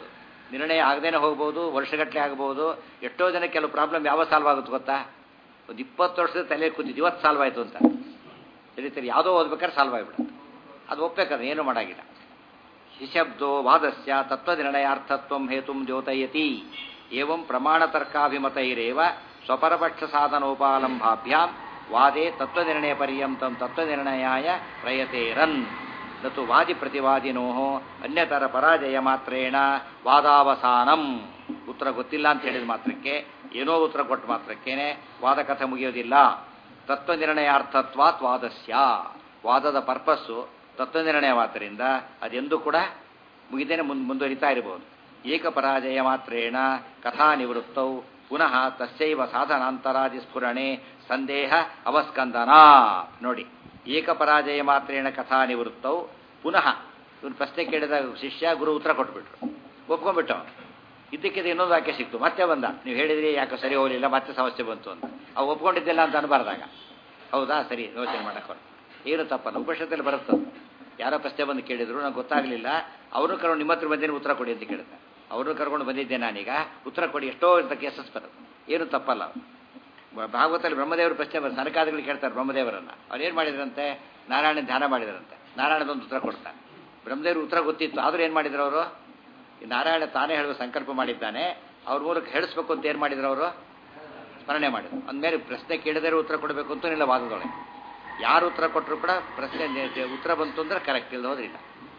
ನಿರ್ಣಯ ಆಗದೇನೆ ಹೋಗ್ಬೋದು ವರ್ಷಗಟ್ಟಲೆ ಆಗ್ಬೋದು ಎಷ್ಟೋ ಜನ ಕೆಲವು ಪ್ರಾಬ್ಲಮ್ ಯಾವ ಸಾಲ್ವ್ ಆಗುತ್ತೆ ಗೊತ್ತಾ ಒಂದು ಇಪ್ಪತ್ತು ವರ್ಷದ ತಲೆ ಕೂತಿದ್ದು ಇವತ್ತು ಸಾಲ್ವ್ ಆಯಿತು ಅಂತ ತಿಳಿತೀರಿ ಯಾವುದೋ ಓದ್ಬೇಕಾದ್ರೆ ಸಾಲ್ವ್ ಆಗಿಬಿಡುತ್ತೆ ಅದು ಒಪ್ಪಬೇಕದು ಏನು ಮಾಡಾಗಿಲ್ಲ ಹಿಶಬ್ದೋ ವಾದಸ್ಯ ತತ್ವನಿರ್ಣಯಾರ್ಥತ್ವ ಹೇತು ದ್ಯೋತಯತಿ ಏವಂ ಪ್ರಮಾಣತರ್ಕಾಭಿಮತೈರೇವ ಸ್ವಪರಪಕ್ಷ ಸಾಧನೋಪಾಲಂಭಾಭ್ಯಾಂ ವಾದೇ ತತ್ವನಿರ್ಣಯ ಪರ್ಯಂತಂ ತತ್ವನಿರ್ಣಯಾಯ ಪ್ರಯತೇರನ್ ನತು ವಾದಿ ಪ್ರತಿವಾದಿನೋ ಅನ್ಯತರ ಪರಾಜಯ ಮಾತ್ರೇಣ ವಾದಾವಸಾನಂ ಉತ್ತರ ಗೊತ್ತಿಲ್ಲ ಅಂತ ಹೇಳಿದ ಮಾತ್ರಕ್ಕೆ ಏನೋ ಉತ್ತರ ಕೊಟ್ಟ ಮಾತ್ರಕ್ಕೇನೆ ವಾದ ಕಥೆ ಮುಗಿಯೋದಿಲ್ಲ ತತ್ವನಿರ್ಣಯಾರ್ಥತ್ವಾತ್ ವಾದಸ್ಯ ವಾದದ ಪರ್ಪಸ್ಸು ತತ್ವನಿರ್ಣಯವಾದ್ದರಿಂದ ಅದೆಂದೂ ಕೂಡ ಮುಗಿದೇನೆ ಮುಂದ್ ಮುಂದುವರಿತಾ ಇರಬಹುದು ಏಕಪರಾಜಯ ಮಾತ್ರೇಣ ಕಥಾ ನಿವೃತ್ತೌ ಪುನಃ ತಸ್ಯೈವ ಸಾಧನಾಂತರಾದಿ ಸ್ಫುರಣೆ ಸಂದೇಹ ಅವಸ್ಕಂದನ ನೋಡಿ ಏಕಪರಾಜಯ ಮಾತ್ರೇಣ ಕಥಾ ನಿವೃತ್ತೌ ಪುನಃ ಇವನು ಪ್ರಶ್ನೆ ಕೇಳಿದ ಶಿಷ್ಯ ಗುರು ಉತ್ತರ ಕೊಟ್ಬಿಟ್ರು ಒಪ್ಕೊಂಡ್ಬಿಟ್ಟು ಅವನು ಇದಕ್ಕಿದೆ ಇನ್ನೊಂದು ವಾಕ್ಯ ಸಿಕ್ತು ಮತ್ತೆ ಬಂದ ನೀವು ಹೇಳಿದ್ರಿ ಯಾಕೆ ಸರಿ ಹೋಗಲಿಲ್ಲ ಮತ್ತೆ ಸಮಸ್ಯೆ ಬಂತು ಅಂತ ಅವು ಒಪ್ಕೊಂಡಿದ್ದಿಲ್ಲ ಅಂತ ಅನ್ಬಾರ್ದಾಗ ಹೌದಾ ಸರಿ ಯೋಚನೆ ಮಾಡಕ್ಕೆ ಏನು ತಪ್ಪಲ್ಲ ಉಪನಿಷತ್ತಲ್ಲಿ ಬರುತ್ತೆ ಯಾರೋ ಪ್ರಶ್ನೆ ಬಂದು ಕೇಳಿದ್ರು ನಂಗೆ ಗೊತ್ತಾಗಲಿಲ್ಲ ಅವ್ರನ್ನೂ ಕರ್ಕೊಂಡು ನಿಮ್ಮ ಹತ್ರ ಬಂದೇನೆ ಉತ್ತರ ಕೊಡಿ ಅಂತ ಕೇಳಿದೆ ಅವ್ರನ್ನೂ ಕರ್ಕೊಂಡು ಬಂದಿದ್ದೆ ನಾನೀಗ ಉತ್ತರ ಕೊಡಿ ಎಷ್ಟೋ ಇಂಥ ಕೇಸಸ್ ಬರುತ್ತೆ ಏನು ತಪ್ಪಲ್ಲ ಭಾಗವತಲ್ಲಿ ಬ್ರಹ್ಮದೇವರು ಪ್ರಶ್ನೆ ಬರುತ್ತೆ ಸರ್ಕಾರಗಳು ಕೇಳ್ತಾರೆ ಬ್ರಹ್ಮದೇವರನ್ನ ಅವ್ರು ಏನು ಮಾಡಿದ್ರಂತೆ ನಾರಾಯಣ ಧ್ಯಾನ ಮಾಡಿದ್ರಂತೆ ನಾರಾಯಣದೊಂದು ಉತ್ತರ ಕೊಡ್ತಾನೆ ಬ್ರಹ್ಮದೇವರು ಉತ್ತರ ಗೊತ್ತಿತ್ತು ಆದರೂ ಏನು ಮಾಡಿದ್ರು ಅವರು ನಾರಾಯಣ ತಾನೇ ಹೇಳುವ ಸಂಕಲ್ಪ ಮಾಡಿದ್ದಾನೆ ಅವ್ರ ಮೂಲಕ ಹೇಳಿಸ್ಬೇಕು ಅಂತ ಏನು ಮಾಡಿದ್ರು ಅವರು ಸ್ಮರಣೆ ಮಾಡಿದ್ರು ಅಂದಮೇಲೆ ಪ್ರಶ್ನೆ ಕೇಳಿದರೆ ಉತ್ತರ ಕೊಡಬೇಕು ಅಂತ ಇಲ್ಲ ವಾದದೊಳಗೆ ಯಾರು ಉತ್ತರ ಕೊಟ್ಟರು ಕೂಡ ಪ್ರಶ್ನೆ ಉತ್ತರ ಬಂತು ಅಂದ್ರೆ ಕರೆಕ್ಟ್ ಇಲ್ಲ ಹೋದ್ರಿಲ್ಲ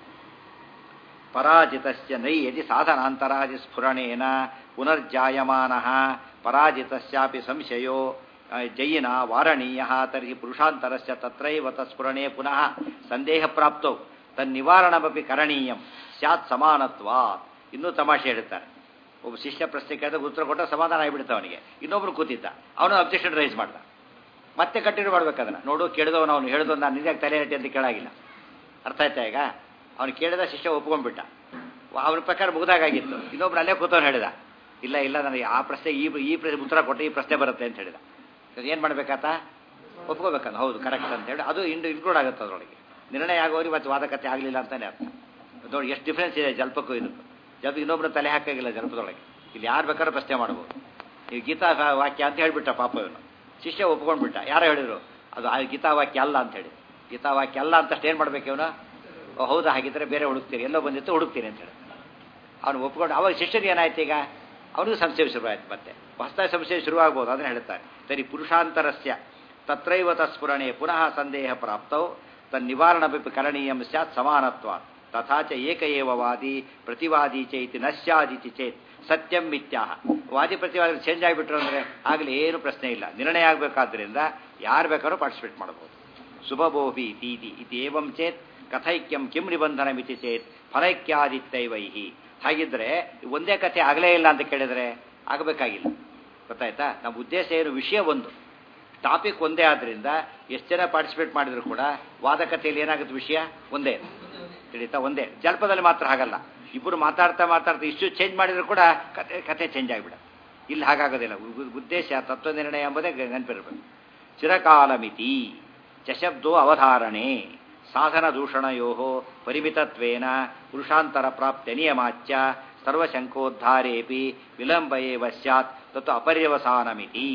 ಪರಾಜಿತಸ್ಯ ನೈ ಯದಿ ಸಾಧನಾಂತರಾದಿ ಸ್ಫುರಣೇನ ಪುನರ್ಜಾಯಮಾನ ಪರಾಜಿತಸ್ಯಾಪಿ ಸಂಶಯೋ ಜಯಿನ ವಾರಣೀಯ ತರ್ಹಿ ಪುರುಷಾಂತರಸ್ಯ ತತ್ರೈವ ತತ್ಸ್ಫುರಣೆ ಪುನಃ ಸಂದೇಹ ಪ್ರಾಪ್ತೌ ತನ್ನಿವಾರಣಮಪಿ ಕರಣೀಯಂ ಸ್ಯಾತ್ ಸಮಾನತ್ವಾತ್ ಇನ್ನೂ ತಮಾಷೆ ಹೇಳ್ತಾರೆ ಒಬ್ಬ ಶಿಷ್ಯ ಪ್ರಶ್ನೆ ಕೇಳಿದಾಗ ಉತ್ತರ ಕೊಟ್ಟ ಸಮಾಧಾನ ಆಗಿಬಿಡ್ತ ಅವನಿಗೆ ಇನ್ನೊಬ್ರು ಕೂತಿದ್ದ ಅವನು ಅಬ್ಜೆಕ್ಷನ್ ರೈಸ್ ಮಾಡ್ದ ಮತ್ತೆ ಕಂಟಿನ್ಯೂ ಮಾಡ್ಬೇಕದನ್ನ ನೋಡು ಕೇಳಿದವನು ಅವನು ಹೇಳಿದ ನಾನು ನಿಜಾಗಿ ತಲೆ ಹಟ್ಟಿ ಅಂತ ಕೇಳಾಗಿಲ್ಲ ಅರ್ಥ ಆಯ್ತಾ ಈಗ ಅವನು ಕೇಳಿದ ಶಿಷ್ಯ ಒಪ್ಕೊಂಡ್ಬಿಟ್ಟ ಅವನ ಪ್ರಕಾರ ಮುಗಿದಾಗಿತ್ತು ಇನ್ನೊಬ್ರು ಅಲ್ಲೇ ಕೂತವನು ಹೇಳಿದ ಇಲ್ಲ ಇಲ್ಲ ನನಗೆ ಆ ಪ್ರಶ್ನೆ ಈ ಈ ಪ್ರಶ್ನೆ ಉತ್ತರ ಕೊಟ್ಟು ಈ ಪ್ರಶ್ನೆ ಬರುತ್ತೆ ಅಂತ ಹೇಳಿದ ಏನು ಮಾಡ್ಬೇಕಾತ ಒಪ್ಕೋಬೇಕಂತ ಹೌದು ಕರೆಕ್ಟ್ ಅಂತ ಹೇಳಿ ಅದು ಇಂಡು ಇನ್ಕ್ಲೂಡ್ ಆಗುತ್ತೆ ಅದರೊಳಗೆ ನಿರ್ಣಯ ಆಗೋರಿಗೆ ಮತ್ತೆ ವಾದಕತೆ ಆಗಲಿಲ್ಲ ಅಂತಾನೆ ಅರ್ಥ ನೋಡಿ ಎಷ್ಟು ಡಿಫ್ರೆನ್ಸ್ ಇದೆ ಜಲ್ಪಕ್ಕೂ ಇದಕ್ಕೂ ಜಲ್ಪ ಇನ್ನೊಬ್ರು ತಲೆ ಹಾಕಾಗಿಲ್ಲ ಜಲ್ಪದೊಳಗೆ ಇಲ್ಲಿ ಯಾರು ಬೇಕಾದ್ರೂ ಪ್ರಶ್ನೆ ಮಾಡ್ಬೋದು ನೀವು ಗೀತಾ ವಾಕ್ಯ ಅಂತ ಹೇಳ್ಬಿಟ್ಟ ಪಾಪ ಇವನು ಶಿಷ್ಯ ಒಪ್ಕೊಂಡ್ಬಿಟ್ಟ ಯಾರು ಹೇಳಿದ್ರು ಅದು ಆ ಗೀತಾ ವಾಕ್ಯ ಅಲ್ಲ ಅಂತ ಹೇಳಿ ಗೀತಾ ವಾಕ್ಯ ಅಲ್ಲ ಅಂತಷ್ಟು ಏನು ಮಾಡ್ಬೇಕು ಇವನು ಹೌದಾ ಹಾಗಿದ್ರೆ ಬೇರೆ ಹುಡುಕ್ತೀರಿ ಎಲ್ಲೋ ಬಂದಿತ್ತು ಹುಡುಕ್ತೀರಿ ಅಂತ ಹೇಳಿ ಅವನು ಒಪ್ಕೊಂಡು ಅವಾಗ ಶಿಷ್ಯನಿಗೆ ಏನಾಯ್ತು ಈಗ ಅವನಿಗೂ ಸಂಶಯ ಶುರುವಾಯ್ತು ಮತ್ತೆ ಹೊಸದಾಗಿ ಸಂಶಯ ಶುರುವಾಗ್ಬೋದು ಅದನ್ನು ಹೇಳ್ತಾರೆ ಸರಿ ಪುರುಷಾಂತರಸ್ಯ ತತ್ರೈವ ತಸ್ಫುರಣೆ ಪುನಃ ಸಂದೇಹ ಪ್ರಾಪ್ತೌ ತನ್ನಿವಾರಣಪಿ ಕರಣೀಯಂ ಸ್ಯಾತ್ ಸಮಾನತ್ವ ತಥಾ ಚ ಏಕ ಏವ ವಾದಿ ಪ್ರತಿವಾದಿ ಚೈತಿ ನ ಸ್ಯಾದಿತಿ ಚೇತ್ ಸತ್ಯಂ ಮಿಥ್ಯಾಹ ವಾದಿ ಪ್ರತಿವಾದಿ ಚೇಂಜ್ ಆಗಿಬಿಟ್ರು ಅಂದರೆ ಆಗಲಿ ಏನು ಪ್ರಶ್ನೆ ಇಲ್ಲ ನಿರ್ಣಯ ಆಗಬೇಕಾದ್ರಿಂದ ಯಾರು ಬೇಕಾದ್ರೂ ಪಾರ್ಟಿಸಿಪೇಟ್ ಮಾಡ್ಬೋದು ಶುಭಬೋಹಿ ತೀತಿ ಇತಿ ಏವಂ ಚೇತ್ ಕಥೈಕ್ಯಂ ಕಿಂ ನಿಬಂಧನಮಿತಿ ಚೇತ್ ಫಲೈಕ್ಯಾದಿತ್ತೈವೈಹಿ ಹಾಗಿದ್ರೆ ಒಂದೇ ಕಥೆ ಆಗಲೇ ಇಲ್ಲ ಅಂತ ಕೇಳಿದ್ರೆ ಆಗಬೇಕಾಗಿಲ್ಲ ಗೊತ್ತಾಯ್ತಾ ನಮ್ಮ ಉದ್ದೇಶ ಏನು ವಿಷಯ ಒಂದು ಟಾಪಿಕ್ ಒಂದೇ ಆದ್ರಿಂದ ಎಷ್ಟು ಜನ ಪಾರ್ಟಿಸಿಪೇಟ್ ಮಾಡಿದ್ರು ಕೂಡ ವಾದಕತೆಯಲ್ಲಿ ಏನಾಗುತ್ತೆ ವಿಷಯ ಒಂದೇ ತಿಳಿತಾ ಒಂದೇ ಜಲ್ಪದಲ್ಲಿ ಮಾತ್ರ ಹಾಗಲ್ಲ ಇಬ್ಬರು ಮಾತಾಡ್ತಾ ಮಾತಾಡ್ತಾ ಇಷ್ಟು ಚೇಂಜ್ ಮಾಡಿದ್ರು ಕೂಡ ಕತೆ ಕತೆ ಚೇಂಜ್ ಆಗಿಬಿಡ ಇಲ್ಲಿ ಹಾಗಾಗೋದಿಲ್ಲ ಉ- ಉದ್ದೇಶ ತತ್ವ ನಿರ್ಣಯ ಎಂಬುದೇ ನೆನಪಿರಬೇಕು ಚಿರಕಾಲ ಮಿತಿ ಚಶಬ್ದೋ ಅವಧಾರಣೆ ಸಾಧನ ದೂಷಣಯೋ ಪರಿಮಿತತ್ವೇನ ಪುರುಷಾಂತರ ಪ್ರಾಪ್ತ್ಯ ನಿಯಮಾಚ್ಯ ಸರ್ವಶಂಕೋದ್ಧಾರೇಪಿ ವಿಳಂಬ ಏವ ಸ್ಯಾತ್ ತತ್ತು ಅಪರ್ಯವಸಾನಮಿತಿ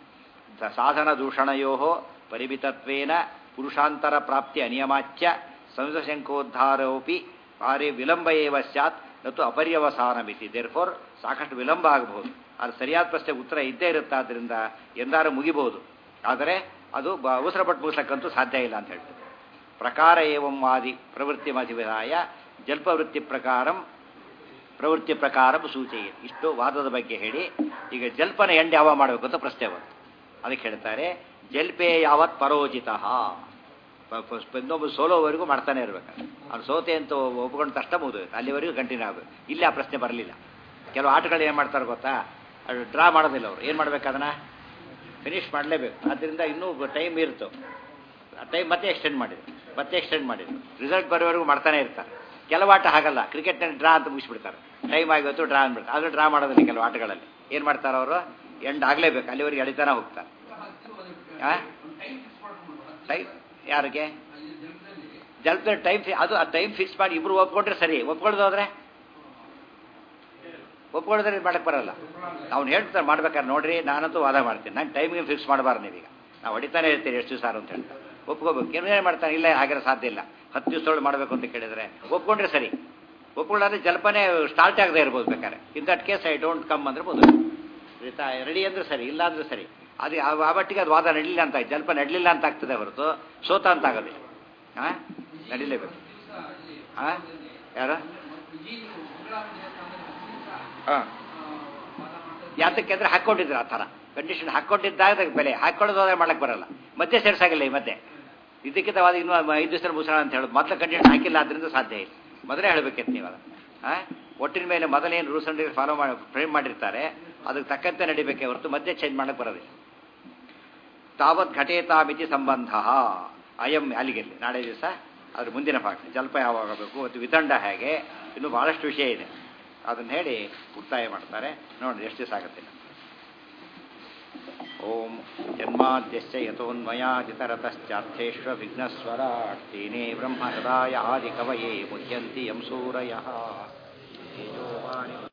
ದ- ಸಾಧನ ದೂಷಣಯೋ ಪರಿಮಿತತ್ವೇನ ಪುರುಷಾಂತರ ಪ್ರಾಪ್ತಿ ಅನಿಯಮಾಚ್ಯ ಸಂಶಂಕೋದ್ಧಾರೋಪಿ ಕಾರ್ಯ ವಿಳಂಬ ಏವ ಸ್ಯಾತ್ ಮತ್ತು ಅಪರ್ಯವಸಾನಮಿತಿ ದೇರ್ ಫೋರ್ ಸಾಕಷ್ಟು ವಿಳಂಬ ಆಗಬಹುದು ಅದು ಸರಿಯಾದ ಪ್ರಶ್ನೆ ಉತ್ತರ ಇದ್ದೇ ಇರುತ್ತಾದ್ರಿಂದ ಎಂದಾರು ಮುಗಿಬಹುದು ಆದರೆ ಅದು ಬ- ಅವಸರ ಪಟ್ಟು ಮುಗಿಸಕ್ಕಂತೂ ಸಾಧ್ಯ ಇಲ್ಲ ಅಂತ ಹೇಳ್ತಾರೆ ಪ್ರಕಾರ ಏವಂ ವಾದಿ ಪ್ರವೃತ್ತಿ ಮಧಿವಿಧಾಯ ಜಲ್ಪವೃತ್ತಿ ಪ್ರಕಾರಂ ಪ್ರವೃತ್ತಿ ಪ್ರಕಾರ ಸೂಚೆಯಿದೆ ಇಷ್ಟು ವಾದದ ಬಗ್ಗೆ ಹೇಳಿ ಈಗ ಜಲ್ಪನ ಎಂಡ್ ಯಾವ ಮಾಡಬೇಕು ಅಂತ ಪ್ರಶ್ನೆ ಬಂತು ಅದಕ್ಕೆ ಹೇಳ್ತಾರೆ ಜಲ್ಪೆ ಯಾವತ್ ಪರೋಜಿತ ಇನ್ನೊಬ್ಬ ಸೋಲೋವರೆಗೂ ಮಾಡ್ತಾನೆ ಇರ್ಬೇಕು ಅವ್ನು ಸೋತೆ ಅಂತ ಒಪ್ಕೊಂಡು ತಕ್ಷಣ ಮುಗಿದೋಯ್ತು ಅಲ್ಲಿವರೆಗೂ ಕಂಟಿನ್ಯೂ ಆಗಬೇಕು ಇಲ್ಲಿ ಆ ಪ್ರಶ್ನೆ ಬರಲಿಲ್ಲ ಕೆಲವು ಆಟಗಳು ಏನು ಮಾಡ್ತಾರೆ ಗೊತ್ತಾ ಅದು ಡ್ರಾ ಮಾಡೋದಿಲ್ಲ ಅವರು ಏನು ಮಾಡ್ಬೇಕು ಅದನ್ನ ಫಿನಿಶ್ ಮಾಡಲೇಬೇಕು ಆದ್ದರಿಂದ ಇನ್ನೂ ಟೈಮ್ ಇರ್ತು ಆ ಟೈಮ್ ಮತ್ತೆ ಎಕ್ಸ್ಟೆಂಡ್ ಮಾಡಿದ್ರು ಮತ್ತೆ ಎಕ್ಸ್ಟೆಂಡ್ ಮಾಡಿದ್ರು ರಿಸಲ್ಟ್ ಬರೋವರೆಗೂ ಮಾಡ್ತಾನೆ ಇರ್ತಾರೆ ಕೆಲವು ಆಟ ಹಾಗಲ್ಲ ಕ್ರಿಕೆಟ್ನಲ್ಲಿ ಡ್ರಾ ಅಂತ ಮುಗಿಸ್ಬಿಡ್ತಾರೆ ಟೈಮ್ ಆಗಿತ್ತು ಡ್ರಾ ಅಂದ್ಬಿಡ್ತಾರೆ ಆದರೂ ಡ್ರಾ ಮಾಡೋದಿಲ್ಲ ಕೆಲವು ಆಟಗಳಲ್ಲಿ ಏನು ಮಾಡ್ತಾರೆ ಅವರು ಎಂಡ್ ಆಗಲೇಬೇಕು ಅಲ್ಲಿವರೆಗೆ ಎಳಿತಾನೆ ಹೋಗ್ತಾರೆ ಟೈಮ್ ಯಾರಿಗೆ ಜಲ್ಪದಲ್ಲಿ ಟೈಮ್ ಅದು ಆ ಟೈಮ್ ಫಿಕ್ಸ್ ಮಾಡಿ ಇಬ್ರು ಒಪ್ಕೊಂಡ್ರೆ ಸರಿ ಒಪ್ಕೊಳ್ದು ಹೋದ್ರೆ ಒಪ್ಕೊಳ್ಳೋದ್ರೆ ಮಾಡಕ್ಕೆ ಬರಲ್ಲ ಅವ್ನು ಹೇಳ್ತಾರೆ ಮಾಡ್ಬೇಕಾದ್ರೆ ನೋಡ್ರಿ ನಾನಂತೂ ವಾದ ಮಾಡ್ತೀನಿ ನಾನು ಟೈಮಿಗೆ ಫಿಕ್ಸ್ ಮಾಡಬಾರ್ದು ನೀವೀಗ ನಾವು ಹೊಡಿತಾನೆ ಇರ್ತೀರಿ ಎಷ್ಟು ದಿವಸ ಅಂತ ಹೇಳ್ತಾರೆ ಒಪ್ಕೋಬೇಕು ಏನು ಮಾಡ್ತಾನೆ ಇಲ್ಲ ಹಾಗಾದ್ರೆ ಸಾಧ್ಯ ಇಲ್ಲ ಹತ್ತು ದಿವಸದೊಳಗೆ ಮಾಡಬೇಕು ಅಂತ ಕೇಳಿದ್ರೆ ಒಪ್ಕೊಂಡ್ರೆ ಸರಿ ಒಪ್ಕೊಳ್ಳೋದ್ರೆ ಜಲ್ಪನೆ ಸ್ಟಾರ್ಟ್ ಆಗದೆ ಇರ್ಬೋದು ಬೇಕಾದ್ರೆ in that case I don't come ಅಂದ್ರೆ ಬೋದು ರೆಡಿ ಅಂದ್ರೆ ಸರಿ ಇಲ್ಲ ಅಂದ್ರೆ ಸರಿ ಅದು ಆ ಮಟ್ಟಿಗೆ ಅದು ವಾದ ನಡಲಿಲ್ಲ ಅಂತ ಆಯ್ತು ಜಲ್ಪ ನಡಲಿಲ್ಲ ಅಂತ ಆಗ್ತದೆ ಹೊರತು ಸೋತ ಅಂತ ಆಗೋದಿಲ್ಲ ಹಾಂ ನಡಿಲೇಬೇಕು ಹಾಂ ಯಾರು ಹಾಂ ಯಾತಕ್ಕೆ ಅಂದ್ರೆ ಹಾಕ್ಕೊಂಡಿದ್ರು ಆ ಥರ ಕಂಡೀಷನ್ ಹಾಕ್ಕೊಂಡಿದ್ದಾಗ ಅದಕ್ಕೆ ಬೆಲೆ ಹಾಕ್ಕೊಳ್ಳೋದು ಹೋದ್ರೆ ಮಾಡಕ್ಕೆ ಬರಲ್ಲ ಮತ್ತೆ ಸೇರ್ಸಾಗಿಲ್ಲ ಈ ಮಧ್ಯೆ ಇದಕ್ಕಿಂತ ವಾದ ಇನ್ನೂ ಐದು ದಿವಸ ಮುಗಿಸೋಣ ಅಂತ ಹೇಳೋದು ಮೊದಲು ಕಂಡೀಷನ್ ಹಾಕಿಲ್ಲ ಅದರಿಂದ ಸಾಧ್ಯ ಇಲ್ಲ ಮೊದಲೇ ಹೇಳಬೇಕಿತ್ತು ನೀವು ಅದು ಹಾಂ ಒಟ್ಟಿನ ಮೇಲೆ ಮೊದಲೇನು ರೂಲ್ಸ್ ಅಂಡ್ ಫಾಲೋ ಮಾಡಿ ಫ್ರೇಮ್ ಮಾಡಿರ್ತಾರೆ ಅದಕ್ಕೆ ತಕ್ಕಂತೆ ನಡಿಬೇಕೆ ಹೊರತು ಮಧ್ಯೆ ಚೇಂಜ್ ಮಾಡಕ್ಕೆ ಬರೋದಿಲ್ಲ ತಾವತ್ ಘಟೇತಾಮಿತಿ ಸಂಬಂಧ ಅಯಂ ಅಲ್ಲಿಗೆಲ್ಲಿ ನಾಳೆ ದಿವಸ ಅದ್ರ ಮುಂದಿನ ಭಾಗ ಜಲ್ಪ ಯಾವಾಗ ಆಗಬೇಕು ಮತ್ತು ವಿತಂಡ ಹೇಗೆ ಇನ್ನೂ ಭಾಳಷ್ಟು ವಿಷಯ ಇದೆ ಅದನ್ನು ಹೇಳಿ ಮುಕ್ತಾಯ ಮಾಡ್ತಾರೆ ನೋಡಿ ಎಷ್ಟು ದಿವಸ ಆಗುತ್ತೆ ಓಂ ಜನ್ಮಾದ್ಯಶ್ಚ ಯಥೋನ್ಮಯಾಜಿತರತಶ್ಚಾರ್ಥೇಶ್ವ ವಿಘ್ನಸ್ವರಾಟ್ ತೇನೇ ಬ್ರಹ್ಮ ಸದಾಯ ಆದಿ ಕವಯೇ ಮುಹ್ಯಂತಿ ಯಂ ಸೂರಯಃ